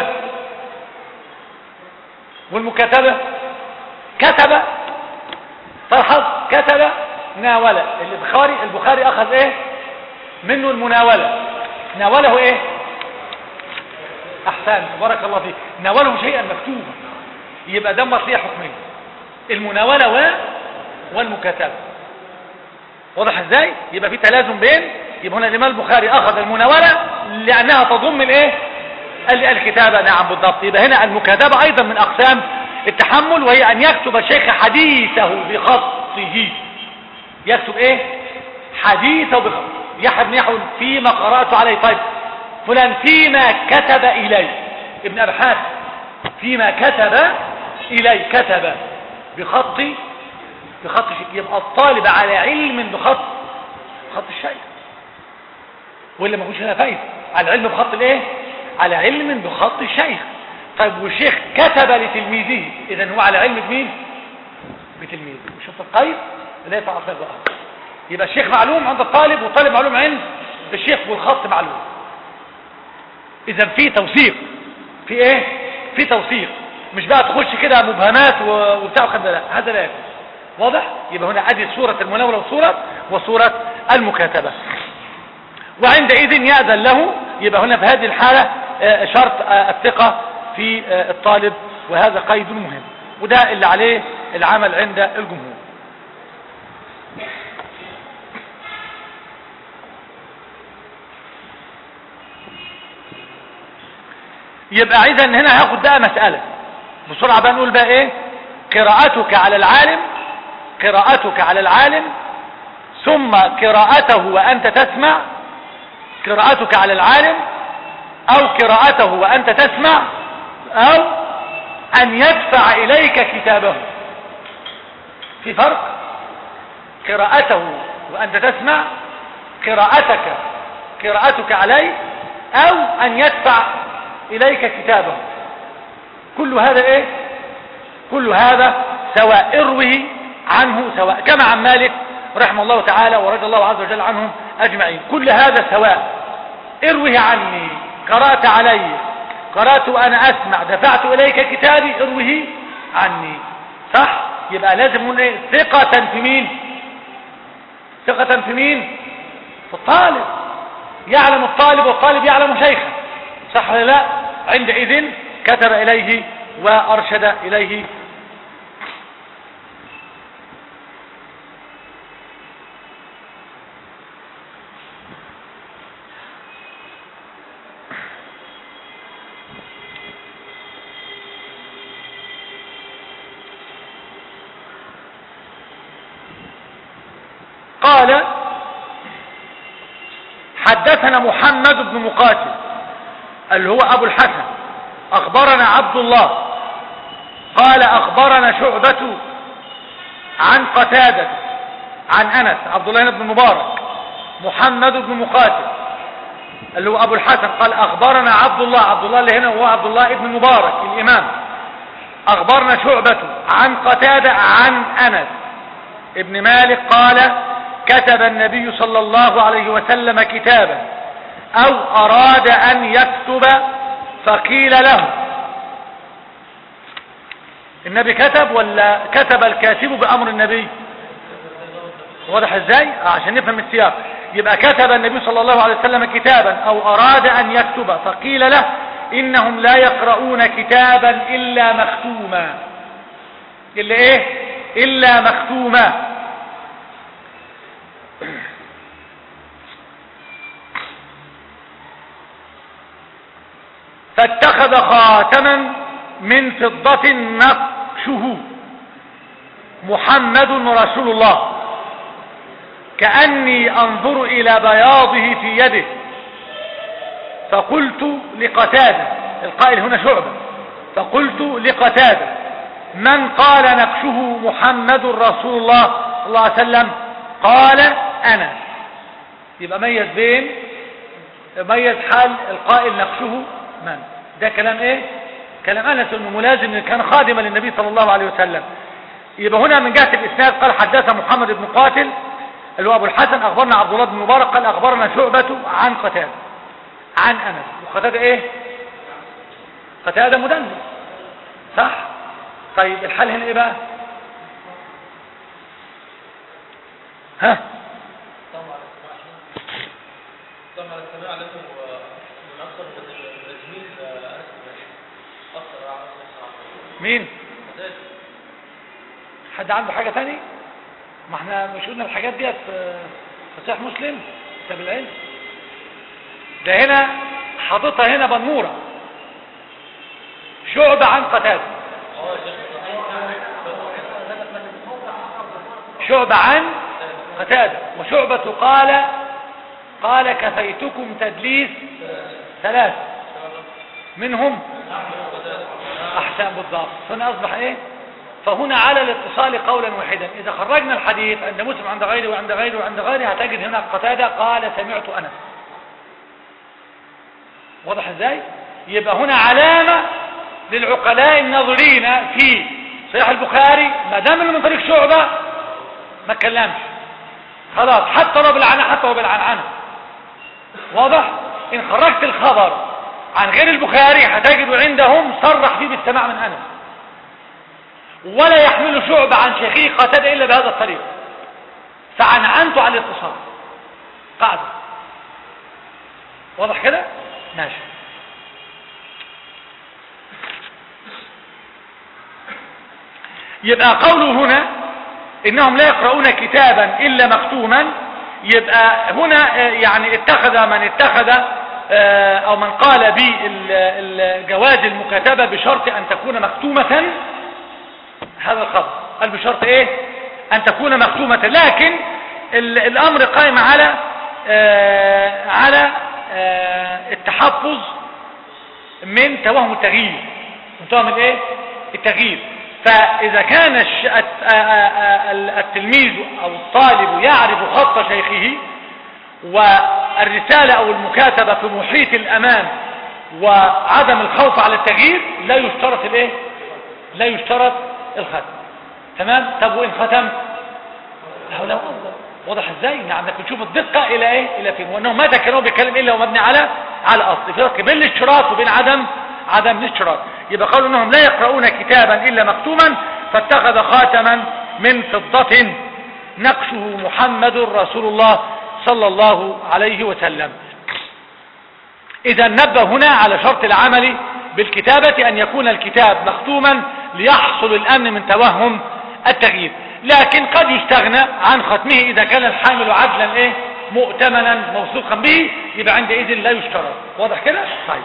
والمكاتبة كتب فالحظ كتب ناولة البخاري البخاري اخذ ايه منه المناولة ناوله ايه احسان بارك الله فيك ناوله شيئا مكتوبا يبقى ده مصلية حكمية المناولة و والمكاتبة واضح ازاي يبقى في تلازم بين يبقى هنا الامام البخاري اخذ المناولة لانها تضم الايه الكتابة نعم بالضبط يبقى هنا المكاتبة ايضا من اقسام التحمل وهي ان يكتب الشيخ حديثه بخطه يكتب ايه حديثه بخطه يحب يحول فيما قرأت عليه طيب فلان فيما كتب إلي ابن أبحاث فيما كتب إلي كتب بخط بخط يبقى الطالب على علم بخط بخط الشيخ ولا ما يكونش هنا فايده على علم بخط الايه على علم بخط الشيخ طيب والشيخ كتب لتلميذه اذا هو على علم بمين بتلميذه وشوف القيد لا يفعل خير بقى يبقى الشيخ معلوم عند الطالب والطالب معلوم عند الشيخ والخط معلوم اذا في توثيق في ايه في توثيق مش بقى تخش كده مبهمات وبتاع وخد لا هذا لا يكون واضح يبقى هنا ادي صورة المناولة وصورة وصورة المكاتبة وعندئذ يأذن له يبقى هنا في هذه الحالة آه، شرط آه، الثقة في آه، الطالب وهذا قيد مهم وده اللي عليه العمل عند الجمهور يبقى اذا هنا هاخد بقى مسألة بسرعة بقى نقول بقى ايه قراءتك على العالم قراءتك على العالم ثم قراءته وانت تسمع قراءتك على العالم او قراءته وانت تسمع او ان يدفع اليك كتابه في فرق قراءته وانت تسمع قراءتك قراءتك عليه او ان يدفع اليك كتابه كل هذا ايه كل هذا سواء اروه عنه سواء كما عن مالك رحمه الله تعالى ورضي الله عز وجل عنهم اجمعين كل هذا سواء اروه عني قرأت علي قرأت وانا اسمع دفعت اليك كتابي اروه عني صح يبقى لازم نقول ايه ثقة في مين ثقة في مين في الطالب يعلم الطالب والطالب يعلم شيخه صح ولا لا عندئذ كتب اليه وارشد اليه قال حدثنا محمد بن مقاتل اللي هو ابو الحسن اخبرنا عبد الله قال اخبرنا شعبة عن قتادة عن انس عبد الله بن مبارك محمد بن مقاتل اللي هو ابو الحسن قال اخبرنا عبد الله عبد الله اللي هنا هو عبد الله بن مبارك الامام اخبرنا شعبة عن قتادة عن انس ابن مالك قال كتب النبي صلى الله عليه وسلم كتابا او اراد ان يكتب فقيل له النبي كتب ولا كتب الكاتب بامر النبي واضح ازاي عشان نفهم السياق يبقى كتب النبي صلى الله عليه وسلم كتابا او اراد ان يكتب فقيل له انهم لا يقرؤون كتابا الا مختوما الا ايه الا مختوما فاتخذ خاتما من فضة نقشه محمد رسول الله كأني أنظر إلى بياضه في يده فقلت لقتادة القائل هنا شعبة فقلت لقتادة من قال نقشه محمد رسول الله صلى الله عليه وسلم قال أنا يبقى ميز بين ميز حال القائل نقشه من ده كلام ايه كلام انس انه ملازم كان خادما للنبي صلى الله عليه وسلم يبقى هنا من جهه الاسناد قال حدث محمد بن قاتل اللي هو ابو الحسن اخبرنا عبد الله بن مبارك قال اخبرنا شعبة عن قتادة عن انس وقتادة ايه قتادة مدلس صح طيب الحال هنا ايه بقى ها طبعا السماع لكم من اكثر التجميل اكثر مين حد عنده حاجة تاني ما احنا مش قلنا الحاجات ديت في صحيح مسلم كتاب العلم ده هنا حاططها هنا بنورة شعب عن قتادة شعب عن قتادة وشعبة قال قال كفيتكم تدليس ثلاث منهم احسان بالضبط هنا اصبح ايه فهنا على الاتصال قولا واحدا إذا خرجنا الحديث عند مسلم عند غيره وعند غيره وعند غيره هتجد هنا قتادة قال سمعت أنا واضح ازاي يبقى هنا علامة للعقلاء الناظرين في صحيح البخاري ما دام من طريق شعبة ما اتكلمش خلاص حتى لو بالعنعنة حتى لو بالعنعنة واضح ان خرجت الخبر عن غير البخاري هتجد عندهم صرح فيه بالسماع من انس ولا يحمل شعبة عن شيخه قتادة الا بهذا الطريق فعنعنت على الاتصال قاعدة واضح كده ماشي يبقى قوله هنا انهم لا يقرؤون كتابا الا مختوما يبقى هنا آه، يعني اتخذ من اتخذ آه، او من قال بجواز المكاتبة بشرط ان تكون مختومة هذا الخبر قال بشرط ايه ان تكون مختومة لكن ال- الامر قائم على آه، على آه، التحفظ من توهم التغيير من توهم الايه التغيير فاذا كان الش... الت- آ- آ- آ- التلميذ او الطالب يعرف خط شيخه والرسالة او المكاتبة في محيط الامام وعدم الخوف على التغيير لا يشترط الايه لا يشترط الختم تمام طب وان ختم لا لا افضل واضح ازاي نعم لكن نشوف الدقة الى ايه الى فين وانه ما كانوا بيتكلم الا ومبني على على اصل في فرق بين الاشتراط وبين عدم عدم الاشتراط يبقى قالوا انهم لا يقرؤون كتابا الا مكتوما فاتخذ خاتما من فضة نقشه محمد رسول الله صلى الله عليه وسلم اذا نبه هنا على شرط العمل بالكتابة ان يكون الكتاب مختوما ليحصل الامن من توهم التغيير لكن قد يستغنى عن ختمه اذا كان الحامل عدلا ايه مؤتمنا موثوقا به يبقى عندئذ لا يشترط واضح كده طيب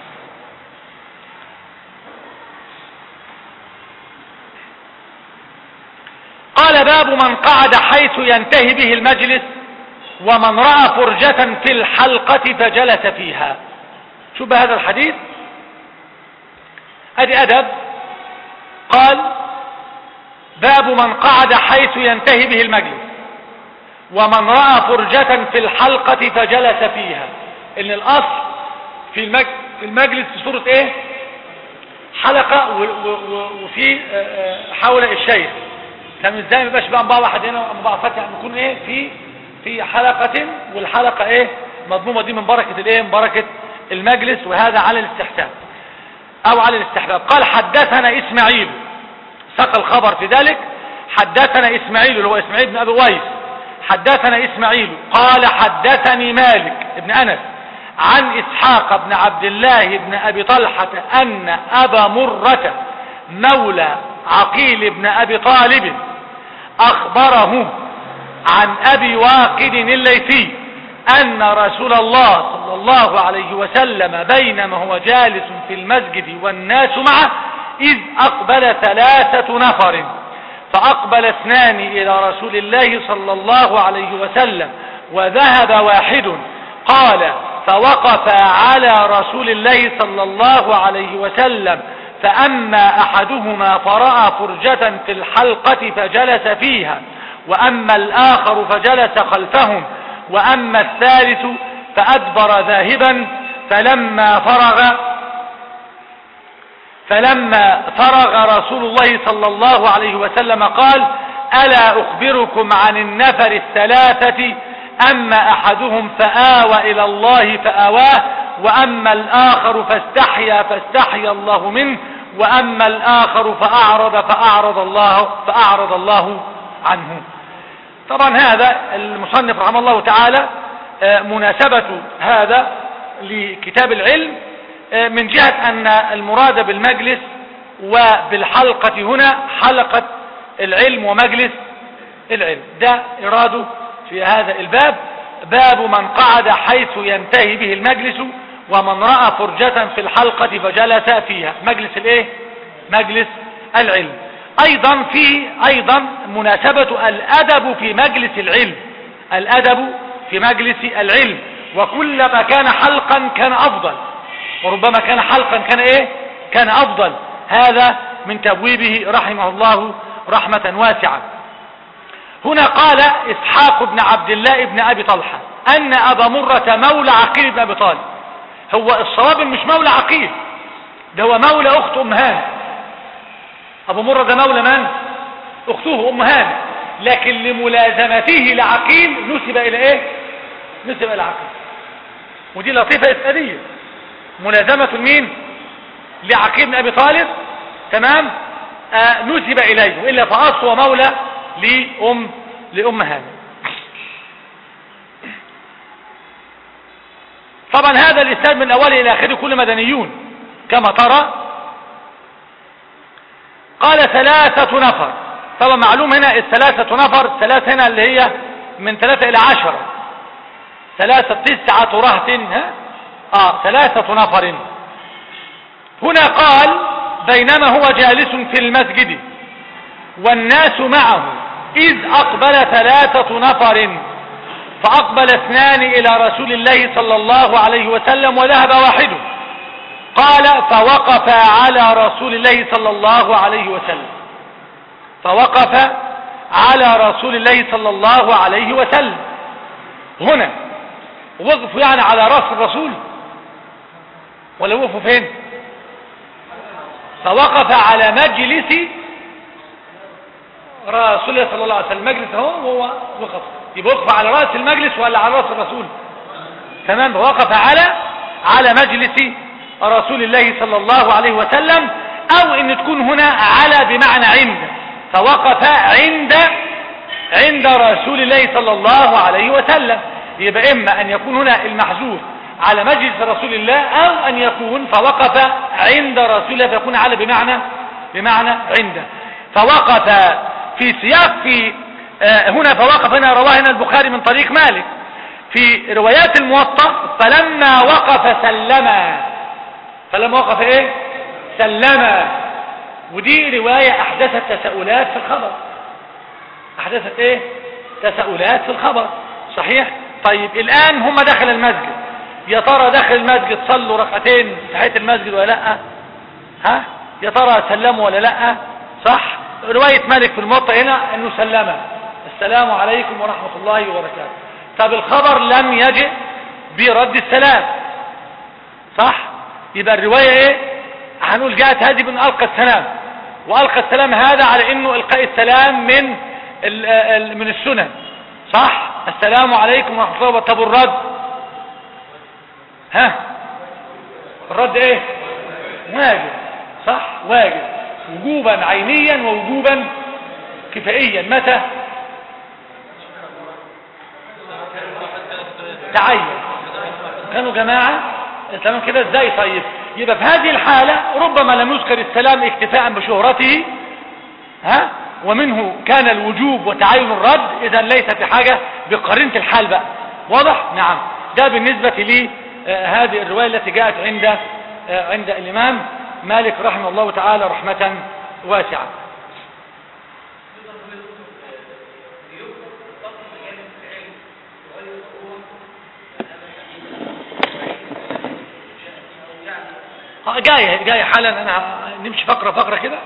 قال باب من قعد حيث ينتهي به المجلس ومن رأى فرجة في الحلقة فجلس فيها شوف هذا الحديث ادي ادب قال باب من قعد حيث ينتهي به المجلس ومن رأى فرجة في الحلقة فجلس فيها ان الاصل في المج... في المجلس في صورة ايه حلقة و... و... و... وفي آه، آه، حول الشيخ كان ازاي ما يبقاش بقى مباع واحد هنا ومباع فتح نكون ايه في في حلقة والحلقة ايه مضمومة دي من بركة الايه من بركة المجلس وهذا على الاستحسان او على الاستحباب قال حدثنا اسماعيل ساق الخبر في ذلك حدثنا اسماعيل اللي هو اسماعيل بن ابي ويس حدثنا اسماعيل قال حدثني مالك ابن انس عن اسحاق بن عبد الله بن ابي طلحة ان ابا مرة مولى عقيل بن ابي طالب اخبره عن ابي واقد الليثي ان رسول الله صلى الله عليه وسلم بينما هو جالس في المسجد والناس معه اذ اقبل ثلاثة نفر فاقبل اثنان الى رسول الله صلى الله عليه وسلم وذهب واحد قال فوقف على رسول الله صلى الله عليه وسلم فأما أحدهما فرأى فرجة في الحلقة فجلس فيها وأما الآخر فجلس خلفهم وأما الثالث فأدبر ذاهبا فلما فرغ فلما فرغ رسول الله صلى الله عليه وسلم قال ألا أخبركم عن النفر الثلاثة أما أحدهم فآوى إلى الله فآواه وأما الآخر فاستحيا فاستحيا الله منه وأما الآخر فأعرض فأعرض الله فأعرض الله عنه طبعا هذا المصنف رحمه الله تعالى آه، مناسبة هذا لكتاب العلم آه، من جهة أن المراد بالمجلس وبالحلقة هنا حلقة العلم ومجلس العلم ده إراده في هذا الباب باب من قعد حيث ينتهي به المجلس ومن رأى فرجة في الحلقة فجلس فيها مجلس الايه مجلس العلم ايضا في ايضا مناسبة الادب في مجلس العلم الادب في مجلس العلم وكلما كان حلقا كان افضل وربما كان حلقا كان ايه كان افضل هذا من تبويبه رحمه الله رحمة واسعة هنا قال إسحاق بن عبد الله بن أبي طلحة أن أبا مرة مولى عقيل بن أبي طالب هو الصواب مش مولى عقيل ده هو مولى أخت أم هاني أبو مرة ده مولى من؟ أخته أم هاني لكن لملازمته لعقيل نسب إلى إيه؟ نسب إلى عقيل ودي لطيفة إسئلية ملازمة مين؟ لعقيل بن أبي طالب تمام؟ آه نسب إليه وإلا فأصل مولى لأم لأم هاني طبعا هذا الإسناد من أوله إلى آخره كل مدنيون كما ترى قال ثلاثة نفر طبعا معلوم هنا الثلاثة نفر ثلاثة هنا اللي هي من ثلاثة إلى عشرة ثلاثة تسعة رهط ها آه ثلاثة نفر هنا قال بينما هو جالس في المسجد والناس معه إذ أقبل ثلاثة نفر فأقبل اثنان إلى رسول الله صلى الله عليه وسلم وذهب واحد قال فوقف على رسول الله صلى الله عليه وسلم فوقف على رسول الله صلى الله عليه وسلم هنا وقفوا يعني على رأس الرسول ولا وقفوا فين فوقف على مجلس رسول الله صلى الله عليه وسلم مجلس اهو وهو وقف يبقى وقف على رأس المجلس ولا على رأس الرسول تمام وقف على على مجلس رسول الله صلى الله عليه وسلم او ان تكون هنا على بمعنى عند فوقف عند عند رسول الله صلى الله عليه وسلم يبقى اما ان يكون هنا المحذوف على مجلس رسول الله او ان يكون فوقف عند رسول الله فيكون على بمعنى بمعنى عند فوقف في سياق في آه هنا فوقف هنا رواه هنا البخاري من طريق مالك في روايات الموطأ فلما وقف سلم فلما وقف ايه سلم ودي رواية احدثت تساؤلات في الخبر احدثت ايه تساؤلات في الخبر صحيح طيب الان هم دخل المسجد يا ترى دخل المسجد صلوا ركعتين تحية المسجد ولا لا ها يا ترى سلموا ولا لا صح رواية مالك في الموطأ هنا انه سلم السلام عليكم ورحمة الله وبركاته طب الخبر لم يجئ برد السلام صح يبقى الرواية ايه هنقول جاءت هذه من ألقى السلام وألقى السلام هذا على انه القاء السلام من ال ال من السنن صح السلام عليكم ورحمة الله وبركاته طب الرد ها الرد ايه واجب صح واجب وجوبا عينيا ووجوبا كفائيا متى تعين كانوا جماعة تمام كده ازاي طيب يبقى في هذه الحالة ربما لم يذكر السلام اكتفاء بشهرته ها ومنه كان الوجوب وتعين الرد اذا ليس في حاجة بقرينة الحال بقى واضح نعم ده بالنسبة لي آه هذه الرواية التي جاءت عند آه عند الامام مالك رحمه الله تعالى رحمة واسعة جاية جاية حالا انا نمشي فقرة فقرة كده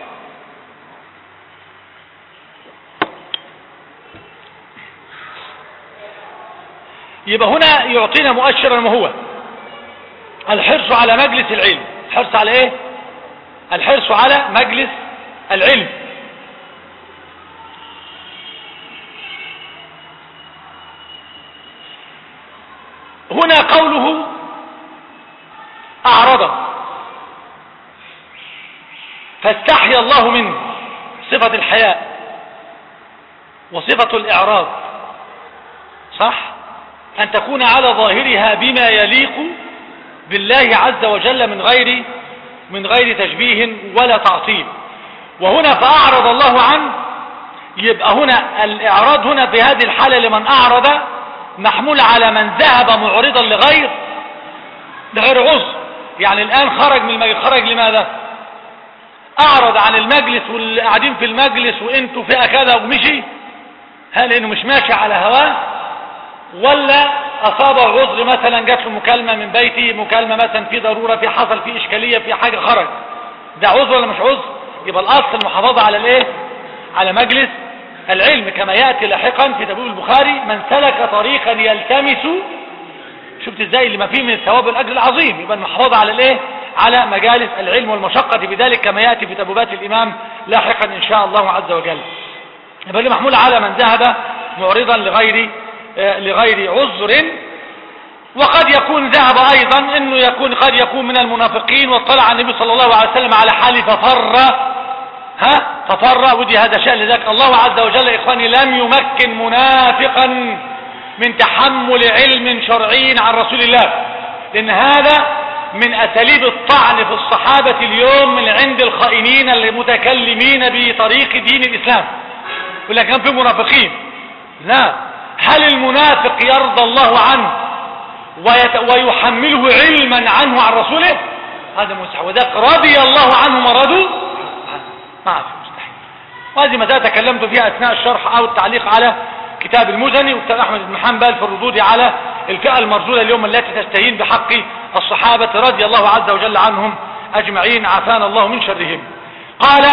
يبقى هنا يعطينا مؤشرا وهو الحرص على مجلس العلم الحرص على ايه الحرص على مجلس العلم هنا قوله اعرض فاستحيا الله منه صفة الحياء وصفة الإعراض صح أن تكون على ظاهرها بما يليق بالله عز وجل من غير من غير تشبيه ولا تعطيل وهنا فأعرض الله عنه يبقى هنا الإعراض هنا في هذه الحالة لمن أعرض محمول على من ذهب معرضا لغير لغير عذر يعني الآن خرج من المجلس خرج لماذا أعرض عن المجلس واللي قاعدين في المجلس وانتوا فئة كذا ومشي هل انه مش ماشي على هواه ولا اصابه عذر مثلا جات له مكالمة من بيتي مكالمة مثلا في ضرورة في حصل في اشكالية في حاجة خرج ده عذر ولا مش عذر يبقى الاصل المحافظة على الايه على مجلس العلم كما يأتي لاحقا في تبويب البخاري من سلك طريقا يلتمس شفت ازاي اللي ما فيه من الثواب والاجر العظيم يبقى المحافظة على الايه على مجالس العلم والمشقة بذلك كما يأتي في تبويبات الامام لاحقا ان شاء الله عز وجل يبقى اللي محمول على من ذهب معرضا لغير آه، لغير عذر وقد يكون ذهب ايضا انه يكون قد يكون من المنافقين واطلع النبي صلى الله عليه وسلم على حال ففر ها ففر ودي هذا شأن لذلك الله عز وجل يا اخواني لم يمكن منافقا من تحمل علم شرعي عن رسول الله لان هذا من اساليب الطعن في الصحابة اليوم من عند الخائنين المتكلمين بطريق دين الاسلام يقول لك كان في منافقين لا هل المنافق يرضى الله عنه ويت... ويحمله علما عنه عن رسوله هذا مستحيل وذلك رضي الله عنهم ورضوا عنه. ما في مستحيل وهذه مسألة تكلمت فيها أثناء الشرح أو التعليق على كتاب المزني وكتاب أحمد بن حنبل في الردود على الفئة المرزولة اليوم التي تستهين بحق الصحابة رضي الله عز وجل عنهم أجمعين عافانا الله من شرهم قال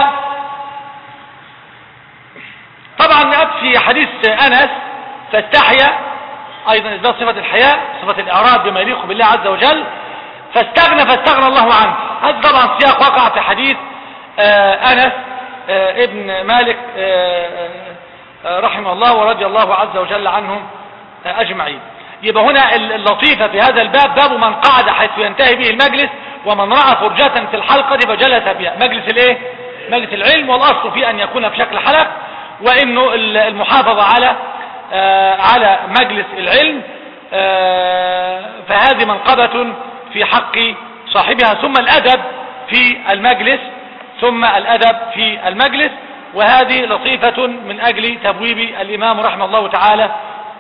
طبعا في حديث أنس فاستحيا أيضا إثبات صفة الحياء صفة الإعراض بما يليق بالله عز وجل فاستغنى فاستغنى الله عنه هذا طبعا سياق وقع في حديث آه أنس آه ابن مالك آه آه رحمه الله ورضي الله عز وجل عنهم آه أجمعين يبقى هنا اللطيفة في هذا الباب باب من قعد حيث ينتهي به المجلس ومن رأى فرجة في الحلقة فجلس فيها مجلس الايه مجلس العلم والأصل في أن يكون بشكل حلق وانه المحافظة على آه على مجلس العلم آه فهذه منقبة في حق صاحبها ثم الادب في المجلس ثم الادب في المجلس وهذه لطيفة من اجل تبويب الامام رحمه الله تعالى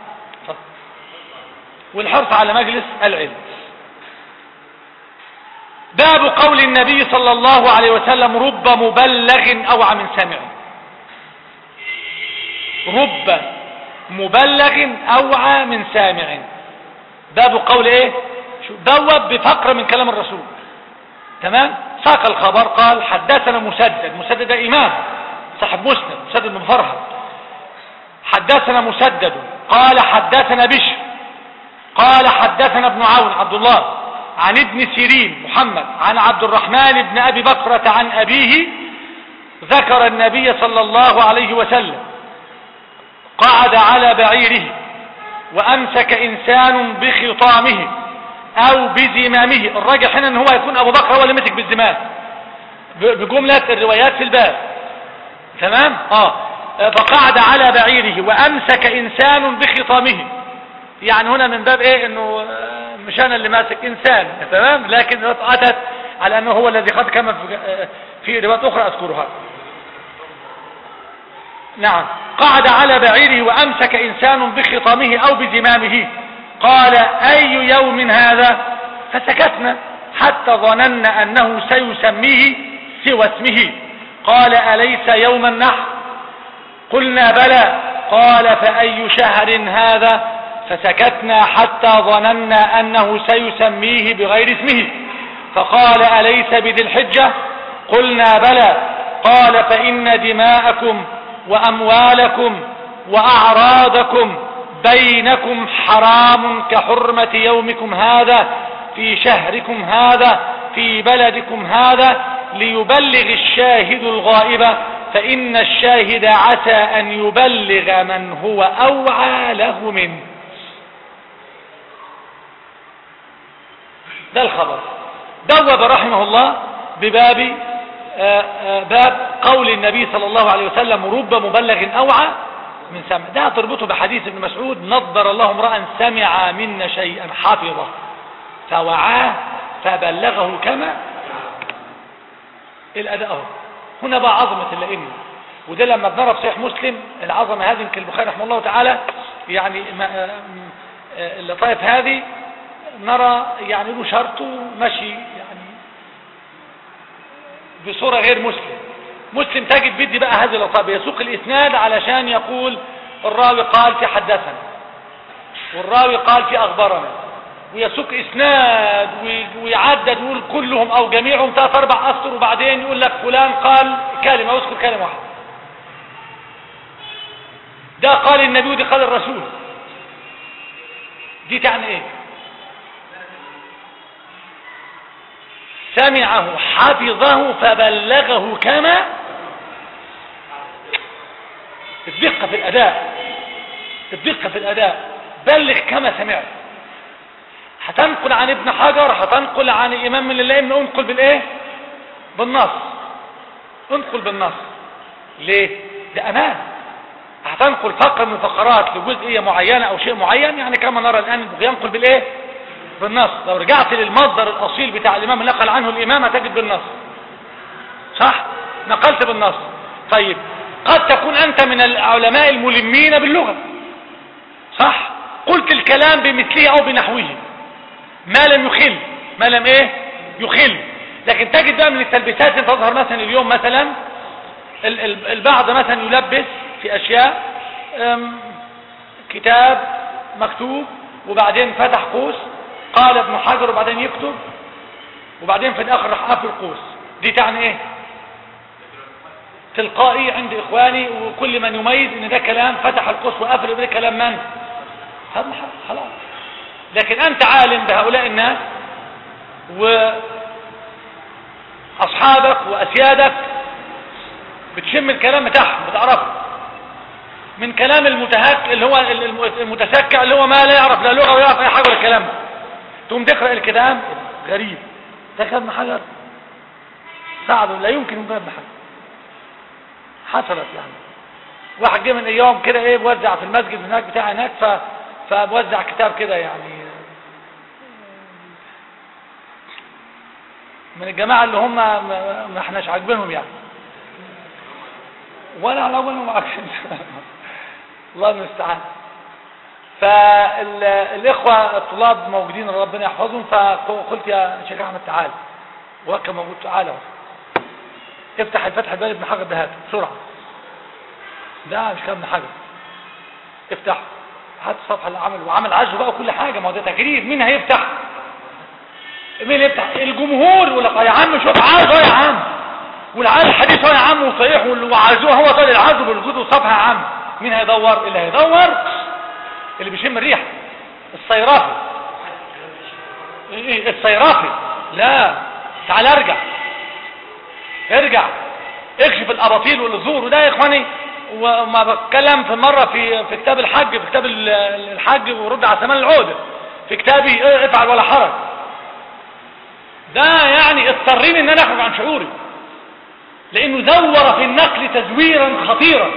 والحرص على مجلس العلم باب قول النبي صلى الله عليه وسلم رب مبلغ اوعى من سامع رب مبلغ اوعى من سامع باب قول ايه بوب بفقرة من كلام الرسول تمام ساق الخبر قال حدثنا مسدد مسدد ده امام صاحب مسند مسدد بن فرهد حدثنا مسدد قال حدثنا بشر قال حدثنا ابن عون عبد الله عن ابن سيرين محمد عن عبد الرحمن بن ابي بكرة عن ابيه ذكر النبي صلى الله عليه وسلم قعد على بعيره وامسك انسان بخطامه او بزمامه الراجح هنا ان هو يكون ابو بكر هو اللي مسك بالزمام بجملة الروايات في الباب تمام اه فقعد على بعيره وامسك انسان بخطامه يعني هنا من باب ايه انه مش انا اللي ماسك انسان تمام لكن اتت على انه هو الذي قد كما في روايات اخرى اذكرها نعم قعد على بعيره وامسك انسان بخطامه او بزمامه قال اي يوم هذا فسكتنا حتى ظننا انه سيسميه سوى اسمه قال اليس يوم النحر قلنا بلى قال فاي شهر هذا فسكتنا حتى ظننا انه سيسميه بغير اسمه فقال اليس بذي الحجة قلنا بلى قال فان دماءكم واموالكم واعراضكم بينكم حرام كحرمة يومكم هذا في شهركم هذا في بلدكم هذا ليبلغ الشاهد الغائب فإن الشاهد عسى أن يبلغ من هو أوعى له منه ده الخبر دوب رحمه الله بباب آآ آآ باب قول النبي صلى الله عليه وسلم رب مبلغ أوعى من سمع ده تربطه بحديث ابن مسعود نظر الله امرأ سمع منا شيئا حفظه فوعاه فبلغه كما الأداء اهو هنا بقى عظمة الأئمة وده لما بنرى في صحيح مسلم العظمة هذه يمكن البخاري رحمه الله تعالى يعني اللطائف هذه نرى يعني له شرطه ماشي يعني بصورة غير مسلم مسلم تجد بدي بقى هذه اللطائف يسوق الإسناد علشان يقول الراوي قال في حدثنا والراوي قال في أخبرنا ويسوق اسناد وي- ويعدد ويقول كلهم او جميعهم ثلاث اربع اسطر وبعدين يقول لك فلان قال كلمه ويذكر كلمه واحده ده قال النبي ودي قال الرسول دي تعني ايه سمعه حفظه فبلغه كما الدقة في الأداء الدقة في الأداء بلغ كما سمعت هتنقل عن ابن حجر هتنقل عن إمام من الأئمة انقل بالإيه بالنص انقل بالنص ليه ده أمان هتنقل فقرة من الفقرات لجزئية معينة أو شيء معين يعني كما نرى الآن ينقل بالإيه بالنص لو رجعت للمصدر الأصيل بتاع الإمام اللي نقل عنه الإمام هتجد بالنص صح نقلت بالنص طيب قد تكون أنت من العلماء الملمين باللغة صح قلت الكلام بمثله أو بنحوه ما لم يخل ما لم إيه يخل لكن تجد بقى من التلبيسات اللي تظهر مثلا اليوم مثلا ال- ال- البعض مثلا يلبس في أشياء أم، كتاب مكتوب وبعدين فتح قوس قال ابن حجر وبعدين يكتب وبعدين في الآخر راح قافل القوس دي تعني ايه تلقائي عند إخواني وكل من يميز ان ده كلام فتح القوس وقفل ده كلام من هذا حق، خلاص لكن أنت عالم بهؤلاء الناس وأصحابك وأسيادك بتشم الكلام بتاعهم بتعرفه من كلام المتهك اللي هو الم- المتسكع اللي هو ما لا يعرف لا لغة ولا يعرف أي حاجة ولا كلام تقوم تقرأ الكلام غريب ده كلام ابن حجر صعب لا يمكن يكون ابن حجر حصلت يعني واحد جه من ايام كده ايه بوزع في المسجد هناك بتاع هناك ف فبوزع كتاب كده يعني من الجماعة اللي هم ما ما احناش عاجبينهم يعني ولا على اول معاك الله المستعان فالاخوة الطلاب موجودين ربنا يحفظهم فقلت يا شيخ احمد تعال وكان موجود تعالى افتح الفتح الباري ابن حجر ده هات بسرعة ده مش كلام ابن حجر افتح هات الصفحة اللي عمل وعمل عزو بقى وكل حاجة ما هو ده تجريد مين هيفتح مين اللي يفتح الجمهور يقول لك يا عم شوف عايز يا عم والعايز الحديث هو يا عم وصحيح واللي عايزوه هو طالع العزو بالوجود والصفحة يا عم مين هيدور اللي هيدور اللي بيشم الريحة الصيرافي إيه إيه الصيرافي لا تعال ارجع ارجع اكشف الاباطيل والزور وده يا اخواني وما بتكلم في مرة في في كتاب الحج في كتاب ال- الحج ورد على ثمان العودة في كتابي إيه افعل ولا حرج ده يعني اضطريني ان انا اخرج عن شعوري لانه دور في النقل تزويرا خطيرا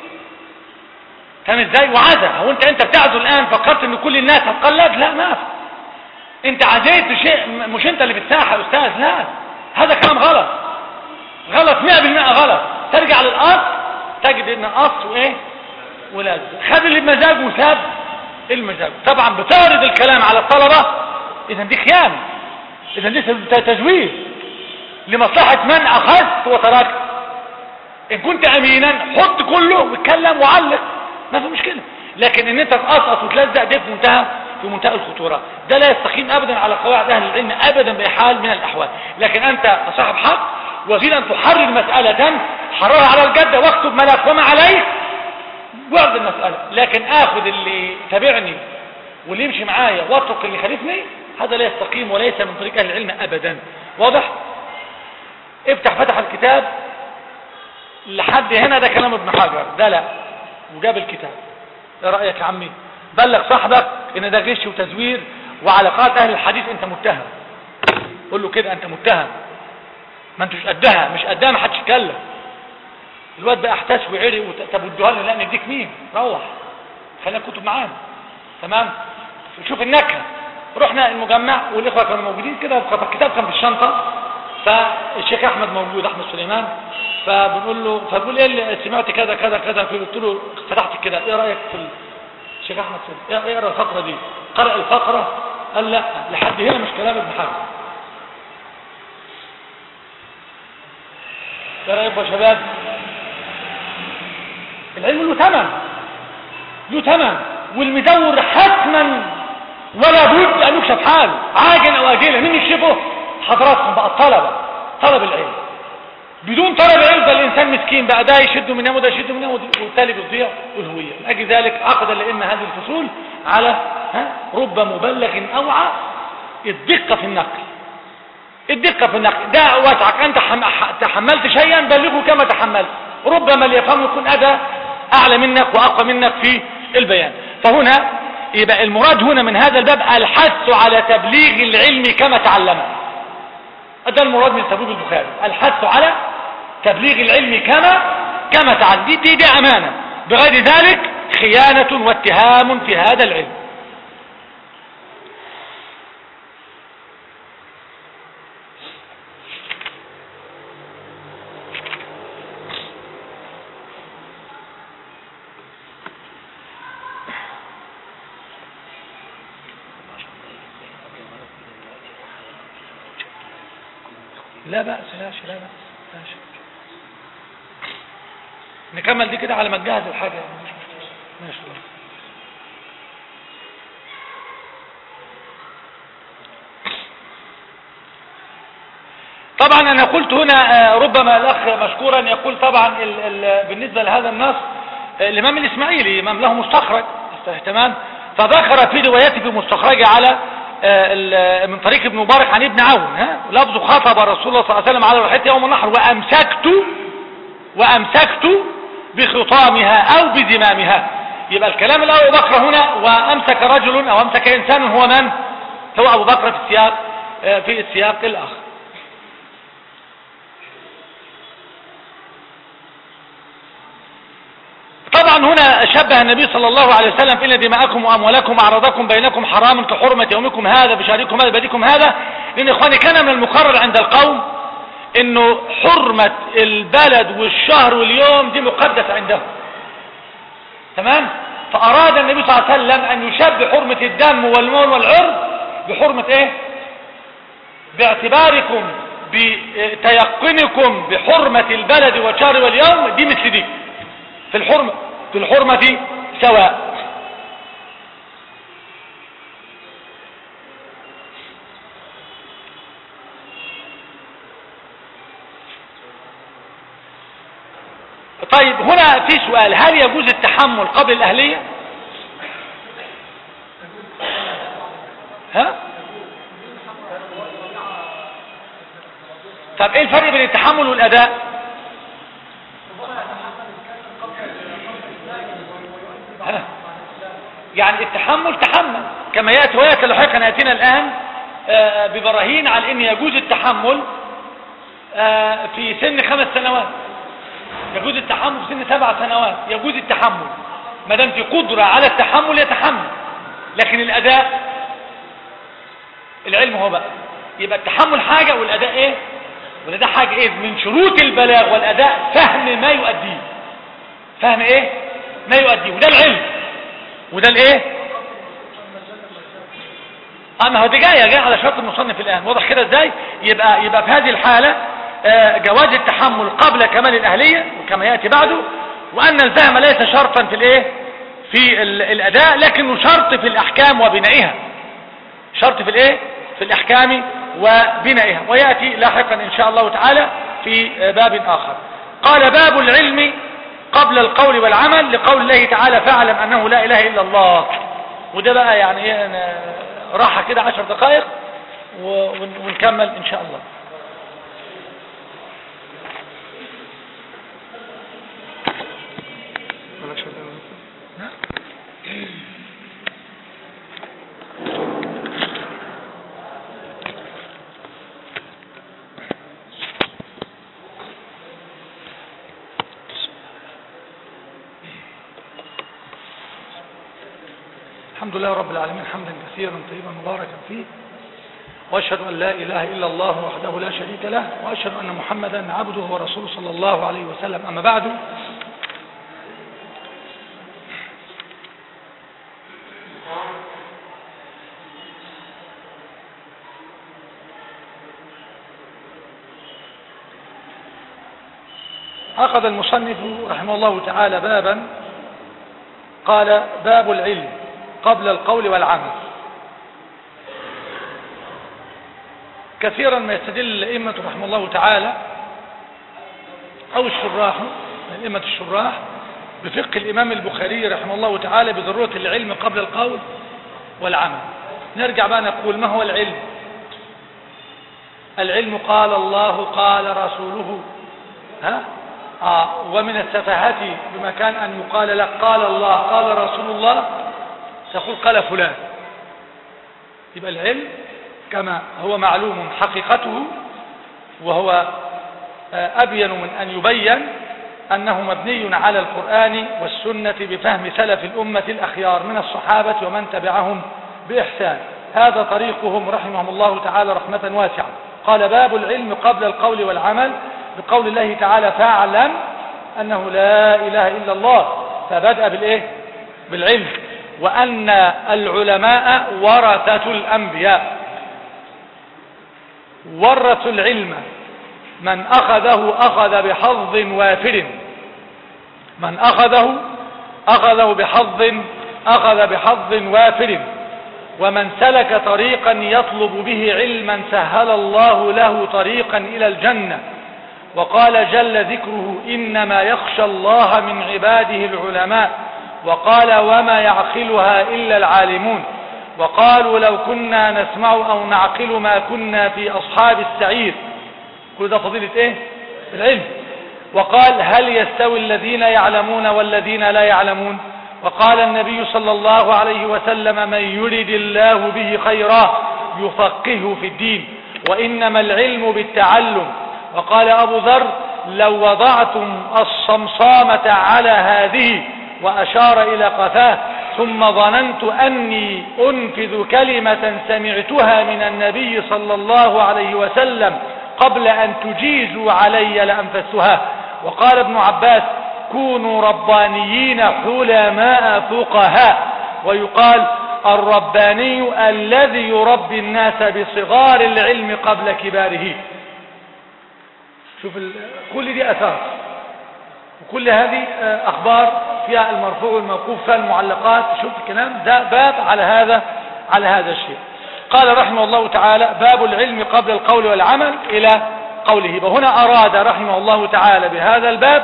كان ازاي وعزى هو انت انت بتعزو الان فكرت ان كل الناس هتقلد لا ما في انت عزيت شيء م- مش انت اللي بتساحة يا استاذ لا هذا كلام غلط غلط 100% غلط ترجع للاصل تجد ان اصل وايه ولازم خد اللي بمزاجه وساب المزاج طبعا بتعرض الكلام على الطلبة اذا دي خيانة اذا دي تزوير لمصلحة من اخذت وتركت ان كنت امينا حط كله واتكلم وعلق ما في مشكلة لكن ان انت تقصقص وتلزق دي في منتهى في منتهى الخطورة ده لا يستقيم ابدا على قواعد اهل العلم ابدا باي حال من الاحوال لكن انت صاحب حق وزيد ان تحرر مسألة حررها على الجدة واكتب ما لا يقوم عليه واعرض المسألة لكن اخذ اللي تابعني واللي يمشي معايا واترك اللي خالفني هذا لا يستقيم وليس من طريق اهل العلم ابدا واضح افتح فتح الكتاب لحد هنا ده كلام ابن حجر ده لا وجاب الكتاب ايه رايك يا عمي بلغ صاحبك ان ده غش وتزوير وعلاقات اهل الحديث انت متهم قول له كده انت متهم ما انتش قدها مش قدها ما حدش يتكلم الواد بقى احتاس وعرق وت- طب ادوها لي لا نديك مين روح خلينا كتب معانا تمام شوف النكهه رحنا المجمع والاخوه كانوا موجودين كده فالكتاب كان في الشنطه فالشيخ احمد موجود احمد سليمان فبنقول له فبقول ايه اللي سمعت كذا كذا كذا قلت له فتحت كده ايه رايك في ال- الشيخ احمد سليمان ايه اقرا الفقره دي قرأ الفقره قال لا لحد هنا مش كلام ابن حجر ايه رايكم يا شباب العلم له ثمن له ثمن والمدور حتما ولا بد ان يكشف حاله عاجلا او اجلا مين يكشفه حضراتكم بقى الطلبه طلب العلم بدون طلب العلم ده الانسان مسكين بقى ده يشده من يمه وده يشده من يمه والتالي بتضيع الهويه من اجل ذلك عقد الائمه هذه الفصول على ها رب مبلغ اوعى الدقه في النقل الدقه في النقل ده وسعك انت حم- ح- تحملت شيئا بلغه كما تحملت ربما اللي يفهمه يكون ادى اعلى منك واقوى منك في البيان فهنا يبقى المراد هنا من هذا الباب الحث على تبليغ العلم كما تعلمه ده المراد من تبويب البخاري الحث على تبليغ العلم كما كما تعلم دي, دي, دي امانه بغير ذلك خيانه واتهام في هذا العلم لا بأس ماشي لا بأس ماشي نكمل دي كده على ما تجهز الحاجة ماشي طبعا انا قلت هنا آه، ربما الاخ مشكورا يقول طبعا ال ال بالنسبة لهذا النص آه، الامام الاسماعيلي امام له مستخرج تمام فذكر في روايته في مستخرجه على آه، ال- من طريق ابن مبارك عن ابن عون ها لفظ خطب رسول الله صلى الله عليه وسلم على راحته يوم النحر وامسكت وامسكت بخطامها او بزمامها يبقى الكلام الاول ابو بكر هنا وامسك رجل او امسك انسان هو من هو ابو بكر في السياق آه، في السياق الاخر طبعا هنا شبه النبي صلى الله عليه وسلم إن دماءكم وأموالكم وأعراضكم بينكم حرام كحرمة يومكم هذا بشهركم هذا بلدكم هذا لأن إخواني كان من المقرر عند القوم إنه حرمة البلد والشهر واليوم دي مقدسة عندهم تمام فأراد النبي صلى الله عليه وسلم أن يشبه حرمة الدم والمال والعرض بحرمة إيه باعتباركم بتيقنكم بحرمة البلد والشهر واليوم دي مثل دي في الحرمة في الحرمة سواء طيب هنا في سؤال هل يجوز التحمل قبل الأهلية ها طب ايه الفرق بين التحمل والأداء ها؟ يعني التحمل تحمل كما يأتي ويأتي لاحقا يأتينا الآن آه، ببراهين على أن يجوز التحمل آه، في سن خمس سنوات يجوز التحمل في سن سبع سنوات يجوز التحمل ما دام في قدرة على التحمل يتحمل لكن الأداء العلم هو بقى يبقى التحمل حاجة والأداء إيه والأداء حاجة إيه من شروط البلاغ والأداء فهم ما يؤديه فهم إيه ما يؤديه وده العلم وده الايه اما هو دي جايه جايه على شرط المصنف الان واضح كده ازاي يبقى يبقى في هذه الحاله آه، جواز التحمل قبل كمال الاهليه وكما ياتي بعده وان الفهم ليس شرطا في الايه في ال- الاداء لكنه شرط في الاحكام وبنائها شرط في الايه في الاحكام وبنائها وياتي لاحقا ان شاء الله تعالى في آه، باب اخر قال باب العلم قبل القول والعمل لقول الله تعالى فاعلم انه لا اله الا الله وده بقى يعني ايه أنا راحة كده عشر دقائق و- ون- ونكمل ان شاء الله الحمد لله رب العالمين حمدا كثيرا طيبا مباركا فيه واشهد ان لا اله الا الله وحده لا شريك له واشهد ان محمدا عبده ورسوله صلى الله عليه وسلم اما بعد عقد المصنف رحمه الله تعالى بابا قال باب العلم قبل القول والعمل كثيرا ما يستدل الأئمة رحمه الله تعالى أو الشراح أئمة الشراح بفقه الإمام البخاري رحمه الله تعالى بضرورة العلم قبل القول والعمل نرجع بقى نقول ما هو العلم العلم قال الله قال رسوله ها آه ومن السفاهات بمكان أن يقال لك قال الله قال رسول الله تقول قال فلان يبقى العلم كما هو معلوم حقيقته وهو أبين من أن يبين أنه مبني على القرآن والسنة بفهم سلف الأمة الأخيار من الصحابة ومن تبعهم بإحسان هذا طريقهم رحمهم الله تعالى رحمة واسعة قال باب العلم قبل القول والعمل بقول الله تعالى فاعلم أنه لا إله إلا الله فبدأ بالإيه بالعلم وأن العلماء ورثة الأنبياء ورثوا العلم من أخذه أخذ بحظ وافر من أخذه أخذه بحظ أخذ بحظ وافر ومن سلك طريقا يطلب به علما سهل الله له طريقا إلى الجنة وقال جل ذكره إنما يخشى الله من عباده العلماء وقال وما يعقلها إلا العالمون وقالوا لو كنا نسمع أو نعقل ما كنا في أصحاب السعير كل ده فضيلة إيه العلم وقال هل يستوي الذين يعلمون والذين لا يعلمون وقال النبي صلى الله عليه وسلم من يرد الله به خيرا يفقهه في الدين وإنما العلم بالتعلم وقال أبو ذر لو وضعتم الصمصامة على هذه وأشار إلى قفاه ثم ظننت أني أنفذ كلمة سمعتها من النبي صلى الله عليه وسلم قبل أن تجيزوا علي لأنفذتها وقال ابن عباس كونوا ربانيين حلماء فقهاء ويقال الرباني الذي يربي الناس بصغار العلم قبل كباره شوف كل دي أثار وكل هذه أخبار فيها المرفوع والموقوف فيها المعلقات شوف الكلام ده باب على هذا على هذا الشيء قال رحمه الله تعالى باب العلم قبل القول والعمل إلى قوله وهنا أراد رحمه الله تعالى بهذا الباب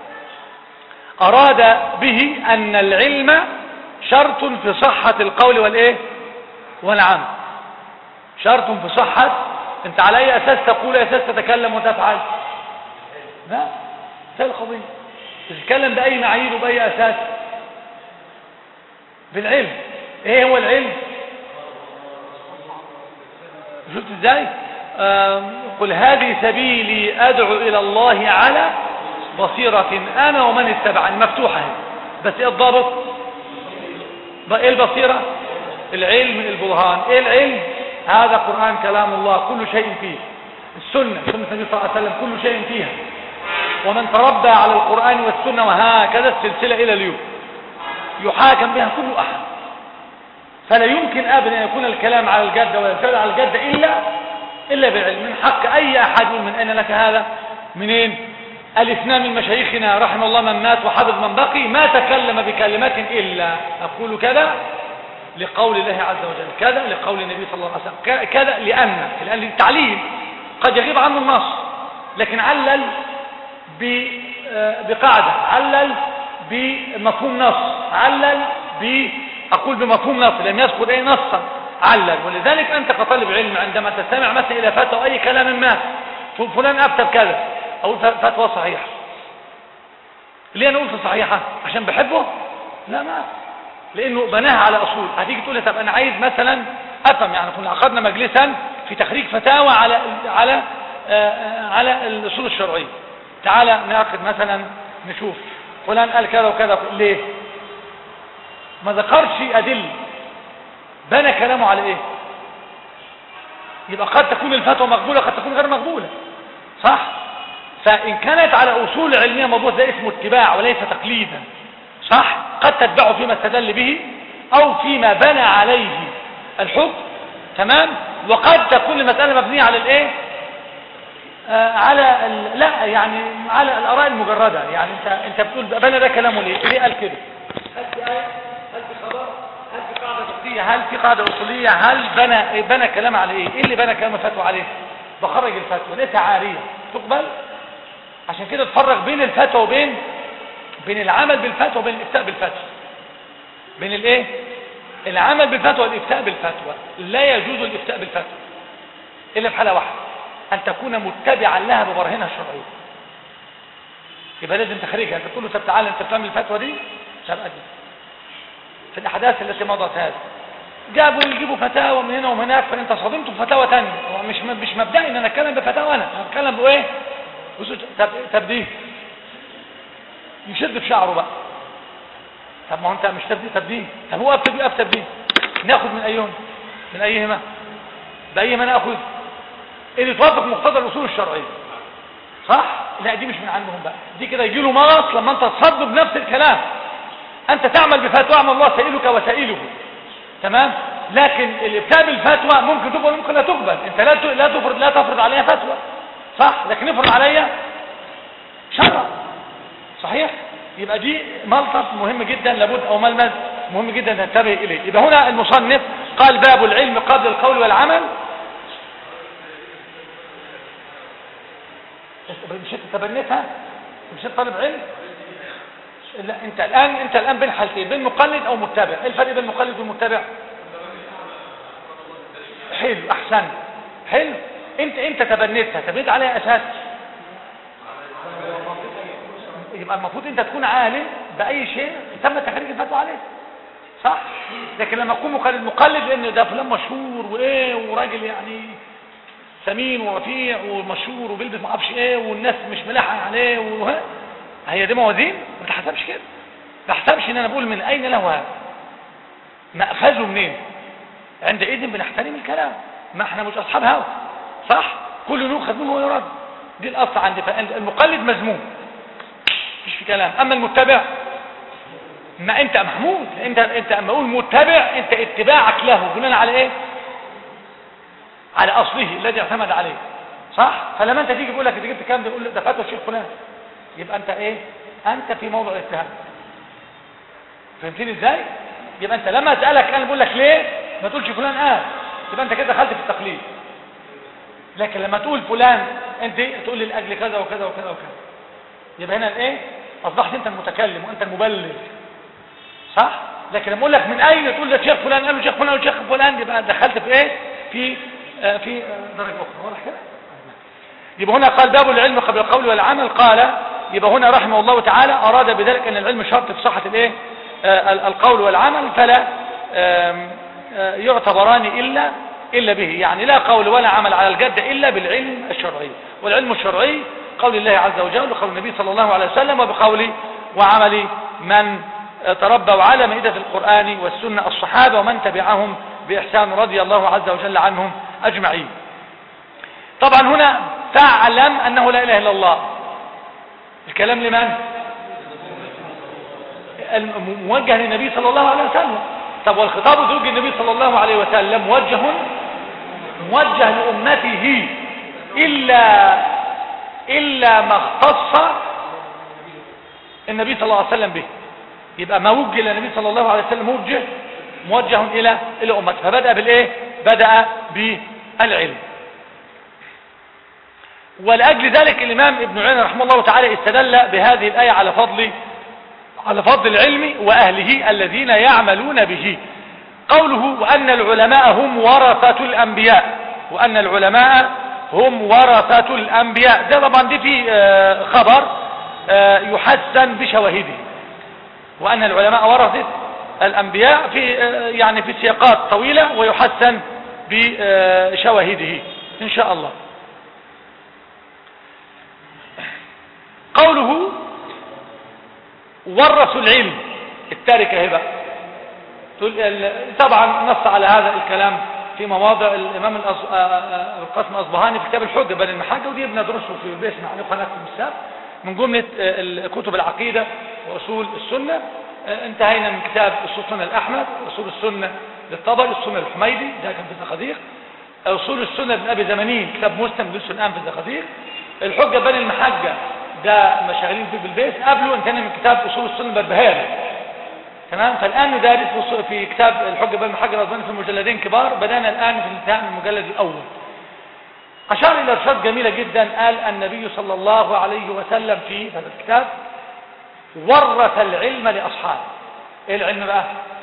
أراد به أن العلم شرط في صحة القول والإيه والعمل شرط في صحة انت على اي اساس تقول اي اساس تتكلم وتفعل لا ده القضية تتكلم بأي معايير وبأي أساس بالعلم ايه هو العلم شفت ازاي قل هذه سبيلي ادعو الى الله على بصيرة انا ومن اتبعني مفتوحة بس ايه الضابط ايه البصيرة العلم البرهان ايه العلم هذا قرآن كلام الله كل شيء فيه السنة سنة النبي صلى الله عليه وسلم كل شيء فيها ومن تربى على القرآن والسنة وهكذا السلسلة إلى اليوم يحاكم بها كل أحد فلا يمكن أبدا أن يكون الكلام على الجدة ولا الفعل على الجدة إلا إلا بالعلم من حق أي أحد من أين لك هذا منين الاثنان من مشايخنا رحم الله من مات وحفظ من بقي ما تكلم بكلمات إلا أقول كذا لقول الله عز وجل كذا لقول النبي صلى الله عليه وسلم كذا لأن لأن التعليل قد يغيب عنه النص لكن علل بقاعدة علل بمفهوم نص علل ب أقول بمفهوم نص لم يذكر أي نصا علل ولذلك أنت كطالب علم عندما تستمع مثلا إلى فتوى أي كلام ما فلان أفتى بكذا أقول فتوى صحيحة ليه أنا قلت صحيحة عشان بحبه لا ما لانه بناها على اصول هتيجي تقول لي طب انا عايز مثلا افهم يعني كنا عقدنا مجلسا في تخريج فتاوى على على آآ على الاصول الشرعيه تعالى ناخذ مثلا نشوف فلان قال كذا وكذا ليه ما ذكرش ادله بنى كلامه على ايه يبقى قد تكون الفتوى مقبوله قد تكون غير مقبوله صح فان كانت على اصول علميه مضبوط ده اسمه اتباع وليس تقليدا صح قد تتبعه فيما استدل به او فيما بنى عليه الحكم تمام وقد تكون المسألة مبنية على الايه آه على ال... لا يعني على الاراء المجردة يعني انت انت بتقول بنى ده كلامه ليه ليه قال كده هل في آية هل في خبر هل في قاعدة فقهية هل في قاعدة أصولية هل بنى بنى كلام على إيه إيه اللي بنى كلام الفتوى عليه بخرج الفتوى ليس عارية تقبل عشان كده تفرق بين الفتوى وبين بين العمل بالفتوى وبين الإفتاء بالفتوى بين الإيه العمل بالفتوى والإفتاء بالفتوى لا يجوز الإفتاء بالفتوى إلا في حالة واحدة أن تكون متبعا لها ببرهنها الشرعية يبقى لازم تخرجها انت تقول له طب تعالى انت بتعمل الفتوى دي مش هبقى دي في الاحداث التي مضت هذه جابوا يجيبوا فتاوى من هنا ومن هناك فانت صدمت بفتاوى ثانيه هو مش مش مبدئي ان انا اتكلم بفتاوى انا انا اتكلم بايه بص- طب طب دي يشد في شعره بقى طب ما هو انت مش تبدي طب دي طب هو افتى دي افتى دي ناخد من ايهم من ايهما بايهما ناخذ اللي توافق مقتضى الاصول الشرعيه صح لا دي مش من عندهم بقى دي كده يجي له مغص لما انت تصد بنفس الكلام انت تعمل بفتوى اعمل الله سائلك وسائله تمام لكن الابتاء بالفتوى ممكن تقبل ممكن لا تقبل انت لا ت- لا تفرض لا تفرض عليها فتوى صح لكن افرض عليا شرع صحيح يبقى دي ملطف مهم جدا لابد او ملمس مهم جدا تنتبه اليه يبقى هنا المصنف قال باب العلم قبل القول والعمل مش انت تبنيتها مش انت طالب علم لا انت الان انت الان بين حالتين بين مقلد او متبع ايه الفرق بين المقلد والمتبع حلو احسن حلو انت انت تبنيتها تبنيت عليها اساس يبقى المفروض انت تكون عالم باي شيء تم تخريج الفتوى عليه صح لكن لما تكون مقلد مقلد لان ده فلان مشهور وايه وراجل يعني ثمين ورفيع ومشهور وبيلبس ما اعرفش ايه والناس مش ملاحقه عليه وها هي دي موازين ما تحسبش كده ما تحسبش ان انا بقول من اين له هذا مأخذه منين عندئذ بنحترم الكلام ما احنا مش اصحاب هوى صح كل يؤخذ منه ويرد دي الاصل عندي فالمقلد مذموم مفيش في كلام اما المتبع ما انت محمود انت انت اما اقول متبع انت اتباعك له بناء على ايه على اصله الذي اعتمد عليه صح فلما انت تيجي تقول لك انت جبت الكلام ده يقول ده فتوى الشيخ فلان يبقى انت ايه انت في موضع الاتهام فهمتني ازاي يبقى انت لما اسالك انا بقول لك ليه ما تقولش فلان قال يبقى انت كده دخلت في التقليد لكن لما تقول فلان انت تقول لي لاجل كذا وكذا وكذا وكذا يبقى هنا الايه اصبحت انت المتكلم وانت المبلغ صح لكن لما اقول لك من اين تقول لك شيخ فلان قال له شيخ فلان وشيخ فلان يبقى دخلت في ايه في آه في آه درجه اخرى واضح كده يبقى هنا قال باب العلم قبل القول والعمل قال يبقى هنا رحمه الله تعالى اراد بذلك ان العلم شرط في صحه الايه آه القول والعمل فلا آم آه يعتبران الا الا به يعني لا قول ولا عمل على الجد الا بالعلم الشرعي والعلم الشرعي قول الله عز وجل وقول النبي صلى الله عليه وسلم وبقول وعمل من تربوا على مائدة القرآن والسنة الصحابة ومن تبعهم بإحسان رضي الله عز وجل عنهم أجمعين طبعا هنا تعلم أنه لا إله إلا الله الكلام لمن موجه للنبي صلى الله عليه وسلم طب والخطاب زوج النبي صلى الله عليه وسلم موجه موجه لأمته إلا إلا ما اختص النبي صلى الله عليه وسلم به يبقى ما وجه للنبي صلى الله عليه وسلم موجه موجه إلى إلى أمته فبدأ بالإيه بدأ بالعلم ولأجل ذلك الإمام ابن عيينة رحمه الله تعالى استدل بهذه الآية على فضل على فضل العلم وأهله الذين يعملون به قوله وأن العلماء هم ورثة الأنبياء وأن العلماء هم ورثة الأنبياء ده طبعا دي في خبر يحسن بشواهده وأن العلماء ورثة الأنبياء في يعني في سياقات طويلة ويحسن بشواهده إن شاء الله قوله ورثوا العلم التاركة هبة طبعا نص على هذا الكلام في مواضع الإمام القاسم الأصبهاني في كتاب الحجة بل المحاجة ودي بندرسه في بيسنا عليه قناة المساب من جملة كتب العقيدة وأصول السنة انتهينا من كتاب السلطان الأحمد أصول السنة للطبري السنة الحميدي ده كان في الزقازيق أصول السنة ابن أبي زمانين كتاب مسلم لسه الآن في الزقازيق الحجة بني المحجة ده مشاغلين فيه بالبيت قبله انتهينا من كتاب أصول السنة البربهاري تمام فالآن ندرس في- في كتاب الحجة بن حجر الأصباني في مجلدين كبار بدأنا الآن في الانتهاء من المجلد الأول أشار إلى إرشاد جميلة جدا قال النبي صلى الله عليه وسلم في هذا الكتاب ورث العلم لأصحابه إيه العلم بقى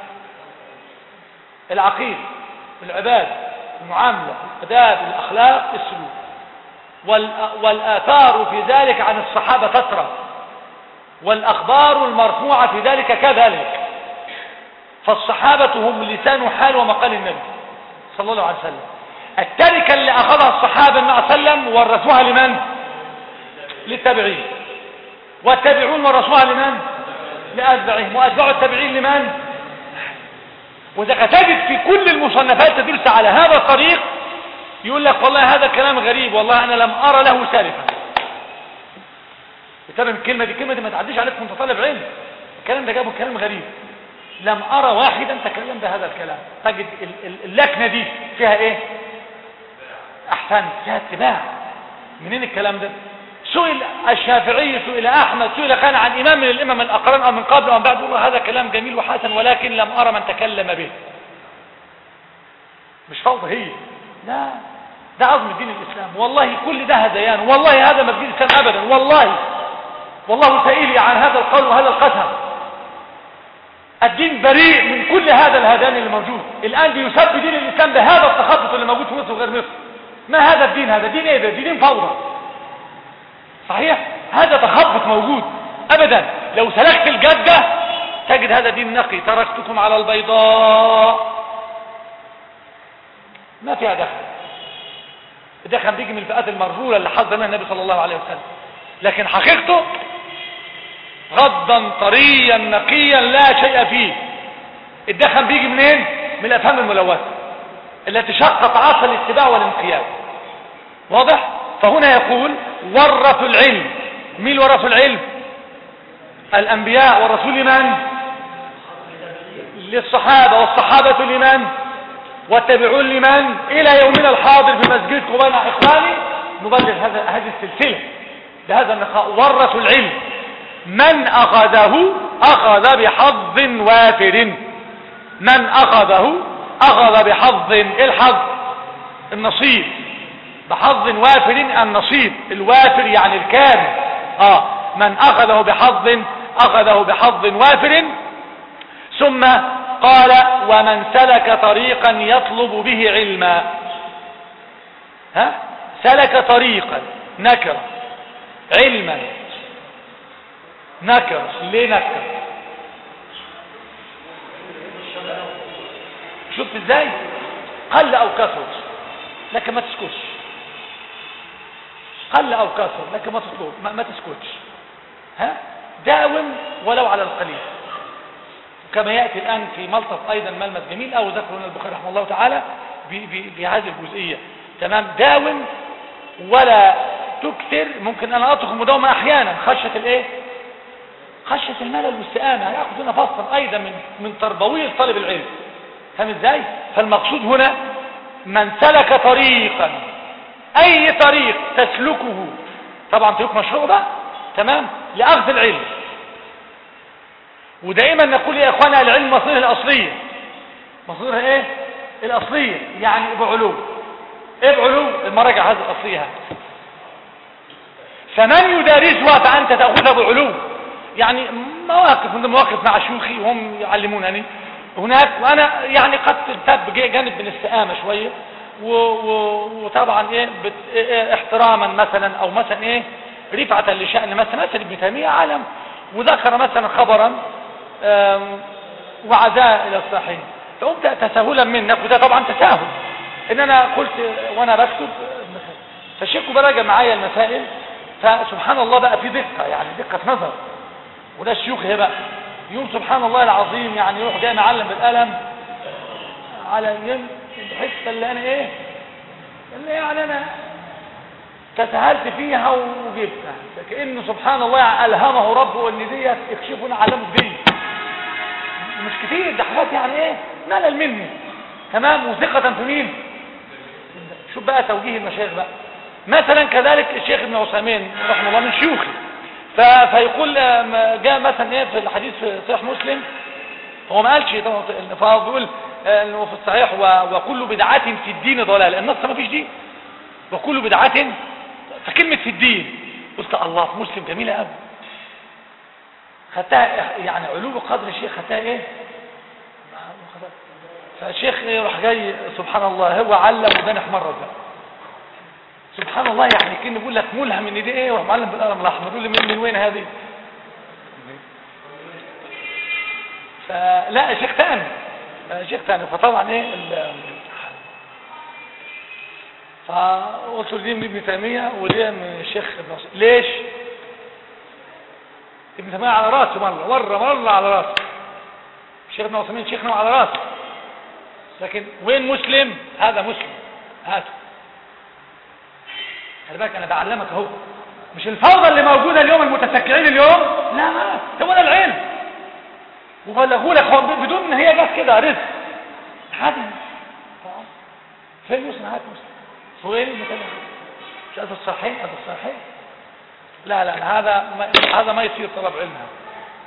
العقيدة العبادة المعاملة الأداب الأخلاق السلوك والأ- والآثار في ذلك عن الصحابة تترى والأخبار المرفوعة في ذلك كذلك فالصحابة هم لسان حال ومقال النبي صلى الله عليه وسلم التركة اللي أخذها الصحابة النبي صلى الله عليه وسلم ورثوها لمن؟ للتابعين والتابعون ورثوها لمن؟ لأتباعهم وأتباع التابعين لمن؟ وإذا تجد في كل المصنفات تدرس على هذا الطريق يقول لك والله هذا كلام غريب والله أنا لم أرى له سالفا بتفهم الكلمة دي الكلمة دي ما تعديش عليك وانت طالب علم الكلام ده جابه كلام غريب لم أرى واحدا تكلم بهذا الكلام تجد ال- ال- اللكنة دي فيها ايه احسن فيها اتباع منين الكلام ده سئل الشافعي سئل احمد سئل كان عن امام من الامام الاقران او من قبل او من بعد والله هذا كلام جميل وحسن ولكن لم ارى من تكلم به مش فوضى هي لا ده عظم دين الاسلام والله كل ده هذيان والله هذا ما في دين الاسلام ابدا والله والله سائلي عن هذا القول وهذا القسم الدين بريء من كل هذا الهدان اللي موجود الآن بيسب دين الإسلام بهذا التخبط اللي موجود في مصر وغير مصر ما هذا الدين هذا دين ايه ده دي دين فوضى صحيح هذا تخبط موجود أبدا لو سلكت الجدة تجد هذا دين نقي تركتكم على البيضاء ما فيها دخل الدخل بيجي من الفئات المرجولة اللي حذر منها النبي صلى الله عليه وسلم لكن حقيقته غضا طريا نقيا لا شيء فيه الدخن بيجي منين من الافهام الملوثه التي شقت عصا الاتباع والانقياد واضح فهنا يقول ورثوا العلم مين ورثوا العلم الانبياء والرسول لمن للصحابه والصحابه لمن والتابعون لمن الى يومنا الحاضر بمسجد قباء اخواني نبلغ هذا هذه السلسله بهذا اللقاء ورثوا العلم من أخذه أخذ بحظ وافر من أخذه أخذ بحظ إيه الحظ النصيب بحظ وافر النصيب الوافر يعني الكامل آه من أخذه بحظ أخذه بحظ وافر ثم قال ومن سلك طريقا يطلب به علما ها سلك طريقا نكر علما نكر ليه نكر شفت ازاي قل او كثر لكن ما تسكتش قل او كثر لكن ما تطلب ما, ما تسكتش ها داوم ولو على القليل كما يأتي الآن في ملطف أيضا ملمس جميل أو ذكره هنا البخاري رحمه الله تعالى ب- ب- بهذه الجزئية تمام داوم ولا تكثر ممكن أنا أترك المداومة أحيانا خشية الإيه خشية الملل والاستئانة هياخد هنا فصل أيضا من من تربوية طالب العلم فاهم ازاي فالمقصود هنا من سلك طريقا أي طريق تسلكه طبعا طريق مشروع بقى تمام لأخذ العلم ودائما نقول يا اخوانا العلم مصيره الاصليه مصيرها ايه الاصليه يعني بعلو ايه بعلو المراجع هذه الاصليه هذه فمن يدارسها فانت تاخذها بعلو يعني مواقف من المواقف مع شيوخي وهم يعلمونني هناك وانا يعني قد تب جانب من الاستقامه شويه و و وطبعا ايه, بت إيه احتراما مثلا او مثلا ايه رفعه لشان مثلا مثلا ابن تيميه عالم وذكر مثلا خبرا آم، وعزاء الى الصحيح فقمت تساهلا منك وده طبعا تساهل ان انا قلت وانا بكتب فالشيخ براجع معايا المسائل فسبحان الله بقى في دقه يعني دقه نظر وده الشيوخ هي بقى يوم سبحان الله العظيم يعني يروح جاي معلم بالقلم على يم الحته اللي انا ايه اللي يعني انا تساهلت فيها وجبتها كانه سبحان الله الهمه ربه ان ديت اكشفنا علامه دي مش كتير ده حاجات يعني ايه ملل مني تمام وثقة في مين شوف بقى توجيه المشايخ بقى مثلا كذلك الشيخ ابن عثيمين رحمه الله من شيوخي ف- فيقول آم، جاء مثلا ايه في الحديث في صحيح مسلم هو ما قالش ده فهو بيقول آه، انه في الصحيح و- وكل بدعة في الدين ضلال النص ما فيش دين وكل بدعة فكلمة في الدين قلت الله في مسلم جميلة قوي خدتها يعني علو قدر الشيخ خدتها ايه فالشيخ يروح جاي سبحان الله هو علم ودانح مرة ده سبحان الله يعني كأنه بيقول لك ملهم ان دي ايه وراح معلم بالقلم الاحمر يقول لي من, من وين هذه فلا شيخ تاني شيخ تاني فطبعا ايه ال- فقلت له دي من ابن تيميه ودي من الشيخ ابن عثيمين. ليش ابن تيميه على راسه مره مره مره على راسه الشيخ ابن عثيمين شيخنا على راسه لكن وين مسلم هذا مسلم هاته خلي بالك انا بعلمك اهو مش الفوضى اللي موجوده اليوم المتسكعين اليوم لا ما هو ده العلم وبلغوا لك هو بدون ان هي جت كده رزق عادي فين مسلم هات مسلم فين المتابع مش هذا الصحيح هذا الصحيح لا لا هذا ما هذا ما يصير طلب علم هذا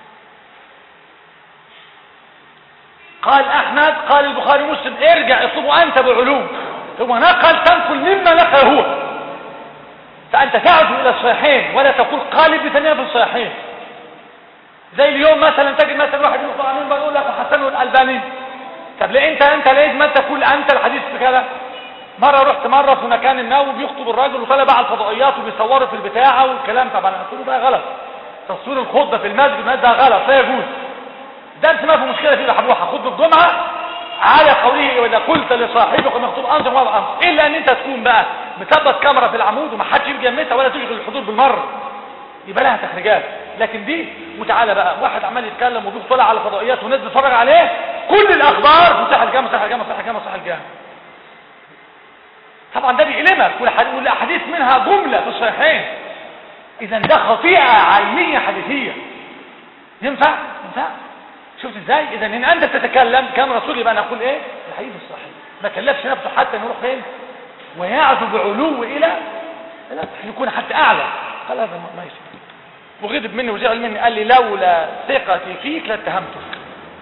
قال احمد قال البخاري مسلم ارجع اطلبوا انت بالعلوم هو نقل تنقل مما نقل هو فانت تعد الى الصحيحين ولا تقول قال ابن تيميه في الصحيحين زي اليوم مثلا تجد مثلا واحد من القرآنين بيقول لك حسنه الالباني طب ليه انت انت ليه ما تقول انت الحديث بكذا مرة رحت مرة في مكان النووي بيخطب الراجل وطلع بقى على الفضائيات وبيصوروا في البتاعة والكلام طبعا انا قلت له بقى غلط تصوير الخطبة في المسجد المسجد ده غلط لا يجوز درس ما في مشكلة فيه حبوحة خطبة الجمعة على قوله واذا قلت لصاحبك مخطوب انظر وضع امر الا ان انت تكون بقى مثبت كاميرا في العمود وما حدش يجي يمسها ولا تشغل الحضور بالمره يبقى لها تخريجات لكن دي وتعالى بقى واحد عمال يتكلم وجوه طلع على الفضائيات والناس بتتفرج عليه كل الاخبار في صحه الجامعه صحه الجامعه صحه الجامعه صحه الجامعه طبعا ده بيألمك والحديث- والاحاديث منها جمله في الصحيحين اذا ده خطيئه علميه حديثيه ينفع ينفع شفت ازاي اذا ان انت تتكلم كان رسول يبقى نقول ايه الحديث الصحيح ما كلفش نفسه حتى نروح فين ويعزو بعلو الى لا يكون حتى اعلى قال هذا ما- ما يصير وغضب مني وزعل مني قال لي لولا ثقتي فيك لاتهمتك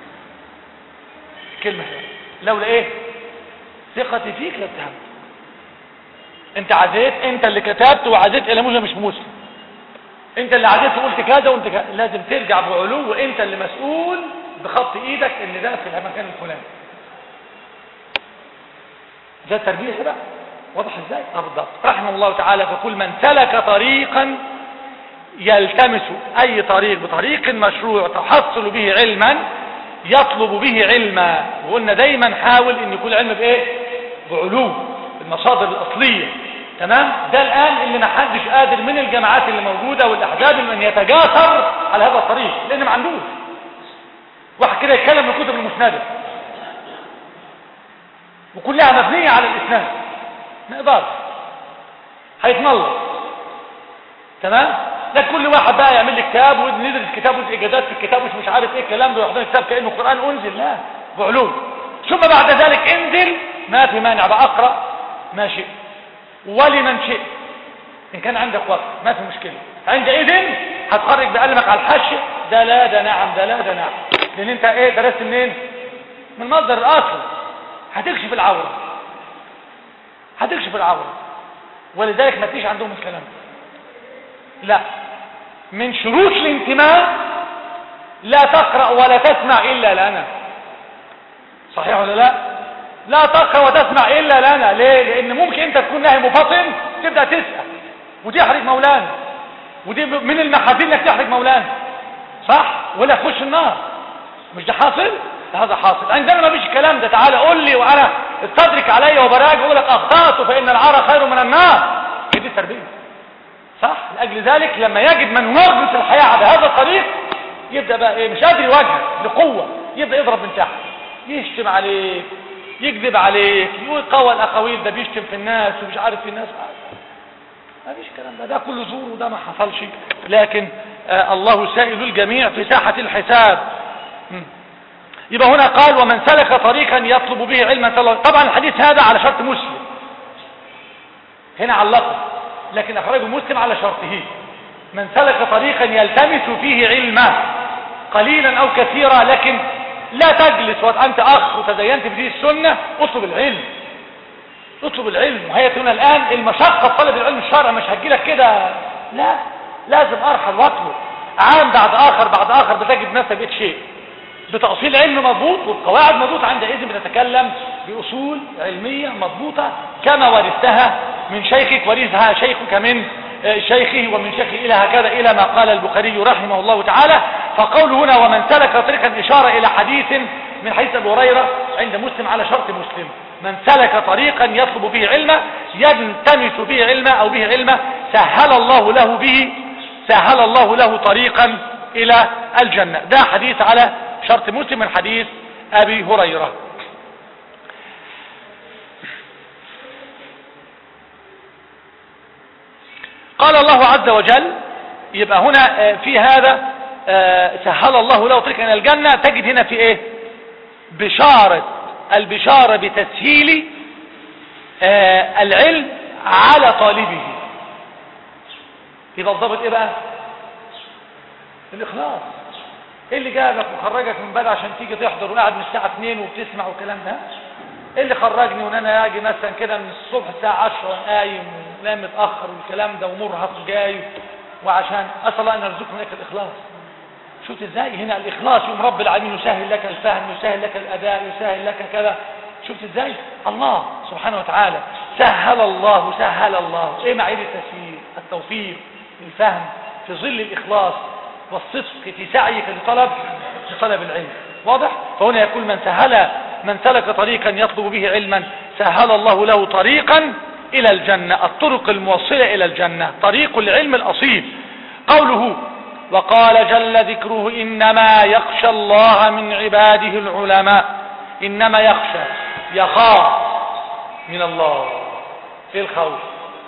كلمة هي. لولا ايه ثقتي فيك لاتهمتك انت عزيت انت اللي كتبت وعزيت الى مسلم مش مسلم انت اللي عزيت وقلت كذا وانت كذا. لازم ترجع بعلو وانت اللي مسؤول بخط ايدك ان ده في المكان الفلاني ده التربية بقى واضح ازاي اه بالضبط رحمه الله تعالى فكل من سلك طريقا يلتمس اي طريق بطريق مشروع تحصل به علما يطلب به علما وقلنا دايما حاول ان يكون العلم بايه بعلو المصادر الاصلية تمام ده الان اللي ما حدش قادر من الجماعات اللي موجودة والاحزاب من يتجاسر على هذا الطريق لان ما عندوش واحد كده يتكلم من كتب المسندة وكلها مبنية على الاسناد ما يقدرش هيتملص تمام لا كل واحد بقى يعمل لي كتاب وندرس كتاب والاجازات في الكتاب مش مش عارف ايه الكلام ده يحضر كتاب كانه قران انزل لا بعلوم ثم بعد ذلك انزل ما في مانع بقى اقرا ما شئت ولمن شئت ان كان عندك وقت ما في مشكله عندئذ هتخرج بقلمك على الحش ده لا ده نعم ده لا ده نعم لان انت ايه درست منين من مصدر الاصل هتكشف العوره هتكشف العوره ولذلك ما تجيش عندهم الكلام ده لا من شروط الانتماء لا تقرأ ولا تسمع إلا لنا صحيح ولا لا لا تقرأ وتسمع إلا لنا ليه لأن ممكن أنت تكون ناهي مفطن تبدأ تسأل وتحرج مولانا ودي من المحاذير انك تحرج مولانا صح ولا تخش النار مش ده حاصل هذا حاصل عندنا ما فيش الكلام ده تعالى قول لي وانا استدرك عليا وبراجع واقول لك اخطات فان العار خير من النار هي دي التربيه صح لاجل ذلك لما يجد من يغرس الحياه على هذا الطريق يبدا بقى ايه مش قادر يواجهك لقوه يبدا يضرب من تحت يشتم عليك يكذب عليك يقول قوى الاقاويل ده بيشتم في الناس ومش عارف في الناس ما فيش كلام ده ده كله زور وده ما حصلش لكن آه الله سائل الجميع في ساحة الحساب م. يبقى هنا قال ومن سلك طريقا يطلب به علما طبعا الحديث هذا على شرط مسلم هنا علقه لكن أخرجه مسلم على شرطه من سلك طريقا يلتمس فيه علما قليلا أو كثيرا لكن لا تجلس وأنت أخ وتدينت بدين السنة اطلب العلم اطلب العلم وهي هنا الآن المشقة في طلب العلم الشرعي مش هتجيلك كده لا لازم أرحل واطلب عام بعد آخر بعد آخر بتجد نفسك بقيت شيء بتأصيل علم مضبوط والقواعد مضبوطة عندئذ بتتكلم بأصول علمية مضبوطة كما ورثتها من شيخك ورثها شيخك من آه، شيخه ومن شيخه إلى هكذا إلى ما قال البخاري رحمه الله تعالى فقول هنا ومن سلك طريقا إشارة إلى حديث من حديث أبي هريرة عند مسلم على شرط مسلم من سلك طريقا يطلب به علما يلتمس به علما أو به علما سهل الله له به سهل الله له طريقا إلى الجنة ده حديث على شرط مسلم من حديث أبي هريرة قال الله عز وجل يبقى هنا آه، في هذا آه، سهل الله له طريقا إلى الجنة تجد هنا في إيه بشارة البشارة بتسهيل آه، العلم على طالبه يبقى الضابط ايه بقى الاخلاص ايه اللي جابك وخرجك من بدري عشان تيجي تحضر وقاعد من الساعه 2 وبتسمع والكلام ده ايه اللي خرجني وان انا اجي مثلا كده من الصبح الساعه 10 وانا قايم ونام متاخر والكلام ده ومرهق جاي وعشان اسال الله ان يرزقنا لك الاخلاص شفت ازاي هنا الاخلاص يوم رب العالمين يسهل لك الفهم يسهل لك الاداء يسهل لك كذا شفت ازاي الله سبحانه وتعالى سهل الله سهل الله ايه معايير التسهيل التوفيق الفهم في ظل الاخلاص والصدق في سعيك لطلب لطلب العلم واضح فهنا يقول من سهل من سلك طريقا يطلب به علما سهل الله له طريقا الى الجنة الطرق الموصلة الى الجنة طريق العلم الاصيل قوله وقال جل ذكره إنما يخشى الله من عباده العلماء إنما يخشى يخاف من الله في الخوف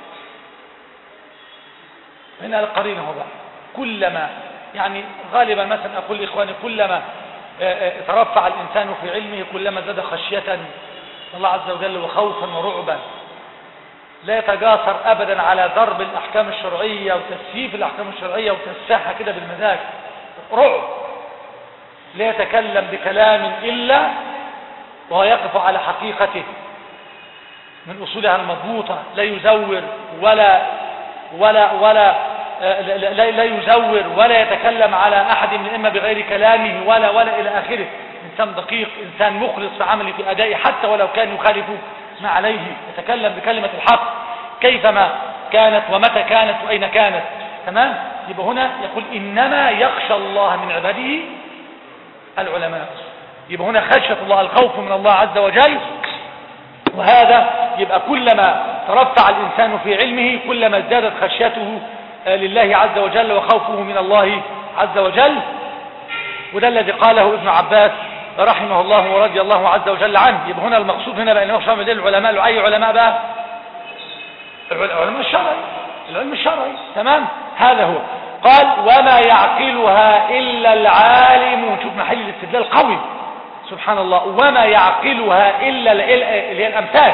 هنا القرين هو بقى كلما يعني غالبا مثلا أقول لإخواني كلما آه، آه، ترفع الإنسان في علمه كلما زاد خشية الله عز وجل وخوفا ورعبا لا يتجاسر ابدا على ضرب الاحكام الشرعية وتسييف الاحكام الشرعية وتسحها كده بالمزاج رعب لا يتكلم بكلام الا وهو يقف على حقيقته من اصولها المضبوطة لا يزور ولا ولا ولا لا, لا, لا يزور ولا يتكلم على احد من اما بغير كلامه ولا ولا الى اخره انسان دقيق انسان مخلص في عمله في ادائه حتى ولو كان يخالف ما عليه يتكلم بكلمة الحق كيفما كانت ومتى كانت وأين كانت تمام يبقى هنا يقول إنما يخشى الله من عباده العلماء يبقى هنا خشية الله الخوف من الله عز وجل وهذا يبقى كلما ترفع الإنسان في علمه كلما ازدادت خشيته لله عز وجل وخوفه من الله عز وجل وده الذي قاله ابن عباس رحمه الله ورضي الله عز وجل عنه يبقى هنا المقصود هنا بقى ان يخشى من العلماء اي علماء بقى العلماء الشرعي العلم الشرعي تمام هذا هو قال وما يعقلها الا العالم شوف محل الاستدلال قوي سبحان الله وما يعقلها الا اللي هي الامثال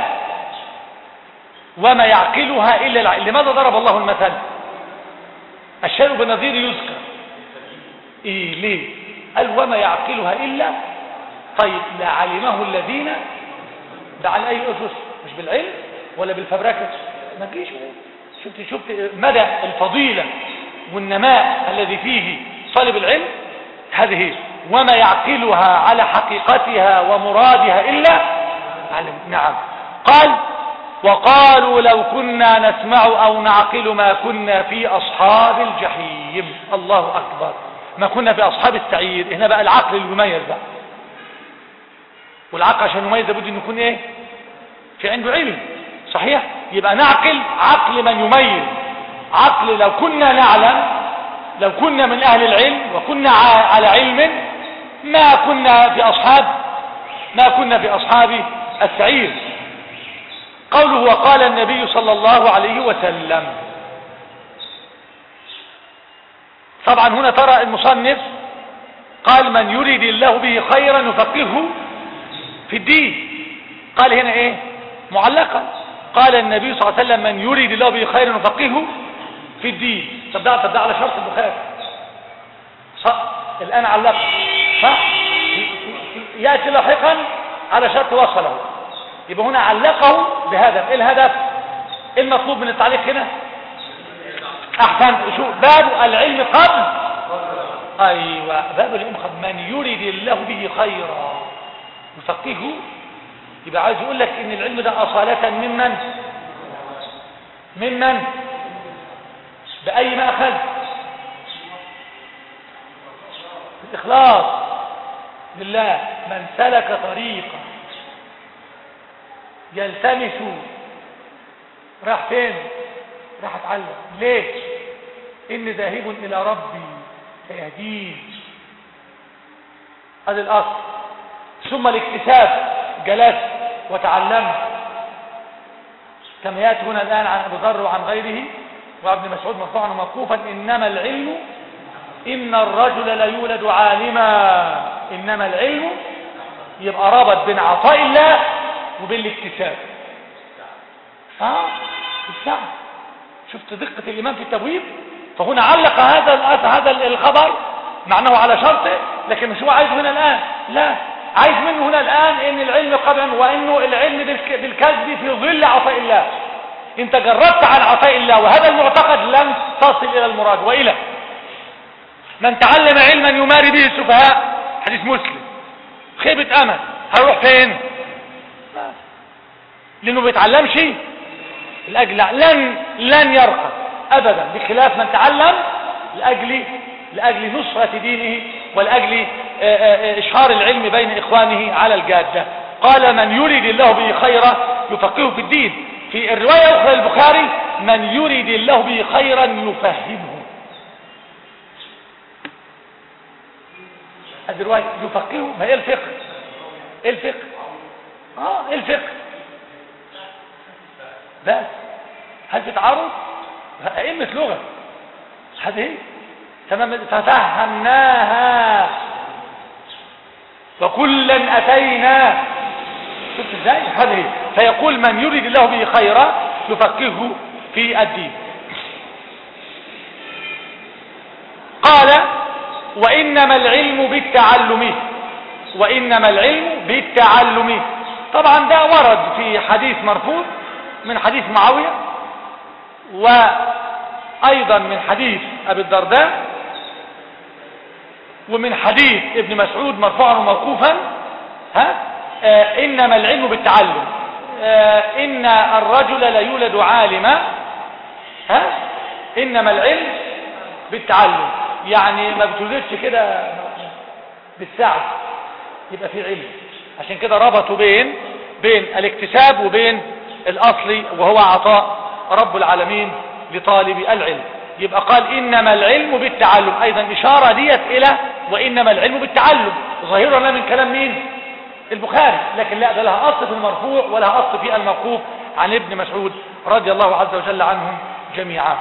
وما يعقلها الا العالم لماذا ضرب الله المثل الشيء بالنظير يذكر ايه ليه قال وما يعقلها الا طيب لعلمه الذين ده على اي اسس مش بالعلم ولا بالفبركه ما تجيش شفت شفت مدى الفضيله والنماء الذي فيه طالب العلم هذه وما يعقلها على حقيقتها ومرادها الا علم نعم قال وقالوا لو كنا نسمع او نعقل ما كنا في اصحاب الجحيم الله اكبر ما كنا في اصحاب السعير هنا بقى العقل المميز بقى والعقل عشان يميز لابد ان يكون ايه في عنده علم صحيح يبقى نعقل عقل من يميز عقل لو كنا نعلم لو كنا من اهل العلم وكنا على علم ما كنا في اصحاب ما كنا في اصحاب السعير قوله وقال النبي صلى الله عليه وسلم طبعا هنا ترى المصنف قال من يريد الله به خيرا يفقهه في الدين قال هنا ايه معلقة قال النبي صلى الله عليه وسلم من يريد الله به خيرا يفقهه في الدين طب ده طب ده على شرط البخاري صح الان علق صح في, في, يأتي لاحقا على شرط وصله يبقى هنا علقه بهدف ايه الهدف ايه المطلوب من التعليق هنا احسن شو باب العلم قبل ايوه باب العلم قبل من يريد الله به خيرا يفقهه يبقى عايز يقول لك ان العلم ده اصالة ممن ممن باي ماخذ الاخلاص لله من سلك طريقا يلتمس راح فين راح اتعلم ليه اني ذاهب الى ربي سيهدين هذا الاصل ثم الاكتساب جلست وتعلمت كما ياتي هنا الان عن ابو ذر وعن غيره وابن مسعود مرفوعا وموقوفا انما العلم ان الرجل ليولد عالما انما العلم يبقى رابط بين عطاء الله وبين الاكتساب اه السعي شفت دقة الإمام في التبويب فهنا علق هذا هذا الخبر مع أنه على شرطه لكن مش هو عايز هنا الآن لا عايز منه هنا الآن ان العلم قبلا وانه العلم بالكذب في ظل عطاء الله انت جردت عن عطاء الله وهذا المعتقد لن تصل الى المراد والى من تعلم علما يماري به السفهاء حديث مسلم خيبة امل هروح فين لانه بيتعلمش لاجل لن لن يرقى ابدا بخلاف من تعلم لاجل لاجل نصرة دينه ولاجل اشهار العلم بين اخوانه على الجادة قال من يريد الله به خيرا يفقهه في الدين في الرواية الاخرى للبخاري من يريد الله به خيرا يفهمه هذه الرواية يفقهه ما هي الفقه ايه الفقه اه ايه الفقه بس هل في تعارض ائمه لغه هذه تمام ففهمناها وكلا اتينا شفت ازاي هذه فيقول من يريد الله به خيرا يفقهه في الدين قال وانما العلم بالتعلم وانما العلم بالتعلم طبعا ده ورد في حديث مرفوض من حديث معاوية وأيضا من حديث أبي الدرداء ومن حديث ابن مسعود مرفوعا وموقوفا ها آه إنما العلم بالتعلم آه إن الرجل ليولد عالما ها إنما العلم بالتعلم يعني ما بتولدش كده بالسعي يبقى في علم عشان كده ربطوا بين بين الاكتساب وبين الأصلي وهو عطاء رب العالمين لطالب العلم يبقى قال إنما العلم بالتعلم أيضا إشارة ديت إلى وإنما العلم بالتعلم ظاهرا من كلام مين البخاري لكن لا ده لها أصل في المرفوع ولها أصل في الموقوف عن ابن مسعود رضي الله عز وجل عنهم جميعا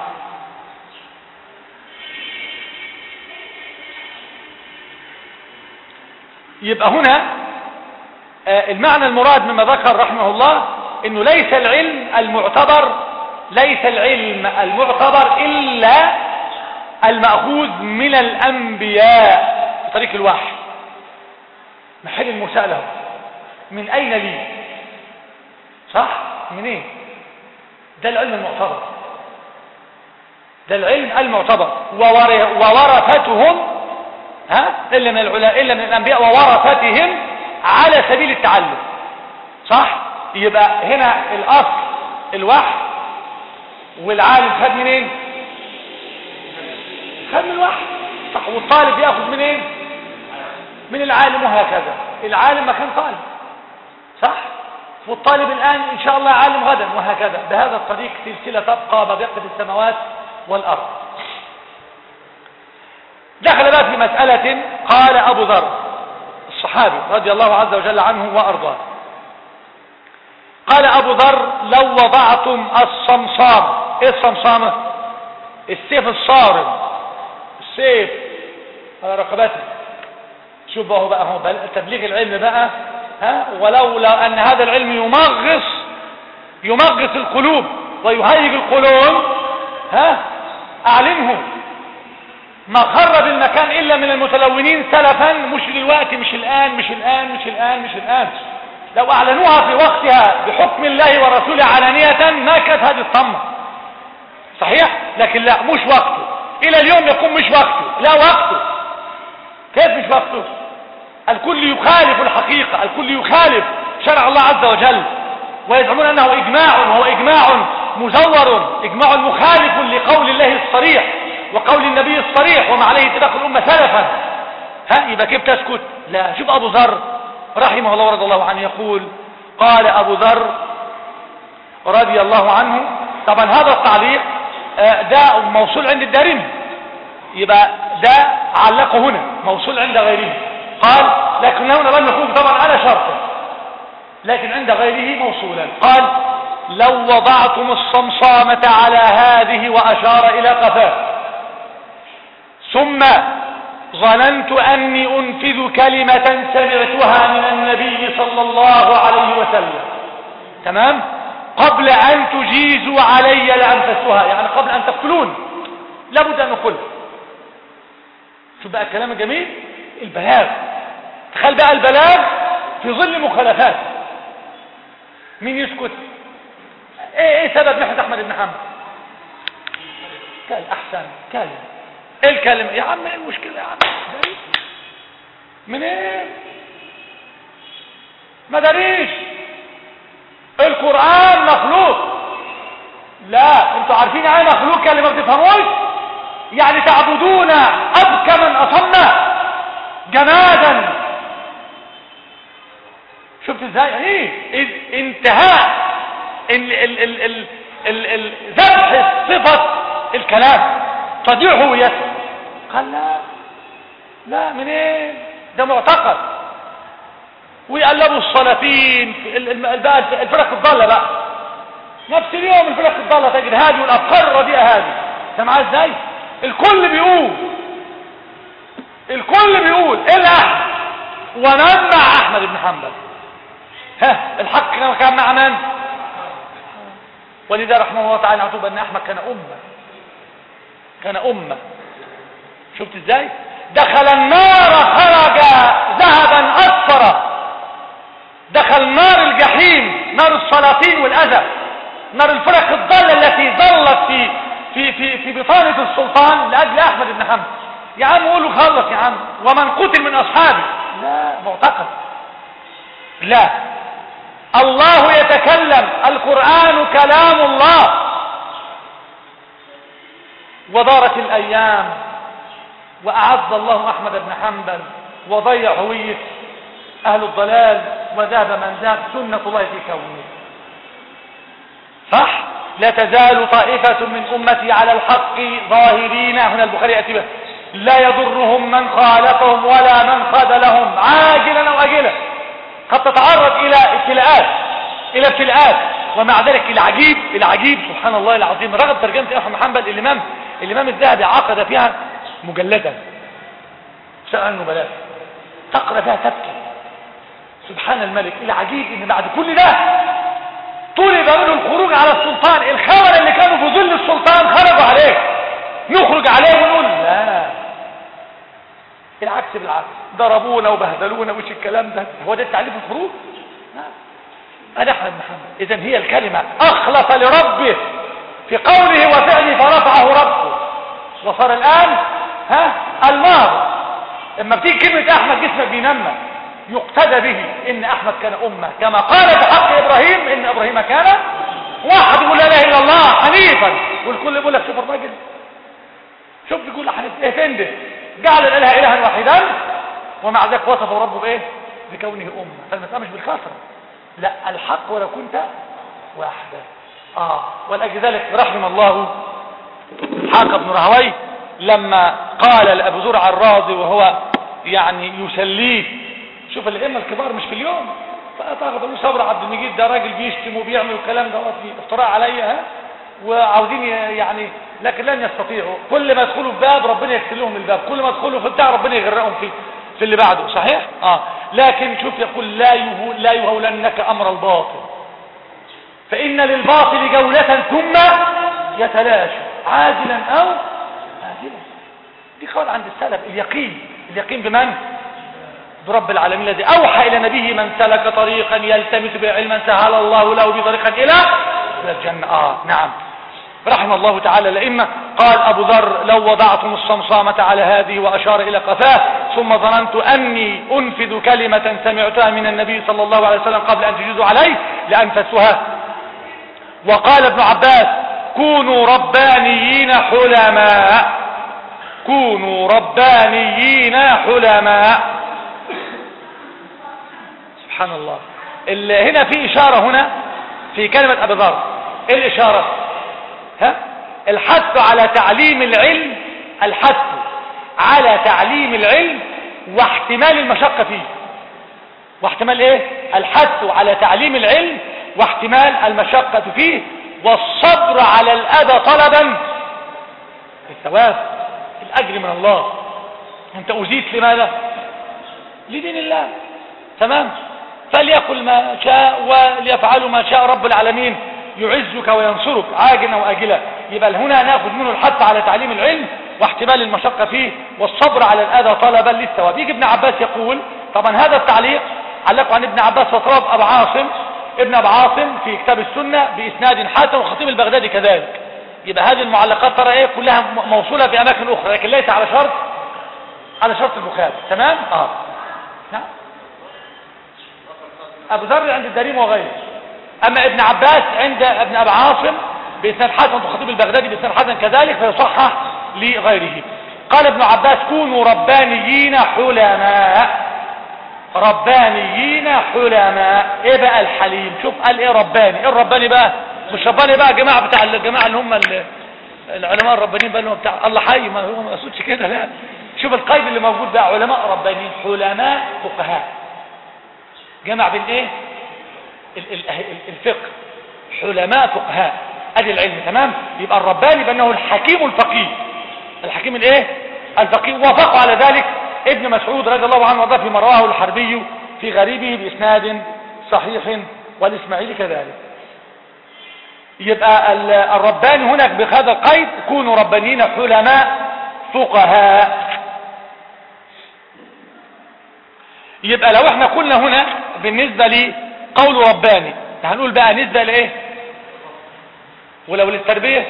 يبقى هنا المعنى المراد مما ذكر رحمه الله انه ليس العلم المعتبر ليس العلم المعتبر الا المأخوذ من الانبياء بطريق الوحي محل المسألة من اين لي صح من ايه ده العلم المعتبر ده العلم المعتبر وورثتهم ها الا من العلماء الا من الانبياء وورثتهم على سبيل التعلم صح يبقى هنا الاصل الوحي والعالم خد منين خد من الوحي صح والطالب ياخذ منين من العالم وهكذا العالم ما كان طالب صح والطالب الان ان شاء الله عالم غدا وهكذا بهذا الطريق سلسله تبقى ما في السماوات والارض دخل بقى في مساله قال ابو ذر الصحابي رضي الله عز وجل عنه وارضاه قال ابو ذر لو وضعتم الصمصام ايه الصمصامه السيف الصارم السيف على رقبته شوف بقى هو بقى هو تبليغ العلم بقى ها ولولا ان هذا العلم يمغص يمغص القلوب ويهيج القلوب ها اعلنه ما خرب المكان الا من المتلونين سلفا مش دلوقتي مش الان مش الان مش الان مش الان لو اعلنوها في وقتها بحكم الله ورسوله علانية ما كانت هذه الصمة صحيح لكن لا مش وقته الى اليوم يكون مش وقته لا وقته كيف مش وقته الكل يخالف الحقيقة الكل يخالف شرع الله عز وجل ويزعمون انه اجماع وهو اجماع مزور اجماع مخالف لقول الله الصريح وقول النبي الصريح وما عليه اتفاق الامه سلفا ها يبقى كيف تسكت لا شوف ابو ذر رحمه الله ورضي الله عنه يقول قال ابو ذر رضي الله عنه طبعا هذا التعليق آه، ده موصول عند الدارمي يبقى ده علقه هنا موصول عند غيره قال لكن هنا لم يكون طبعا على شرطه لكن عند غيره موصولا قال لو وضعتم الصمصامة على هذه وأشار إلى قفاه ثم ظننت أني أنفذ كلمة سمعتها من النبي صلى الله عليه وسلم تمام قبل أن تجيزوا علي لأنفسها يعني قبل أن تقتلون لابد أن أقول شوف بقى الكلام الجميل البلاغ تخيل بقى البلاغ في ظل مخالفات مين يسكت ايه ايه سبب نحن احمد بن حنبل قال احسن كلمه ايه الكلمه يا عم ايه المشكله يا عم داري. من ايه ما داريش القران مخلوق لا انتوا عارفين يعني مخلوق اللي ما بتفهموش يعني تعبدون ابكما اصم جمادا شفت ازاي ايه إذ- انتهاء ال ال ال ال ال ال ذبح صفة الكلام تضيع هويته قال لا لا منين ده معتقد ويقلبوا الصلاتين في ال- ال- بقى الفرق الضالة بقى نفس اليوم الفرق الضالة تجد هذه والافكار الرديئة هذه انت معاه ازاي الكل بيقول الكل بيقول الا احمد ومن مع احمد بن حنبل ها الحق كان- كان مع من ولذا رحمه الله تعالى يعتبر ان احمد كان امه كان امه شفت ازاي دخل النار خرج ذهبا اصفر دخل نار الجحيم نار السلاطين والاذى نار الفرق الضاله التي ضلت في في في في بطانه السلطان لاجل احمد بن حنبل يا عم قولوا خلص يا عم ومن قتل من اصحابه لا معتقد لا الله يتكلم القرآن كلام الله ودارت الأيام وأعز الله أحمد بن حنبل وضيع هوية أهل الضلال وذهب من ذهب سنة الله في كونه صح لا تزال طائفة من أمتي على الحق ظاهرين هنا البخاري يأتي به لا يضرهم من خالفهم ولا من خذلهم عاجلا أو أجلا قد تتعرض إلى ابتلاءات إلى ابتلاءات ومع ذلك العجيب العجيب سبحان الله العظيم رغم ترجمة أحمد محمد الإمام الإمام الذهبي عقد فيها مجلدا سأل النبلاء تقرأ فيها تبكي سبحان الملك العجيب ان بعد كل ده طلب منه الخروج على السلطان الخونة اللي كانوا في ظل السلطان خرجوا عليه نخرج عليه ونقول لا العكس بالعكس ضربونا وبهدلونا وش الكلام ده هو ده التعليف الخروج لا انا احمد محمد اذا هي الكلمة اخلص لربه في قوله وفعله فرفعه ربه وصار الان ها الماضي اما بتيجي كلمة احمد جسمك بينمى يقتدى به ان احمد كان امة كما قال في حق ابراهيم ان ابراهيم كان واحد يقول لا اله الا الله حنيفا والكل يقول لك شوف الراجل شوف بيقول حنيف ايه فين ده جعل الاله الها واحدا ومع ذلك وصفه ربه بايه بكونه امه فالمساله مش بالكثره لا الحق ولو كنت واحدا اه ولاجل ذلك رحم الله اسحاق بن راهوي لما قال لابو زرع الرازي وهو يعني يسليه شوف الائمه الكبار مش في اليوم فاعتقد ابو صبر عبد المجيد ده راجل بيشتم وبيعمل الكلام ده افتراء عليا ها وعاوزين يعني لكن لن يستطيعوا كل ما يدخلوا في باب ربنا يكسر لهم الباب كل ما يدخلوا في بتاع ربنا يغرقهم في في اللي بعده صحيح اه لكن شوف يقول لا يهو لا يهولنك امر الباطل فان للباطل جوله ثم يتلاشى عاجلا او آجلا دي قول عند السلف اليقين اليقين بمن برب العالمين الذي اوحى الى نبيه من سلك طريقا يلتمس به علما سهل الله له بطريقا الى الى الجنه اه نعم رحم الله تعالى الأئمة قال أبو ذر لو وضعتم الصمصامة على هذه وأشار إلى قفاه ثم ظننت أني أنفذ كلمة سمعتها من النبي صلى الله عليه وسلم قبل أن تجيزوا عليه لأنفسها وقال ابن عباس كونوا ربانيين حلماء كونوا ربانيين حلماء سبحان الله ال- هنا في إشارة هنا في كلمة أبي ذر إيه الإشارة ها الحث على تعليم العلم الحث على تعليم العلم واحتمال المشقة فيه واحتمال ايه الحث على تعليم العلم واحتمال المشقة فيه والصبر على الأذى طلبا الثواب الأجر من الله انت أزيت لماذا لدين الله تمام فليقل ما شاء وليفعلوا ما شاء رب العالمين يعزك وينصرك عاجلا واجلا يبقى هنا ناخذ منه الحث على تعليم العلم واحتمال المشقة فيه والصبر على الأذى طلبا للثواب يجي ابن عباس يقول طبعا هذا التعليق علقه عن ابن عباس وطراب أبو عاصم ابن أبو عاصم في كتاب السنة بإسناد حسن وخطيب البغدادي كذلك يبقى هذه المعلقات ترى ايه كلها م- موصولة في أماكن أخرى لكن ليس على شرط على شرط البخاري تمام اه نعم أبو ذر عند الدريم وغيره أما ابن عباس عند ابن أبي عاصم بإسناد حسن وخطيب البغدادي بإسناد حسن كذلك فيصحح لغيره قال ابن عباس كونوا ربانيين حلماء ربانيين حلماء ايه بقى الحليم شوف قال ايه رباني ايه الرباني بقى مش رباني بقى جماعة بتاع الجماعة اللي هم ال- العلماء الربانيين بقى اللي هم بتاع الله حي ما هو ما يقصدش كده لا شوف القيد اللي موجود بقى علماء ربانيين حلماء فقهاء جمع بين ايه ال- ال- ال- الفقه حلماء فقهاء ادي العلم تمام يبقى الرباني بانه الحكيم الفقيه الحكيم الايه الفقيه وافقوا على ذلك ابن مسعود رضي الله عنه وارضاه فيما رواه الحربي في غريبه باسناد صحيح والاسماعيلي كذلك يبقى ال- الرباني هناك بهذا القيد كونوا ربانيين حلماء فقهاء يبقى لو احنا قلنا هنا بالنسبة لقول رباني هنقول بقى نسبة لايه ولو للتربية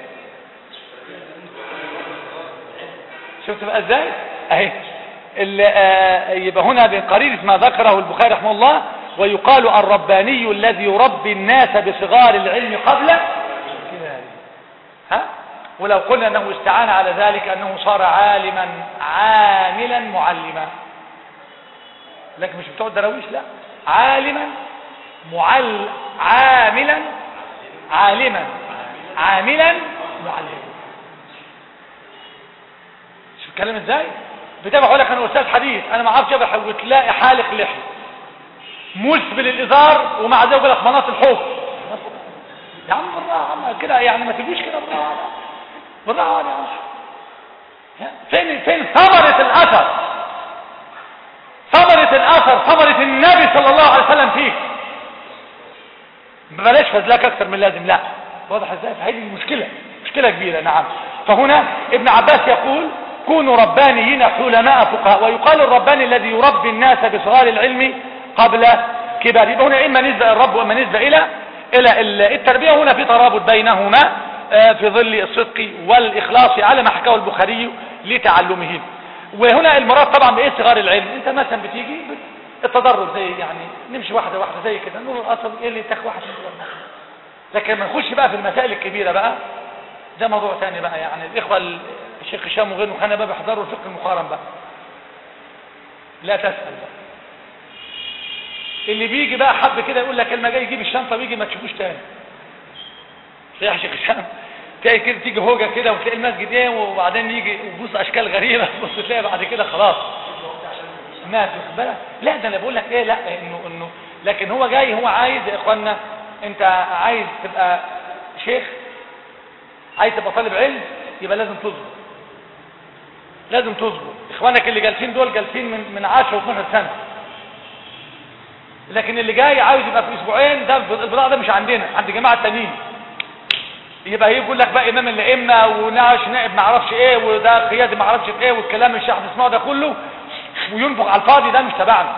شفت بقى ازاي اهي ال- آه، يبقى هنا بقرير ما ذكره البخاري رحمه الله ويقال الرباني الذي يربي الناس بصغار العلم قبل كباره. ها ولو قلنا انه استعان على ذلك انه صار عالما عاملا معلما لكن مش بتوع الدراويش لا عالما معل عاملا عالما عاملا معلما شوف الكلام ازاي بتابع اقول لك انا استاذ حديث انا ما اعرفش ابحث وتلاقي حالق لحيه مسبل الازار ومع ذلك يقول لك مناط الحب يا عم بالراحه يا عم كده يعني ما تجوش كده بالراحه بالراحه يا عم فين فين ثمره الاثر ثمرة الأثر ثمرة النبي صلى الله عليه وسلم فيك بلاش فزلك أكثر من لازم لا واضح ازاي فهذه المشكلة مشكلة كبيرة نعم فهنا ابن عباس يقول كونوا ربانيين حلماء فقهاء ويقال الرباني الذي يربي الناس بصغار العلم قبل كبار يبقى هنا إما نسبة الرب وإما نسبة إلى إلى ال- التربية هنا في ترابط بينهما آه، في ظل الصدق والإخلاص على ما حكاه البخاري لتعلمه وهنا المراد طبعا بايه صغار العلم انت مثلا بتيجي بت- التدرج زي يعني نمشي واحده واحده زي كده نقول الاصل ايه اللي تاخد واحد اتنين تلاته أربعة. لكن ما نخش بقى في المسائل الكبيره بقى ده موضوع ثاني بقى يعني الاخوه ال- الشيخ هشام وغيره كانوا بقى بيحضروا الفقه المقارن بقى لا تسال بقى اللي بيجي بقى حب كده يقول لك كلمه جاي يجيب الشنطه ويجي ما تشوفوش تاني يا شيخ هشام تلاقي كده تيجي هوجه كده وتلاقي المسجد ايه وبعدين يجي وبص اشكال غريبه بص تلاقي بعد كده خلاص ما في بالك لا ده انا بقول لك ايه لا انه انه لكن هو جاي هو عايز يا اخوانا انت عايز تبقى شيخ عايز تبقى طالب علم يبقى لازم تصبر لازم تصبر اخوانك اللي جالسين دول جالسين من من 10 و12 سنه لكن اللي جاي عاوز يبقى في اسبوعين ده البضاعه ده مش عندنا عند جماعه تانيين يبقى يقول لك بقى امام الائمه وناقش نائب ما اعرفش ايه وده قيادي ما اعرفش في ايه والكلام الشيخ تسمعه ده كله وينفق على الفاضي ده مش تبعنا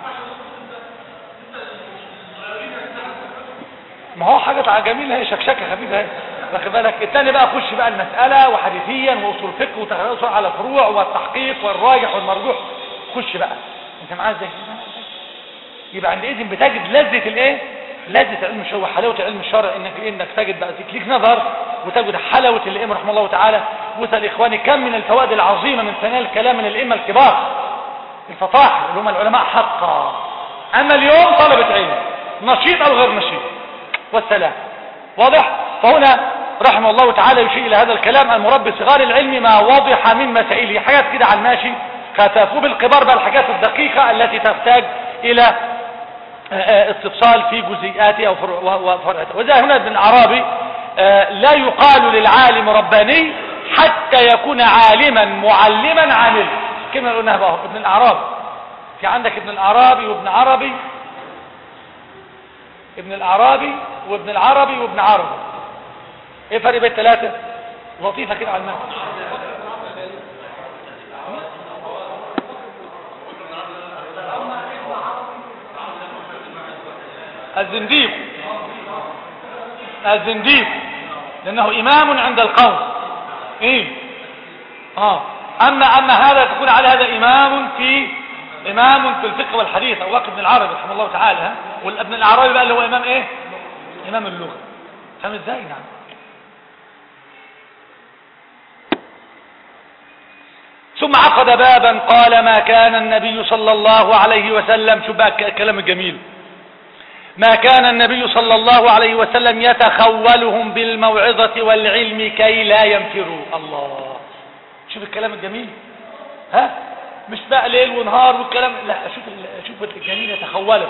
ما هو حاجه جميله هي شكشكه خفيفه اهي واخد بالك الثاني بقى خش بقى المساله وحديثيا واصول فقه وتخصص على الفروع والتحقيق والراجح والمرجوح خش بقى انت معاه ازاي يبقى عندئذ بتجد لذة الايه لذة علم الشرع وحلاوة علم الشرع انك انك تجد بقى ليك نظر وتجد حلاوة الائمة رحمه الله تعالى واسال اخواني كم من الفوائد العظيمة من ثناء الكلام من الائمة الكبار الفطاحل اللي هم العلماء حقا اما اليوم طلبة علم نشيط او غير نشيط والسلام واضح فهنا رحمه الله تعالى يشير الى هذا الكلام المربي صغار العلم ما وضح من مسائله حاجات كده على الماشي خاتفوا بالكبار بقى الحاجات الدقيقة التي تحتاج الى استفصال في جزئياتها وفرعاتها وذا هنا ابن العربي لا يقال للعالم رباني حتى يكون عالما معلما عاملا كما قلناها بقى ابن الأعرابي في عندك ابن الأعرابي وابن عربي ابن الأعرابي وابن العربي وابن عربي ايه فرق بين الثلاثة لطيفة كده على المعنى الزنديق الزنديق لأنه إمام عند القوم إيه آه أما أما هذا تكون على هذا إمام في إمام في الفقه والحديث أو واقف ابن العربي رحمه الله تعالى ها والابن العربي بقى اللي هو إمام إيه إمام اللغة فاهم إزاي نعم ثم عقد بابا قال ما كان النبي صلى الله عليه وسلم شو بقى الكلام الجميل ما كان النبي صلى الله عليه وسلم يتخولهم بالموعظة والعلم كي لا ينفروا الله شوف الكلام الجميل ها مش بقى ليل ونهار والكلام لا شوف شوف الجميل يتخولهم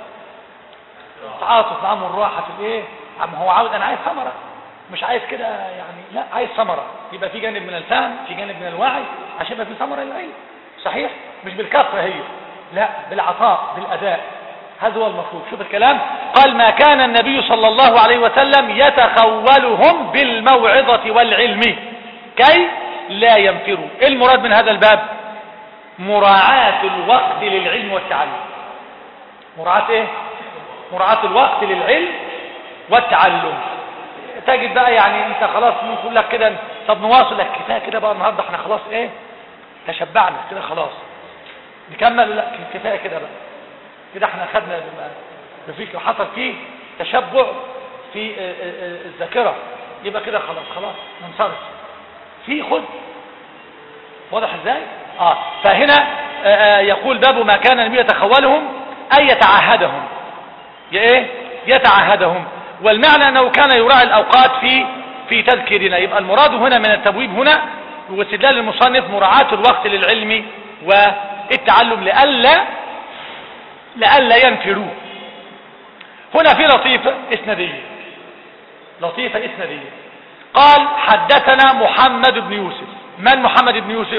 تعاطف معاهم الراحة في الايه عم هو عاوز انا عايز ثمرة مش عايز كده يعني لا عايز ثمرة يبقى في جانب من الفهم في جانب من الوعي عشان يبقى في ثمرة للعلم صحيح مش بالكثرة هي لا بالعطاء بالأداء هذا هو المفروض شوف الكلام قال ما كان النبي صلى الله عليه وسلم يتخولهم بالموعظة والعلم كي لا ينفروا ايه المراد من هذا الباب مراعاة الوقت للعلم والتعلم مراعاة ايه مراعاة الوقت للعلم والتعلم تجد بقى يعني انت خلاص ممكن لك كده طب نواصل لك كفايه كده بقى النهارده احنا خلاص ايه تشبعنا كده خلاص نكمل لا كفايه كده بقى كده احنا خدنا بفيك حصل فيه تشبع في الذاكره يبقى كده خلاص خلاص ننصرف في خد واضح ازاي اه فهنا آه يقول باب ما كان النبي يتخولهم اي يتعهدهم يا ايه يتعهدهم والمعنى انه كان يراعي الاوقات في في تذكيرنا يبقى المراد هنا من التبويب هنا واستدلال المصنف مراعاة الوقت للعلم والتعلم لئلا لئلا ينفروا هنا في لطيفة اسندية لطيفة اسندية قال حدثنا محمد بن يوسف من محمد بن يوسف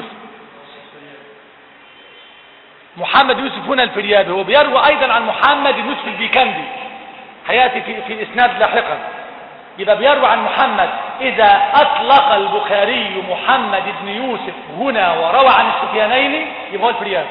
محمد يوسف هنا الفريابي هو بيروى ايضا عن محمد بن يوسف البيكندي هياتي في, في الاسناد لاحقا يبقى بيروى عن محمد اذا اطلق البخاري محمد بن يوسف هنا وروى عن السفيانين يبقى هو الفريابي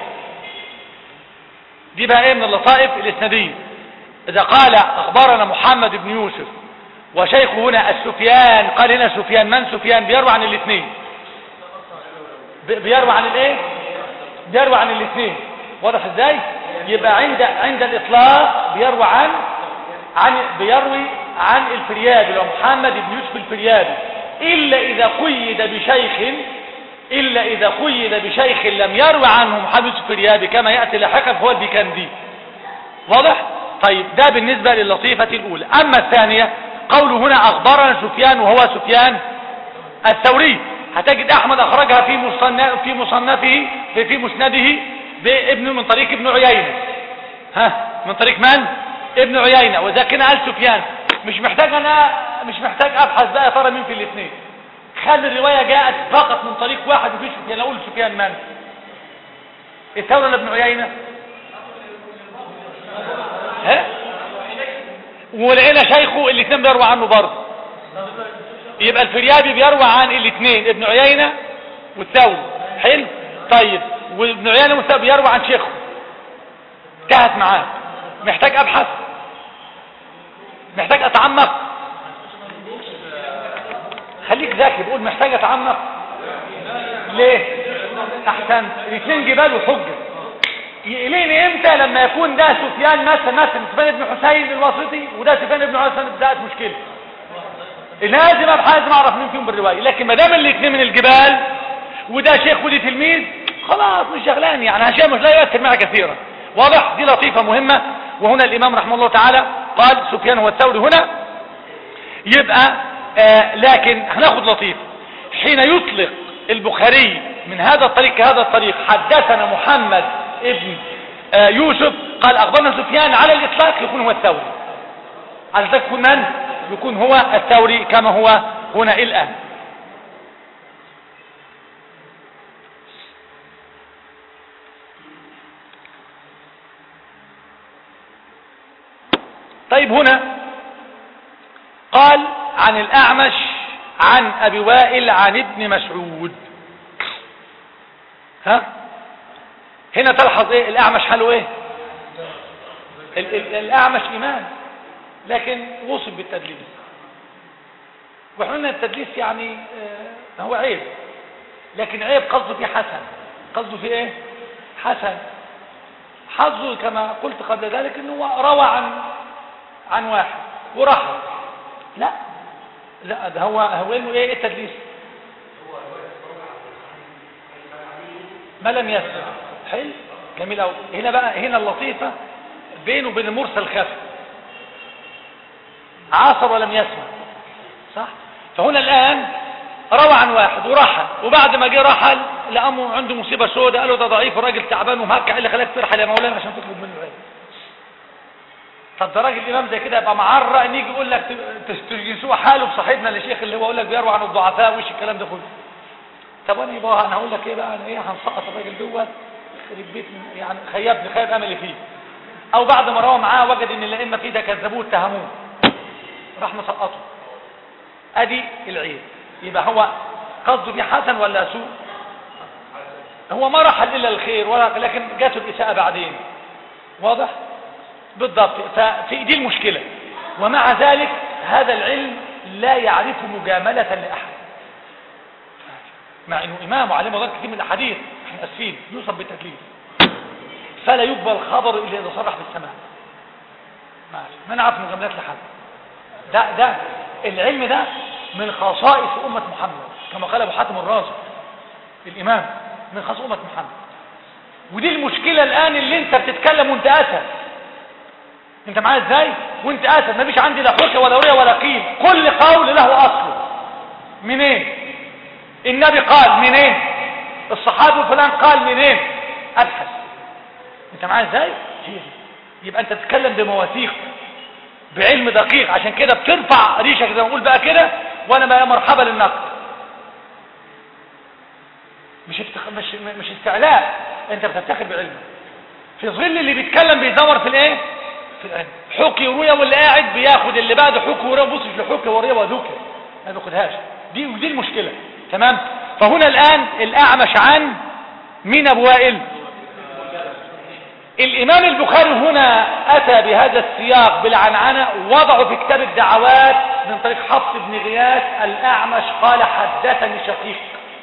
دي بقى ايه من اللطائف الاسناديه اذا قال اخبرنا محمد بن يوسف وشيخه هنا السفيان قال هنا سفيان من سفيان بيروى عن الاثنين بيروى عن الايه بيروى عن الاثنين واضح ازاي يبقى عند عند الاطلاق بيروى عن عن بيروي عن الفريابي لو محمد بن يوسف الفريابي الا اذا قيد بشيخ الا اذا قيد بشيخ لم يروي عنه محمد يوسف الفريابي كما ياتي لاحقا فهو البيكندي واضح طيب ده بالنسبه للطيفه الاولى اما الثانيه قوله هنا اخبرنا سفيان وهو سفيان الثوري هتجد احمد اخرجها في مصنف في مصنفه في, في مسنده بابن من طريق ابن عيينه ها من طريق من ابن عيينه وذا كان قال سفيان مش محتاج انا مش محتاج ابحث بقى ترى مين في الاثنين خلي الروايه جاءت فقط من طريق واحد وفي سفيان اقول سفيان من الثوري ولا ابن عيينه ها ولقينا شيخه الاثنين بيروى عنه برضه يبقى الفريابي بيروى عن الاثنين ابن عيينة والثوري حلو طيب وابن عيينة والثوري بيروى عن شيخه انتهت معاه محتاج ابحث محتاج اتعمق خليك ذكي بقول محتاج اتعمق ليه احسن الاثنين جبال وحجه يقليني امتى لما يكون ده سفيان مثلا مثلا سفيان بن حسين الواسطي وده سفيان بن حسين بدات مشكله لازم ابحث لازم اعرف مين فيهم بالروايه لكن ما دام الاثنين من الجبال وده شيخ ودي تلميذ خلاص مش شغلان يعني هشام مش لا يؤثر معها كثيرا واضح دي لطيفه مهمه وهنا الامام رحمه الله تعالى قال سفيان هو الثوري هنا يبقى آه لكن هناخد لطيف حين يطلق البخاري من هذا الطريق كهذا الطريق حدثنا محمد ابن آه يوسف قال اخبرنا سفيان على الاطلاق يكون هو الثوري على الاطلاق يكون من يكون هو الثوري كما هو هنا الان طيب هنا قال عن الأعمش عن أبي وائل عن ابن مسعود ها هنا تلحظ ايه الأعمش حاله ايه ال ال الأعمش إمام لكن وصف بالتدليس وحنا التدليس يعني آه هو عيب لكن عيب قصده فيه حسن قصده فيه ايه حسن حظه كما قلت قبل ذلك انه روى عن عن واحد ورحل لا لا ده هو هو انه ايه التدليس ما لم يسمع حلو جميل قوي هنا بقى هنا اللطيفه بينه وبين المرسل خفي عاصر ولم يسمع صح فهنا الان روى عن واحد ورحل وبعد ما جه رحل لقامه عنده مصيبه سوداء قالوا ده ضعيف وراجل تعبان ومهكع ايه اللي خلاك ترحل يا مولانا عشان تطلب منه العلم طب ده راجل امام زي كده يبقى معرق ان يجي يقول لك تجلسوه حاله بصاحبنا الشيخ اللي هو يقول لك بيروي عن الضعفاء وش الكلام ده كله طب انا يبقى انا هقول لك ايه بقى انا ايه هنسقط الراجل دوت يخرب بيت يعني خيبني خيب املي فيه او بعد ما روى معاه وجد ان الائمه فيه ده كذبوه اتهموه راح مسقطه ادي العيب يبقى هو قصده بيه حسن ولا سوء هو ما رحل الا الخير ولا لكن جاته الاساءه بعدين واضح بالضبط ففي دي المشكلة ومع ذلك هذا العلم لا يعرف مجاملة لأحد مع انه امام وعلمه ذلك كثير من الاحاديث احنا اسفين يوصف بالتدليس فلا يقبل خبر الا اذا صرح بالسماع ماشي ما نعرف مجاملات لحد ده ده العلم ده من خصائص امه محمد كما قال ابو حاتم الرازي الامام من خصائص امه محمد ودي المشكله الان اللي انت بتتكلم وانت اسف انت معايا ازاي وانت اسف مفيش عندي لا حكى ولا رؤيه ولا قيل كل قول له اصله منين النبي قال منين الصحابي فلان قال منين ابحث انت معايا ازاي هي دي يبقى انت تتكلم بمواثيق بعلم دقيق عشان كده بترفع ريشك زي ما نقول بقى كده وانا بقى مرحبا للنقد مش افتخ... مش مش استعلاء انت بتفتخر بعلمك في ظل اللي بيتكلم بيدور في الايه في العلم حكي ورؤيا واللي قاعد بياخد اللي بعده حكي ورؤيا بص لحكي ورؤيا وذكر ما بياخدهاش دي ودي المشكله تمام فهنا الان الاعمش عن مين ابو وائل الامام البخاري هنا اتى بهذا السياق بالعنعنه وضعه في كتاب الدعوات من طريق حفص بن غياث الاعمش قال حدثني شقيق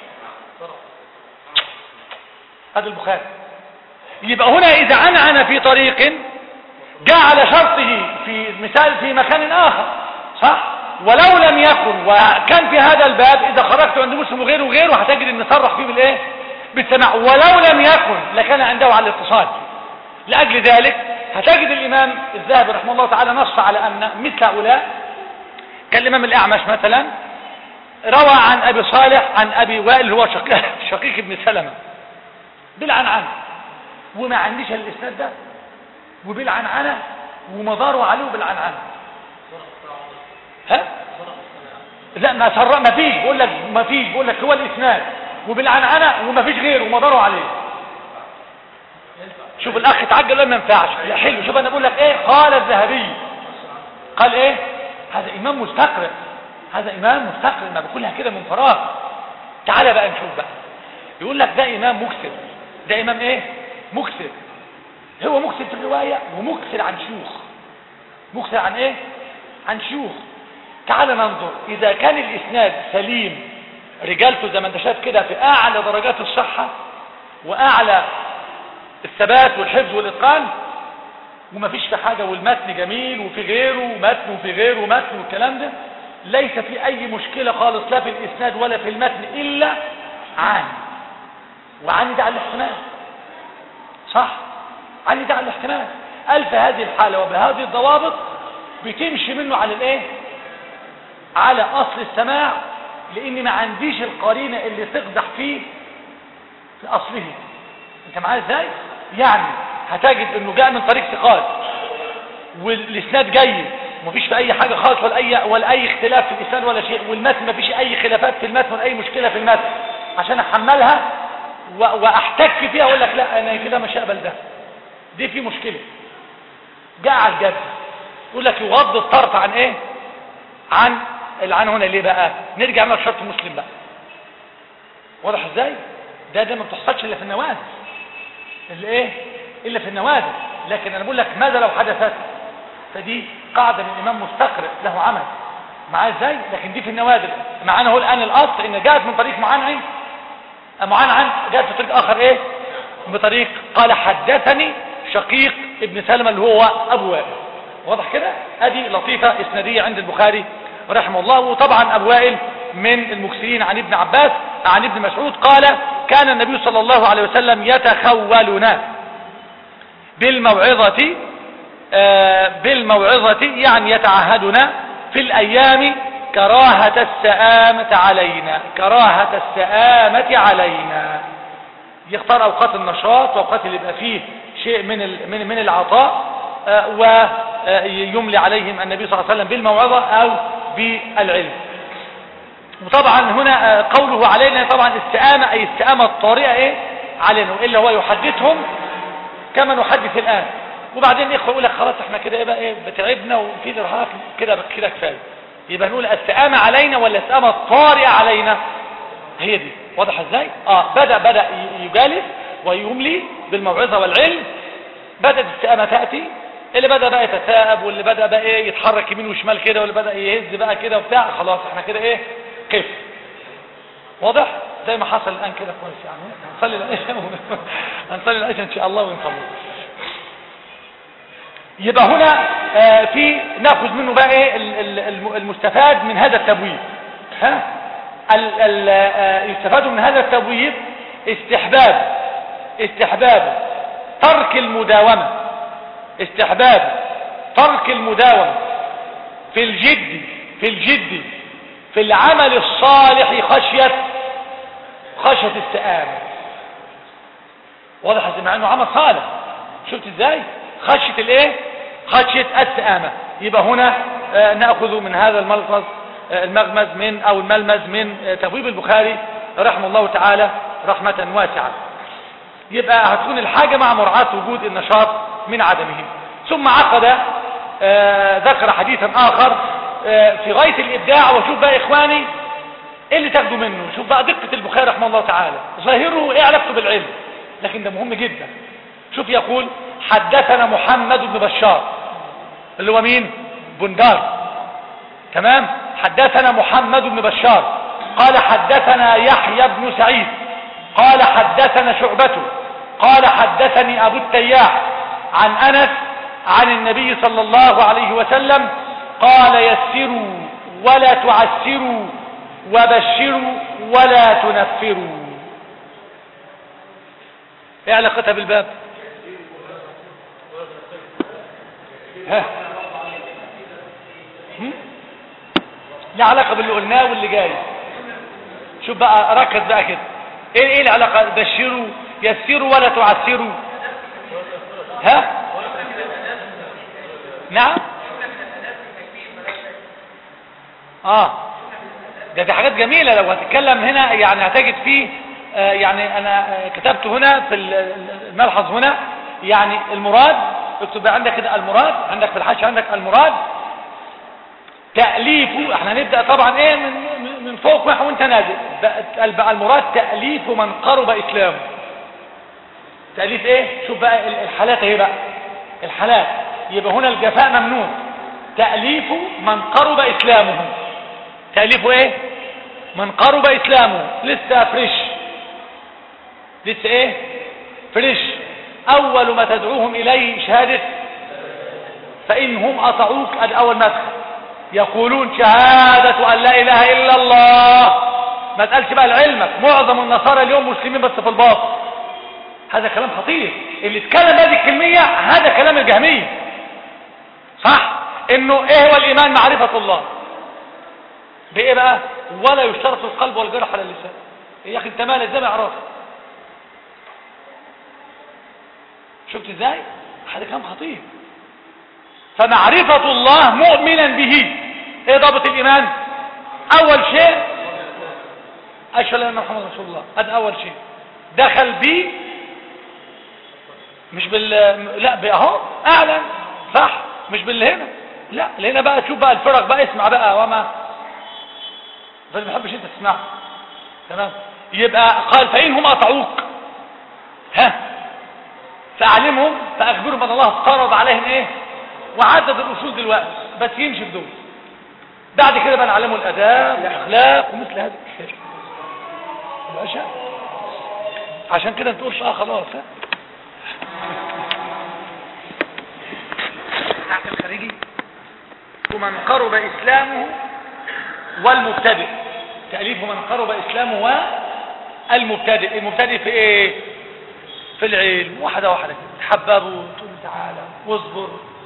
هذا البخاري يبقى هنا اذا عنعن في طريق جاء على شرطه في مثال في مكان آخر صح ولو لم يكن وكان في هذا الباب إذا خرجت عند مسلم وغيره وغيره هتجد أن صرح فيه بالإيه بالسماع ولو لم يكن لكان عنده على الاتصال لأجل ذلك هتجد الإمام الذهبي رحمه الله تعالى نص على أن مثل هؤلاء كالإمام الأعمش مثلا روى عن أبي صالح عن أبي وائل هو شقيق, شقيق ابن سلمة بالعنعن وما عنديش الإسناد ده وبالعنعنة ومضاره عليه بالعنعنة ها لا ما سر ما فيش بقول لك ما فيش بقول لك هو الاسناد وبالعنعنة وما فيش غيره ومضاره عليه شوف الاخ اتعجل ولا ما ينفعش لا حلو شوف انا بقول لك ايه قال الذهبي قال ايه هذا امام مستقرئ هذا امام مستقل ما بقولها كده من فراغ تعالى بقى نشوف بقى يقول لك ده امام مكسر ده امام ايه مكسر هو مكسر في الرواية ومكسر عن شيوخ مكسر عن ايه عن شيوخ تعال ننظر اذا كان الاسناد سليم رجالته زي ما انت شايف كده في اعلى درجات الصحة واعلى الثبات والحفظ والاتقان ومفيش في حاجة والمتن جميل وفي غيره ومتن وفي غيره ومتن والكلام ده ليس في اي مشكلة خالص لا في الاسناد ولا في المتن الا عن وعن ده على الاحتمال صح عن ده على الاحتمال قال في هذه الحالة وبهذه الضوابط بتمشي منه على الايه على اصل السماع لان ما عنديش القرينة اللي تقدح فيه في اصله انت معايا ازاي يعني هتجد انه جاء من طريق ثقات والاسناد جيد ومفيش في اي حاجة خالص ولا اي ولا اي اختلاف في الاسناد ولا شيء والمتن مفيش اي خلافات في المتن ولا اي مشكلة في المتن عشان احملها و- واحتك فيها اقول لك لا انا كده مش هقبل ده دي في مشكلة جاء على الجد يقول لك يغض الطرف عن ايه عن العن هنا ليه بقى نرجع بقى لشرط مسلم بقى واضح ازاي ده ده ما بتحصلش الا في النوادر اللي ايه الا في النوادر لكن انا بقول لك ماذا لو حدثت فدي قاعدة من الامام مستقرئ له عمل معاه ازاي لكن دي في النوادر معانا هو الان الاصل ان جاءت من طريق معان معان عن جاءت في طريق اخر ايه بطريق قال حدثني شقيق ابن سلمة اللي هو ابو وائل واضح كده ادي لطيفة اسنادية عند البخاري رحمه الله وطبعا ابو وائل من المكسرين عن ابن عباس عن ابن مسعود قال كان النبي صلى الله عليه وسلم يتخولنا بالموعظة آه بالموعظة يعني يتعهدنا في الايام كراهة السآمة علينا كراهة السآمة علينا يختار اوقات النشاط واوقات اللي يبقى فيه شيء من من من العطاء ويملي عليهم النبي صلى الله عليه وسلم بالموعظة او بالعلم وطبعا هنا قوله علينا طبعا استئامة اي استئامة الطارئة ايه علينا والا هو يحدثهم كما نحدث الان وبعدين الاخوه يقول لك خلاص احنا كده بقى ايه بتعبنا وفي ارهاق كده كده كفايه يبقى نقول السئامة علينا ولا السئامة الطارئة علينا هي دي واضح ازاي اه بدأ بدأ يجالس ويملي بالموعظة والعلم بدأت السئامة تأتي اللي بدأ بقى يتثاءب واللي بدأ بقى ايه يتحرك يمين وشمال كده واللي بدأ يهز بقى كده وبتاع خلاص احنا كده ايه قف واضح زي ما حصل الان كده كويس يعني هنصلي العشاء هنصلي العشاء ان شاء الله ونصلي يبقى هنا آه في ناخذ منه بقى ايه المستفاد من هذا التبويب ها ال ال آه يستفاد من هذا التبويب استحباب استحباب ترك المداومة استحباب ترك المداومة في الجد في الجد في العمل الصالح خشية خشية السآمة واضح مع انه عمل صالح شفت ازاي خشية الايه خشية السآمة يبقى هنا آه نأخذ من هذا الملفظ آه المغمز من او الملمز من آه تبويب البخاري رحمه الله تعالى رحمة واسعة يبقى هتكون الحاجة مع مراعاة وجود النشاط من عدمه ثم عقد ذكر حديثا اخر في غاية الابداع وشوف بقى اخواني ايه اللي تاخدوا منه شوف بقى دقة البخاري رحمه الله تعالى ظاهره ايه علاقته بالعلم لكن ده مهم جدا شوف يقول حدثنا محمد بن بشار اللي هو مين بندار تمام حدثنا محمد بن بشار قال حدثنا يحيى بن سعيد قال حدثنا شعبته قال حدثني ابو التياح عن انس عن النبي صلى الله عليه وسلم قال يسروا ولا تعسروا وبشروا ولا تنفروا ايه علاقتها بالباب ها لا علاقة باللي قلناه واللي جاي شوف بقى ركز بقى كده ايه ايه العلاقة بشروا يسروا ولا تعسروا ها نعم اه ده دي حاجات جميلة لو هتتكلم هنا يعني هتجد فيه آه يعني انا آه كتبت هنا في الملحظ هنا يعني المراد اكتب عندك كده المراد عندك في الحاشية عندك المراد تأليف احنا نبدأ طبعا ايه من, من- من فوق بقى وانت نازل بقى- بقى المراد تأليف من قرب اسلامه تأليف ايه شوف بقى ال- الحالات ايه بقى الحالات يبقى هنا الجفاء ممنوع تأليف من قرب اسلامه تأليفه ايه من قرب اسلامه لسه فريش لسه ايه فريش اول ما تدعوهم اليه شهادة فانهم اطعوك ادي اول مدخل يقولون شهادة ان لا اله الا الله ما تقالش بقى لعلمك معظم النصارى اليوم مسلمين بس في الباطن هذا كلام خطير اللي اتكلم هذه الكلمية هذا كلام الجهمية صح انه ايه هو الايمان معرفة الله بايه بقى ولا يشترط القلب والجرح على اللسان يا اخي انت مالك زي ما يعرف شفت ازاي هذا كلام خطير فمعرفة الله مؤمنا به ايه ضابط الايمان اول شيء اشهد ان محمد رسول الله هذا اول شيء دخل بي مش بال لا ب- اهو اعلن صح مش باللي هنا لا اللي هنا بقى تشوف بقى الفرق بقى اسمع بقى وما فما بحبش انت تسمعه تمام يبقى قال فإنهم أطعوك ها فأعلمهم فأخبرهم أن الله افترض عليهم إيه وعدد الأصول دلوقتي بس يمشي بدول بعد كده بقى نعلمه الأداب والأخلاق ومثل هذا الشيء باشا عشان كده تقولش اه خلاص ها تحت الخارجي ومن قرب إسلامه والمبتدئ تأليف من قرب إسلامه والمبتدئ المبتدئ في إيه في العلم واحدة واحدة كده تحببه تقول له تعالى واصبر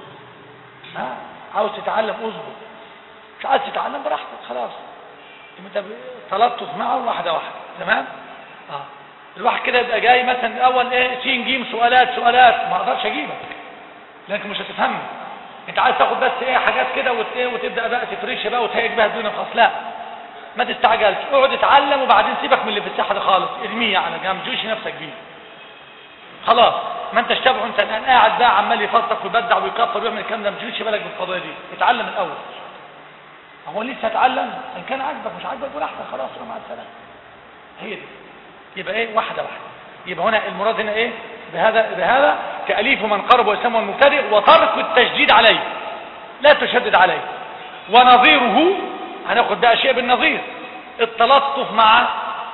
ها عاوز تتعلم اصبر مش عايز تتعلم براحتك خلاص انت تلطف معه واحدة واحدة تمام اه الواحد كده يبقى جاي مثلا الاول ايه سين جيم سؤالات سؤالات ما اقدرش اجيبك لانك مش هتفهمني انت عايز تاخد بس ايه حاجات كده وت- إيه وتبدا بقى تفرش بقى وتهيج بها الدنيا خلاص لا ما تستعجلش اقعد اتعلم وبعدين سيبك من اللي في الساحه ده خالص ارميه على جنب تشغلش نفسك بيه خلاص ما انتش تابعه انت الان قاعد بقى عمال يفطك ويبدع ويكفر ويعمل الكلام ده ما تشغلش بالك بالقضيه دي اتعلم الاول هو لسه اتعلم ان كان عاجبك مش عاجبك براحتك خلاص مع السلامه هي دي يبقى ايه واحده واحده يبقى هنا المراد هنا ايه بهذا بهذا تاليف من قرب ويسمى المبتدئ وترك التشديد عليه لا تشدد عليه ونظيره هناخد بقى شيء بالنظير التلطف مع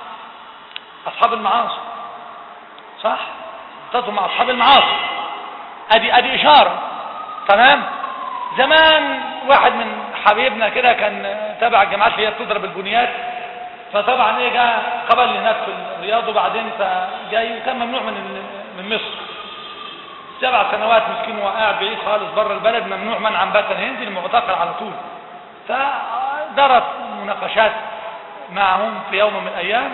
اصحاب المعاصي صح التلطف مع اصحاب المعاصي ادي ادي اشاره تمام زمان واحد من حبيبنا كده كان تابع الجامعات اللي هي بتضرب البنيات فطبعا ايه جاء قبل هناك في الرياض وبعدين فجاي وكان ممنوع من ال- من مصر سبع سنوات مسكين وقاعد بعيد خالص بره البلد ممنوع منعا باتا هينزل معتقل على طول فدارت مناقشات معهم في يوم من الايام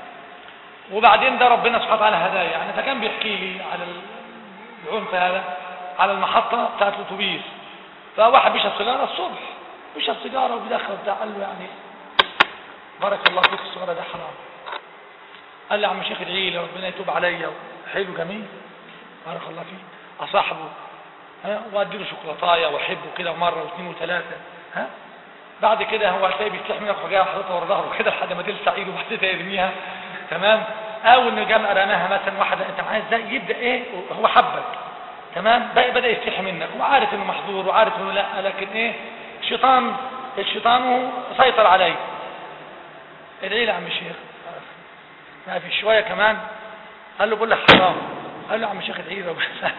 وبعدين ده ربنا سبحانه وتعالى هدايا يعني فكان بيحكي لي على العنف هذا على المحطه بتاعت الاتوبيس فواحد بيشرب سيجاره الصبح بيشرب سيجاره وبيدخل بتاع قال له يعني بارك الله فيك السيجاره ده حرام قال لي يا عم شيخ ادعي لي ربنا يتوب عليا حلو جميل بارك الله فيك اصاحبه ها وادي له شوكولاتايه واحبه كده مره واثنين وثلاثه ها بعد كده هو هتلاقيه بيستحي منك وجاي حاططها ورا ظهره كده لحد ما تلسع ايده وبعد كده يرميها تمام او انه جام رماها مثلا واحده انت معايا ازاي يبدا ايه هو حبك تمام بقى بدا يستحي منك وعارف انه محظور وعارف انه لا لكن ايه الشيطان الشيطان سيطر عليه ادعي لي يا عم الشيخ ما في شويه كمان قال له بقول لك حرام قال له يا عم الشيخ ادعي لي ربنا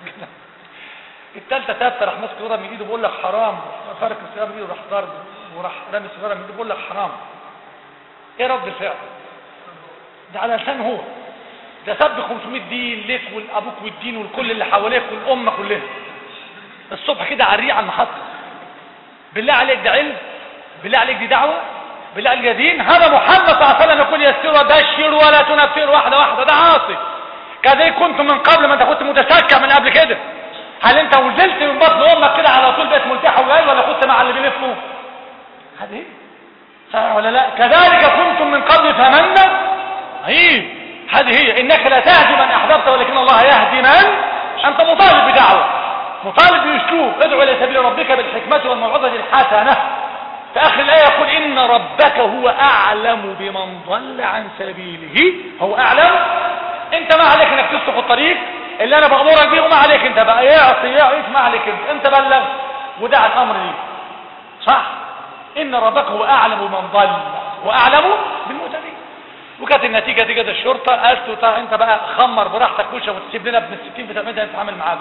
الثالثه ثابته راح ماسك الورقه من ايده بيقول لك حرام فرق السيجاره من ايده راح ضربه وراح رامي السيجاره من ايده بيقول لك حرام ايه رد الفعل ده على لسان هو ده سب 500 دين ليك والابوك والدين والكل اللي حواليك والامه كلها الصبح كده على الريع على المحطه بالله عليك ده علم بالله عليك دي دعوه بالله عليك ده دين هذا محمد صلى الله عليه وسلم يقول يسروا بشر ولا تنفر واحده واحده ده عاصي كذلك كنت من قبل ما انت كنت متسكع من قبل كده هل انت وزلت من بطن امك كده على طول بقيت ملتحى وجاي ولا كنت مع اللي بيلفوا هذه هي صح ولا لا كذلك كنتم من قبل فمن هي هذه هي انك لا تهدي من احببت ولكن الله يهدي من انت مطالب بدعوه مطالب باسلوب ادعو الى سبيل ربك بالحكمه والموعظه الحسنه في اخر الايه يقول ان ربك هو اعلم بمن ضل عن سبيله هو اعلم انت ما عليك انك تسلك الطريق اللي انا بامرك بيه وما عليك انت بقى يعصي يعصي ما عليك انت انت بلغ ودع الامر ليه صح ان ربك هو اعلم بمن ضل واعلم بالمهتدين وكانت النتيجه دي كده الشرطه قالت له تعال انت بقى خمر براحتك كل شيء وتسيب لنا ابن الستين بتاع متى نتعامل معاك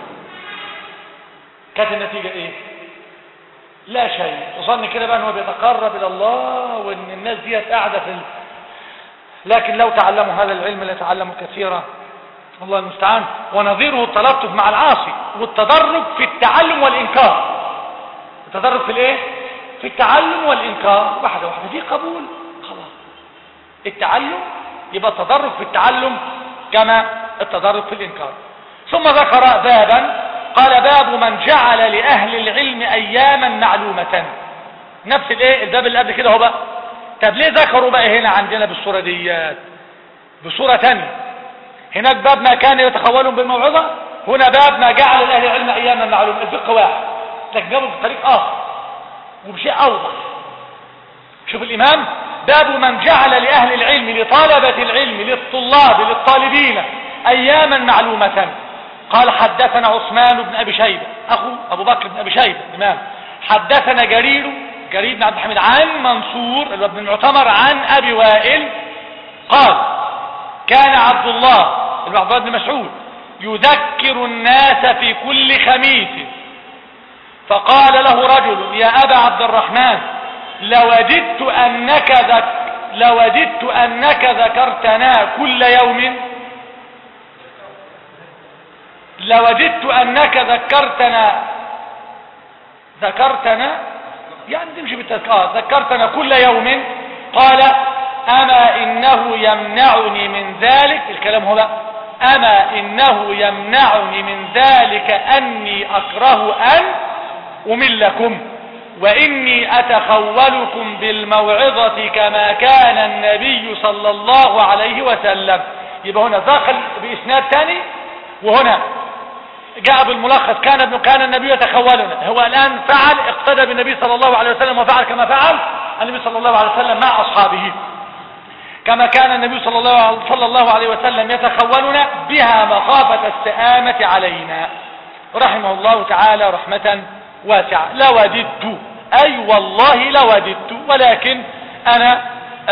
كانت النتيجه ايه لا شيء وظن كده بقى ان هو بيتقرب الى الله وان الناس دي قاعده في ال... لكن لو تعلموا هذا العلم لتعلموا كثيرا الله المستعان ونظيره التلطف مع العاصي والتدرج في التعلم والانكار التدرج في الايه في التعلم والانكار واحده واحده في قبول خلاص التعلم يبقى التدرج في التعلم كما التدرج في الانكار ثم ذكر بابا قال باب من جعل لأهل العلم أياما معلومة نفس الايه الباب اللي قبل كده هو بقى طب ليه ذكروا بقى هنا عندنا بالصورة ديات بصورة تانية هناك باب ما كان يتخولون بالموعظة هنا باب ما جعل لأهل العلم أياما معلومة الفقه واحد لكن جابوا بطريق آخر وبشيء أوضح شوف الإمام باب من جعل لأهل العلم لطلبة العلم للطلاب للطالبين أياما معلومة قال حدثنا عثمان بن أبي شيبة أخو أبو بكر بن أبي شيبة الإمام حدثنا جرير جرير بن عبد الحميد عن منصور اللي هو ابن المعتمر عن أبي وائل قال كان عبد الله بن عبد الله بن مسعود يذكر الناس في كل خميس فقال له رجل يا أبا عبد الرحمن لوددت أنك ذك لوددت أنك ذكرتنا كل يوم لوددت أنك ذكرتنا ذكرتنا يعني تمشي بالتذكار ذكرتنا كل يوم قال أما إنه يمنعني من ذلك الكلام هو بقى أما إنه يمنعني من ذلك أني أكره أن أملكم وإني أتخولكم بالموعظة كما كان النبي صلى الله عليه وسلم يبقى هنا دخل بإسناد تاني وهنا جاء بالملخص كان ابن كان النبي يتخولنا هو الآن فعل اقتدى بالنبي صلى الله عليه وسلم وفعل كما فعل النبي صلى الله عليه وسلم مع أصحابه كما كان النبي صلى الله, صلى الله عليه وسلم يتخولنا بها مخافة السآمة علينا رحمه الله تعالى رحمة واسعة لوددت أي والله لوددت ولكن أنا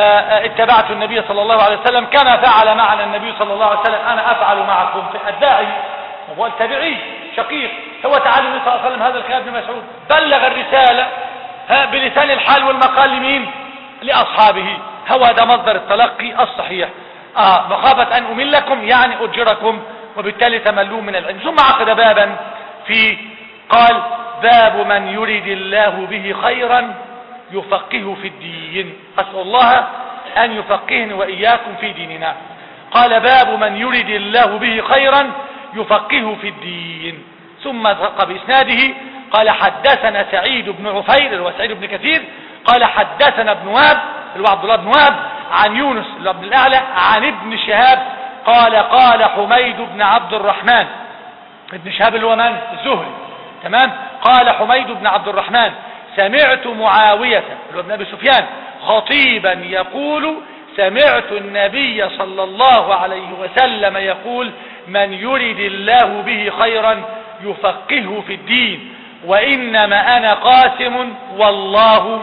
اتبعت النبي صلى الله عليه وسلم كما فعل معنا النبي صلى الله عليه وسلم أنا أفعل معكم في الداعي وهو التابعي شقيق هو تعالى النبي صلى الله عليه وسلم هذا الكلام ابن مسعود بلغ الرسالة ها بلسان الحال والمقال لمين لأصحابه هو ده مصدر التلقي الصحيح آه مخافة أن أملكم يعني أجركم وبالتالي تملوا من العلم ثم عقد بابا في قال باب من يريد الله به خيرا يفقهه في الدين أسأل الله أن يفقهني وإياكم في ديننا قال باب من يريد الله به خيرا يفقهه في الدين ثم ذق بإسناده قال حدثنا سعيد بن عفير وسعيد بن كثير قال حدثنا ابن واب اللي هو عبد الله بن واب عن يونس اللي ابن الأعلى عن ابن شهاب قال قال حميد بن عبد الرحمن ابن شهاب اللي هو من الزهري تمام قال حميد بن عبد الرحمن سمعت معاوية اللي هو ابن أبي سفيان خطيبا يقول سمعت النبي صلى الله عليه وسلم يقول من يرد الله به خيرا يفقهه في الدين وإنما أنا قاسم والله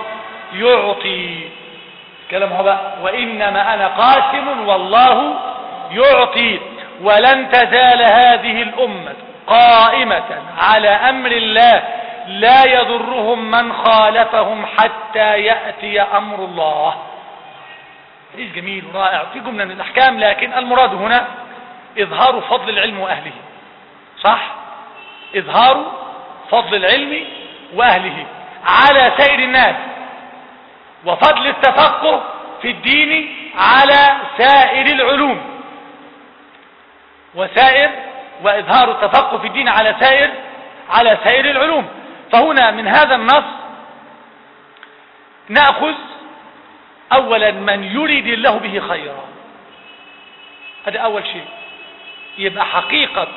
يعطي كلام هو بقى وإنما أنا قاسم والله يعطي ولن تزال هذه الأمة قائمة على أمر الله لا يضرهم من خالفهم حتى يأتي أمر الله حديث جميل ورائع في جملة من الأحكام لكن المراد هنا إظهار فضل العلم وأهله صح إظهار فضل العلم وأهله على سائر الناس وفضل التفقه في الدين على سائر العلوم وسائر وإظهار التفقه في الدين على سائر على سائر العلوم فهنا من هذا النص نأخذ أولا من يريد الله به خيرا هذا أول شيء يبقى حقيقة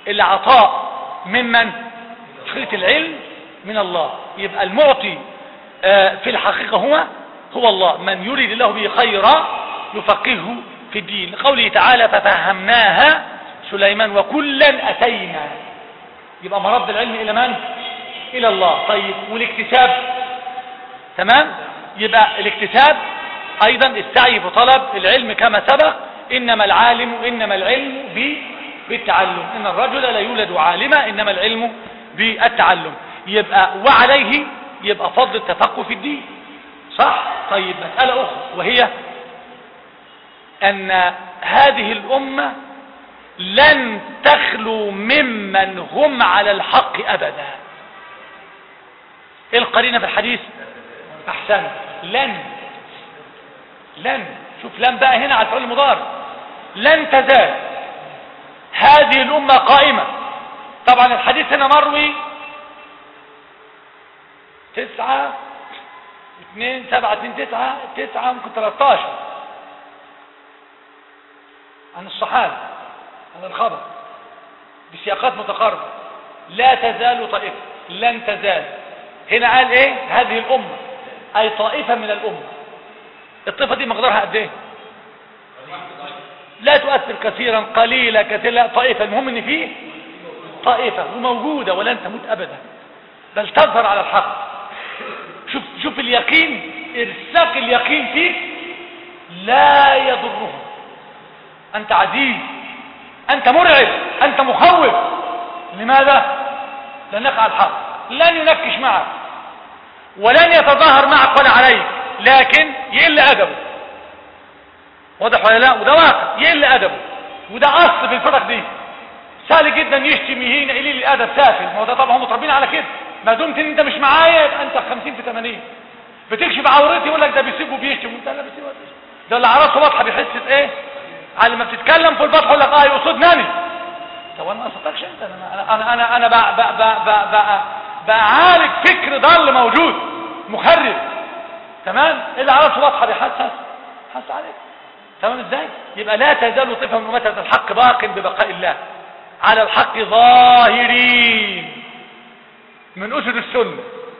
العطاء ممن خلط العلم من الله يبقى المعطي آه، في الحقيقة هو هو الله من يريد الله به خيرا يفقهه في الدين قوله تعالى ففهمناها سليمان وكلا أتينا يبقى مرد العلم إلى من؟ إلى الله طيب والاكتساب تمام يبقى الاكتساب أيضا السعي في طلب العلم كما سبق إنما العالم إنما العلم بالتعلم إن الرجل لا يولد عالما إنما العلم بالتعلم يبقى وعليه يبقى فضل التفقه في الدين صح طيب مسألة أخرى وهي أن هذه الأمة لن تخلو ممن هم على الحق أبدا ايه القرينة في الحديث احسن لن لن شوف لن بقى هنا على الفعل المضارع لن تزال هذه الأمة قائمة طبعا الحديث هنا مروي تسعة اثنين سبعة اثنين تسعة تسعة ممكن تلاتاشر عن الصحابة هذا الخبر بسياقات متقاربة لا تزال طائفة لن تزال هنا قال ايه هذه الأمة أي طائفة من الأمة الطائفة دي مقدارها قد ايه لا تؤثر كثيرا قليلة كثيرا لا طائفة المهم ان فيه طائفة وموجودة ولن تموت أبدا بل تظهر على الحق شوف شوف اليقين ارساق اليقين فيك لا يضرهم أنت عزيز أنت مرعب أنت مخوف لماذا لأنك على الحق لن ينكش معك ولن يتظاهر معك ولا عليك لكن يقل أدبه واضح ولا لا وده واقع يقل أدبه وده أصل في الفرق دي سهل جدا يشتم يهين قليل الأدب سافل ما هو ده طبعا هم متربين على كده ما دمت ان انت مش معايا يبقى انت 50 في 80 بتكشف عورتي يقول لك ده بيسيب وبيشتم وانت لا بيسيب ولا بيشتم ده اللي على راسه واضحه بيحس بايه على ما بتتكلم في البطح يقول لك اه يقصدني طب انا ما قصدتكش انت انا انا انا انا بقى بقى بقى بقى, بقى, بعالج فكر ضل موجود مخرب تمام اللي على راسه واضحه بيحسس حس عليك تمام ازاي يبقى لا تزال طفل من امه الحق باق ببقاء الله على الحق ظاهرين من أسد السنة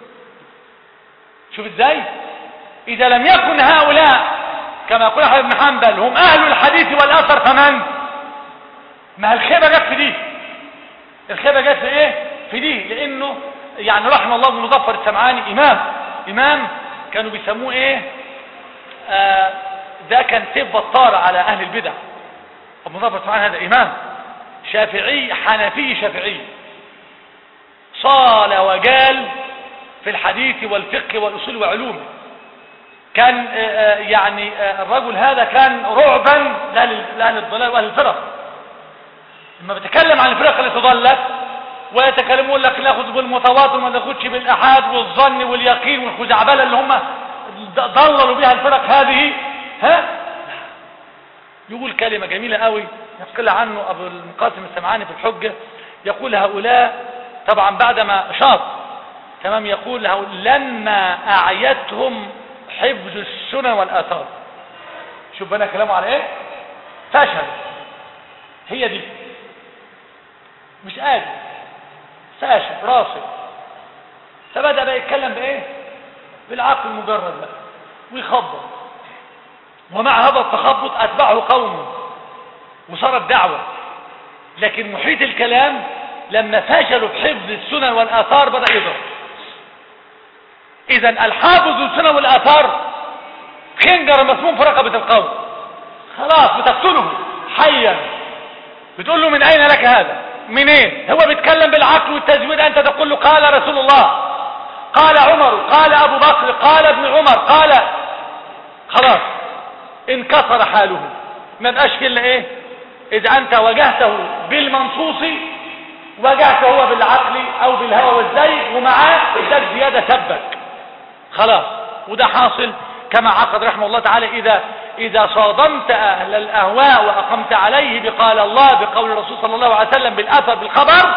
شوف ازاي إذا لم يكن هؤلاء كما يقول أحمد بن حنبل هم أهل الحديث والأثر فمن ما الخيبة جت في دي الخيبة جت في ايه في دي لانه يعني رحم الله بن مظفر السمعاني امام امام كانوا بيسموه ايه آه ده كان سيف بطارة على اهل البدع ابو مظفر السمعاني هذا امام شافعي حنفي شافعي صال وجال في الحديث والفقه والأصول وعلومه كان يعني الرجل هذا كان رعبا لأهل الضلال وأهل الفرق لما بتكلم عن الفرق اللي تضلت ويتكلمون يقول لك ناخذ بالمتواتر وما ناخذش بالأحاد والظن واليقين والخزعبلة اللي هم ضللوا بها الفرق هذه ها يقول كلمة جميلة قوي يقول عنه أبو القاسم السمعاني في الحجة يقول هؤلاء طبعا بعدما شاط تمام يقول له لما أعيتهم حفظ السنن والآثار شوف بنا كلامه على ايه فشل هي دي مش قادر فاشل راسب فبدأ بقى يتكلم بايه بالعقل المجرد بقى ويخبط ومع هذا التخبط أتبعه قومه وصارت دعوة لكن محيط الكلام لما فشلوا في حفظ السنن والآثار بدأ يضرب إذا الحافظ السنن والآثار خنجر مسموم في رقبة القوم خلاص بتقتله حيا بتقول له من أين لك هذا منين هو بيتكلم بالعقل والتزوير أنت تقول له قال رسول الله قال عمر قال أبو بكر قال ابن عمر قال خلاص انكسر حاله ما بقاش في الا ايه اذا انت واجهته بالمنصوص واجهته هو بالعقل او بالهوى والزيغ ومعاه اداك زيادة سبك خلاص وده حاصل كما عقد رحمه الله تعالى اذا اذا صادمت اهل الاهواء واقمت عليه بقال الله بقول الرسول صلى الله عليه وسلم بالاثر بالخبر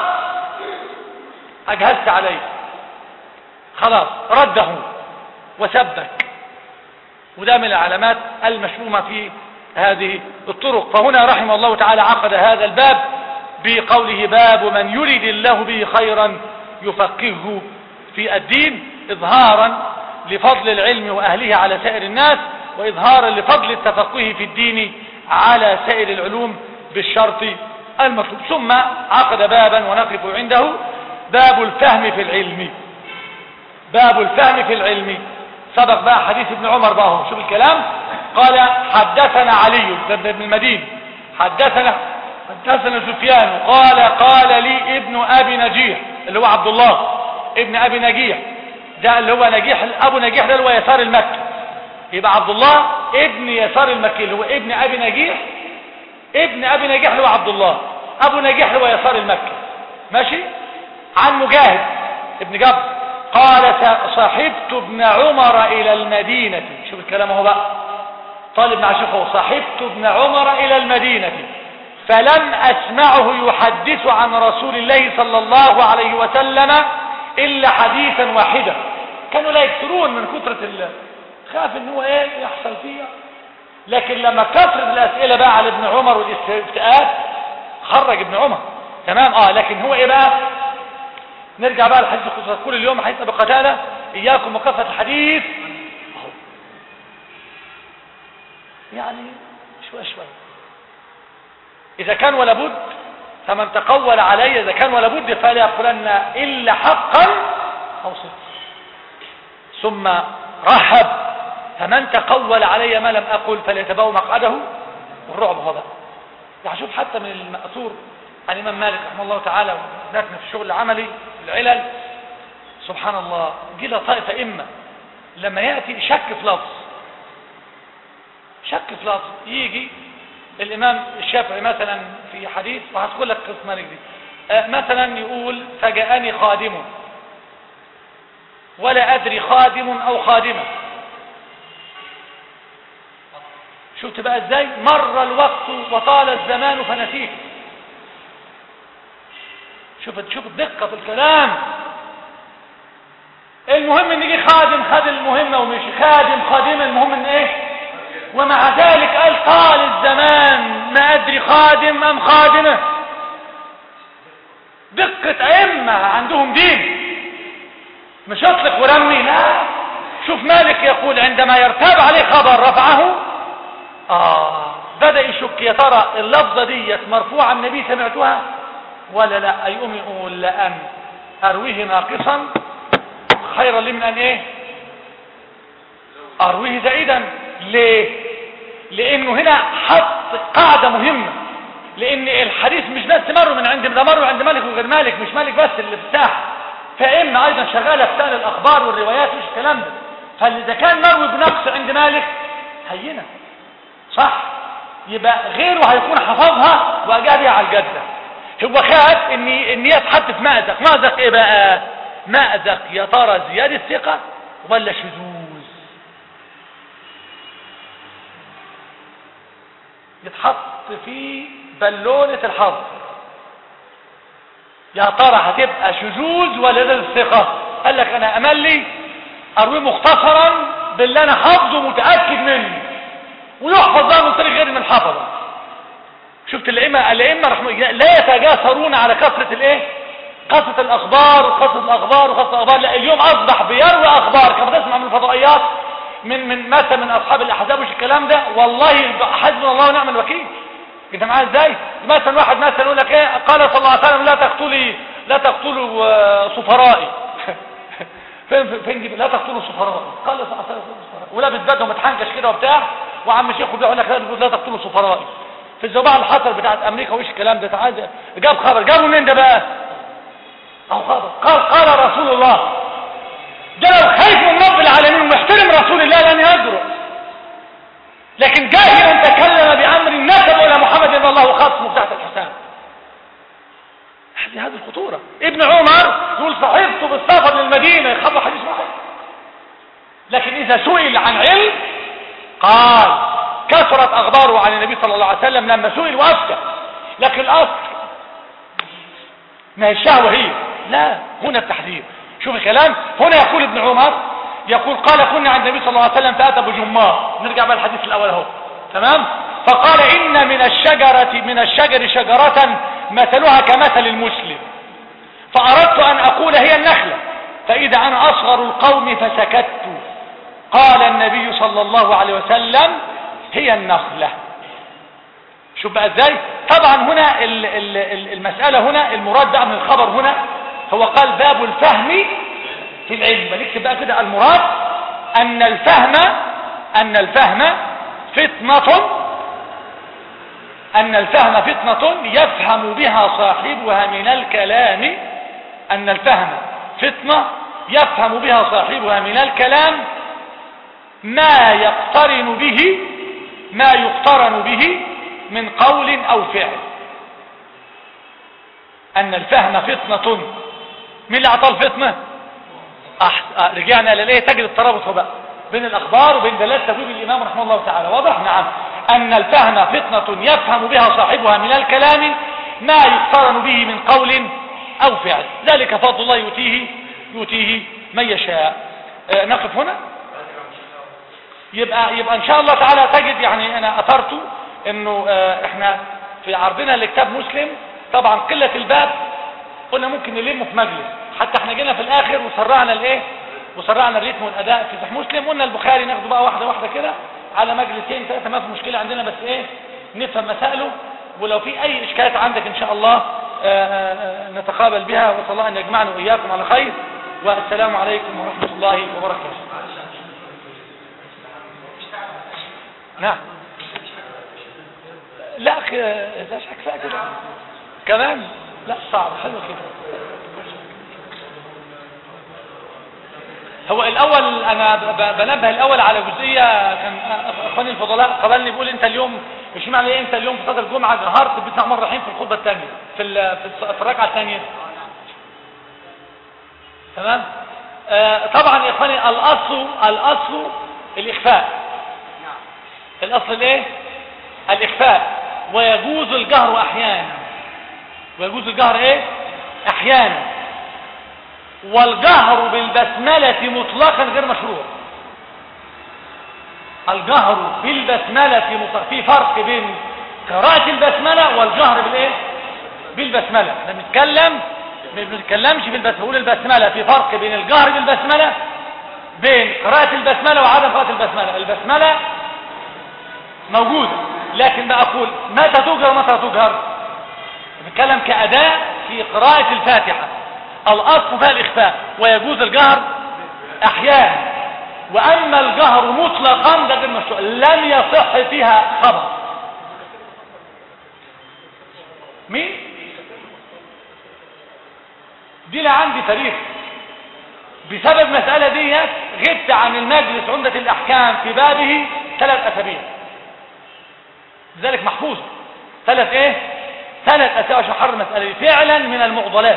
اجهزت عليه خلاص رده وسبك وده من العلامات المشؤومة في هذه الطرق فهنا رحمه الله تعالى عقد هذا الباب بقوله باب من يريد الله به خيرا يفقهه في الدين إظهارا لفضل العلم وأهله على سائر الناس وإظهارا لفضل التفقه في الدين على سائر العلوم بالشرط المطلوب ثم عقد بابا ونقف عنده باب الفهم في العلم باب الفهم في العلم سبق بقى حديث ابن عمر بقى هو شوف الكلام قال حدثنا علي بن المدين حدثنا حدثنا سفيان قال قال لي ابن ابي نجيح اللي هو عبد الله ابن ابي نجيح ده اللي هو نجيح ابو نجيح ده اللي هو يسار المكي يبقى عبد الله ابن يسار المكي اللي هو ابن ابي نجيح ابن ابي نجيح اللي هو عبد الله ابو نجيح اللي هو يسار المكي ماشي عن مجاهد ابن جبر قال صاحبت ابن عمر الى المدينة شوف الكلام اهو بقى طالب مع شيخه صاحبت ابن عمر الى المدينة فلم اسمعه يحدث عن رسول الله صلى الله عليه وسلم الا حديثا واحدا كانوا لا يكثرون من كثرة الله خاف ان هو ايه يحصل فيها لكن لما كثرت الاسئلة بقى على ابن عمر والاستفتاءات خرج ابن عمر تمام اه لكن هو ايه بقى نرجع بقى لحديث القدس كل اليوم حديث ابي قتاده اياكم وكثره الحديث اهو يعني شويه شويه اذا كان ولا بد فمن تقول علي اذا كان ولا بد فلا يقولن الا حقا او صدقا ثم رحب فمن تقول علي ما لم اقل فليتبوا مقعده والرعب هذا يعني شوف حتى من المأثور عن الإمام مالك رحمه الله تعالى وذاتنا في الشغل العملي في العلل سبحان الله جيل طائفة إما لما يأتي شك في لفظ شك في لفظ يجي الإمام الشافعي مثلا في حديث وهتقول لك قصة مالك دي آه مثلا يقول فجاءني خادم ولا أدري خادم أو خادمة شفت بقى ازاي مر الوقت وطال الزمان فنسيت شوف شوف الدقة في الكلام المهم ان يجي خادم خد المهمة ومش خادم خادمة المهم ان ايه ومع ذلك قال طال الزمان ما ادري خادم ام خادمة دقة ائمة عندهم دين مش اطلق ورمي لا شوف مالك يقول عندما يرتاب عليه خبر رفعه آه بدأ يشك يا ترى اللفظة ديت مرفوعة من النبي سمعتها ولا لا يقوم يقول لأن أرويه ناقصا خيرا لي من أن إيه أرويه زائدا ليه لأنه هنا حط قاعدة مهمة لأن الحديث مش بس مر من عند ده مر عند مالك وغير مالك مش مالك بس اللي في الساحة فإما أيضا شغالة في سائر الأخبار والروايات مش الكلام ده فإذا كان مروي بنقص عند مالك هينه صح يبقى غيره هيكون حفظها واجابها على الجدة هو خاف ان ان هي تحط في مأزق مأزق ايه بقى مأزق يا ترى زيادة ثقة ولا شذوذ يتحط في بالونة الحظ يا ترى هتبقى شذوذ ولا ده الثقة قال لك انا امل لي ارويه مختصرا باللي انا حافظه متأكد منه ويحفظ بقى من طريق غير من حفظه شفت الائمه الائمه رحمه لا يتجاسرون على كثره الايه كثره الاخبار وكثره الاخبار وكثره الاخبار لا اليوم اصبح بيروي اخبار كما تسمع من الفضائيات من من مثلا من اصحاب الاحزاب وش الكلام ده والله حسبنا الله ونعم الوكيل انت معايا ازاي مثلا واحد مثلا يقول لك ايه قال صلى الله عليه وسلم لا تقتلي لا تقتلوا سفرائي فين فين دي لا تقتلوا سفرائي قال صلى الله عليه وسلم ولابس بدله متحنكش كده وبتاع وعم شيخ بيقول لك لا تقتلوا سفرائي في الزباع اللي حصل بتاعت امريكا وش الكلام ده تعال جاب خبر جابوا منين ده بقى اهو خبر قال قال رسول الله ده لو خايف من رب العالمين ومحترم رسول الله لن يجرؤ لكن جاهلا تكلم بامر نسب الى محمد ان الله خاصمه تحت الحساب هذه هذه الخطوره ابن عمر يقول صحبته بالسفر للمدينه يخبر حديث واحد لكن اذا سئل عن علم قال كثرت اخباره عن النبي صلى الله عليه وسلم لما سئل وافتى لكن الاصل ما هي الشهوه هي لا هنا التحذير شوف الكلام هنا يقول ابن عمر يقول قال كنا عند النبي صلى الله عليه وسلم فاتى بجمار نرجع بقى الحديث الاول اهو تمام فقال ان من الشجره من الشجر شجره مثلها كمثل المسلم فاردت ان اقول هي النخله فإذا أنا أصغر القوم فسكت قال النبي صلى الله عليه وسلم هي النخلة شوف بقى ازاي طبعا هنا ال- ال- ال- المسألة هنا المراد بقى من الخبر هنا هو قال باب الفهم في العلم بنكتب بقى كده المراد أن الفهم أن الفهم فتنة أن الفهم فتنة يفهم بها صاحبها من الكلام أن الفهم فتنة يفهم بها صاحبها من الكلام ما يقترن به ما يقترن به من قول أو فعل أن الفهم فتنة مين اللي أعطاه الفتنة أح... آه، رجعنا إلى الايه تجد الترابط هو بقى بين الأخبار وبين دلالة تبويب الإمام رحمه الله تعالى واضح نعم أن الفهم فتنة يفهم بها صاحبها من الكلام ما يقترن به من قول أو فعل ذلك فضل الله يؤتيه يؤتيه من يشاء آه، نقف هنا يبقى يبقى ان شاء الله تعالى تجد يعني انا اثرت انه آه، احنا في عرضنا لكتاب مسلم طبعا قله الباب قلنا ممكن نلمه في مجلس حتى احنا جينا في الاخر وسرعنا الايه وسرعنا الريتم والاداء في صحيح مسلم قلنا البخاري ناخده بقى واحده واحده كده على مجلسين ثلاثه ما في مشكله عندنا بس ايه نفهم مسائله ولو في اي اشكالات عندك ان شاء الله آه، آه، نتقابل بها وصلى الله ان يجمعنا واياكم على خير والسلام عليكم ورحمه الله وبركاته نعم لا أخي ده كفايه كده كمان لا صعب حلو كده هو الاول انا ب- ب- بنبه الاول على جزئيه كان اخواني الفضلاء قبلني بيقول انت اليوم مش معنى ايه انت اليوم في صلاه الجمعه جهرت بسم الله الرحمن الرحيم في الخطبه الثانيه في ال- في الص- في الركعه الثانيه تمام آه طبعا يا اخواني الاصل الاصل الاخفاء الاصل الايه الاخفاء ويجوز الجهر احيانا ويجوز الجهر ايه احيانا والجهر بالبسملة مطلقا غير مشروع الجهر بالبسملة مطلقا في فرق بين قراءة البسملة والجهر بالايه بالبسملة احنا بنتكلم ما بنتكلمش في البسملة بقول البسملة في فرق بين الجهر بالبسملة بين قراءة البسملة وعدم قراءة البسملة البسملة موجودة لكن بقول متى تجهر ومتى تجهر بنتكلم كأداء في قراءة الفاتحة الأصل فيها الإخفاء ويجوز الجهر أحيانا وأما الجهر مطلقا ده غير مشروع لم يصح فيها خبر مين دي لا عندي تاريخ بسبب المسألة دي غبت عن المجلس عمدة الأحكام في بابه ثلاث أسابيع لذلك محفوظ ثلاث ايه ثلاث أسابيع عشان حر المسألة دي فعلا من المعضلات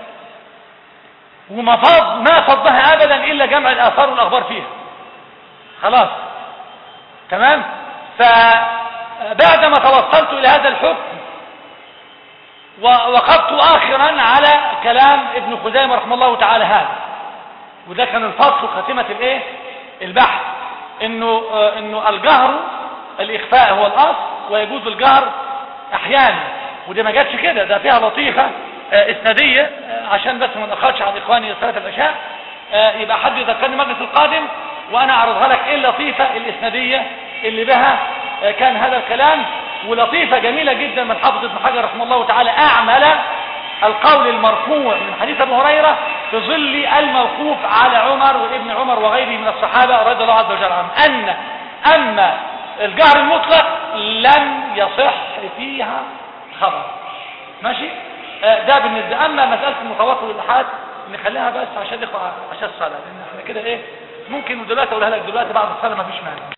وما فض ما فضها أبدا إلا جمع الآثار والأخبار فيها خلاص تمام فبعدما توصلت إلى هذا الحكم ووقفت آخرا على كلام ابن خزيمة رحمه الله تعالى هذا وده كان الفصل خاتمة الايه البحث انه آه انه الجهر الاخفاء هو الاصل ويجوز الجهر احيانا ودي ما جاتش كده ده فيها لطيفة آه اسنادية آه عشان بس ما ناخدش على اخواني صلاة العشاء يبقى حد يذكرني المجلس القادم وانا اعرضها لك ايه اللطيفة الاسنادية اللي بها كان هذا الكلام ولطيفة جميلة جدا من حافظ ابن حجر رحمه الله تعالى اعمل القول المرفوع من حديث ابو هريرة في ظل الموقوف على عمر وابن عمر وغيره من الصحابة رضي الله عز وجل عنهم ان اما الجهر المطلق لم يصح فيها خبر ماشي آه ده بالنسبة اما مسألة المتواتر والالحاد نخليها بس عشان عشان الصلاة لان احنا كده ايه ممكن دلوقتي اقولها لك دلوقتي بعد الصلاة مفيش مانع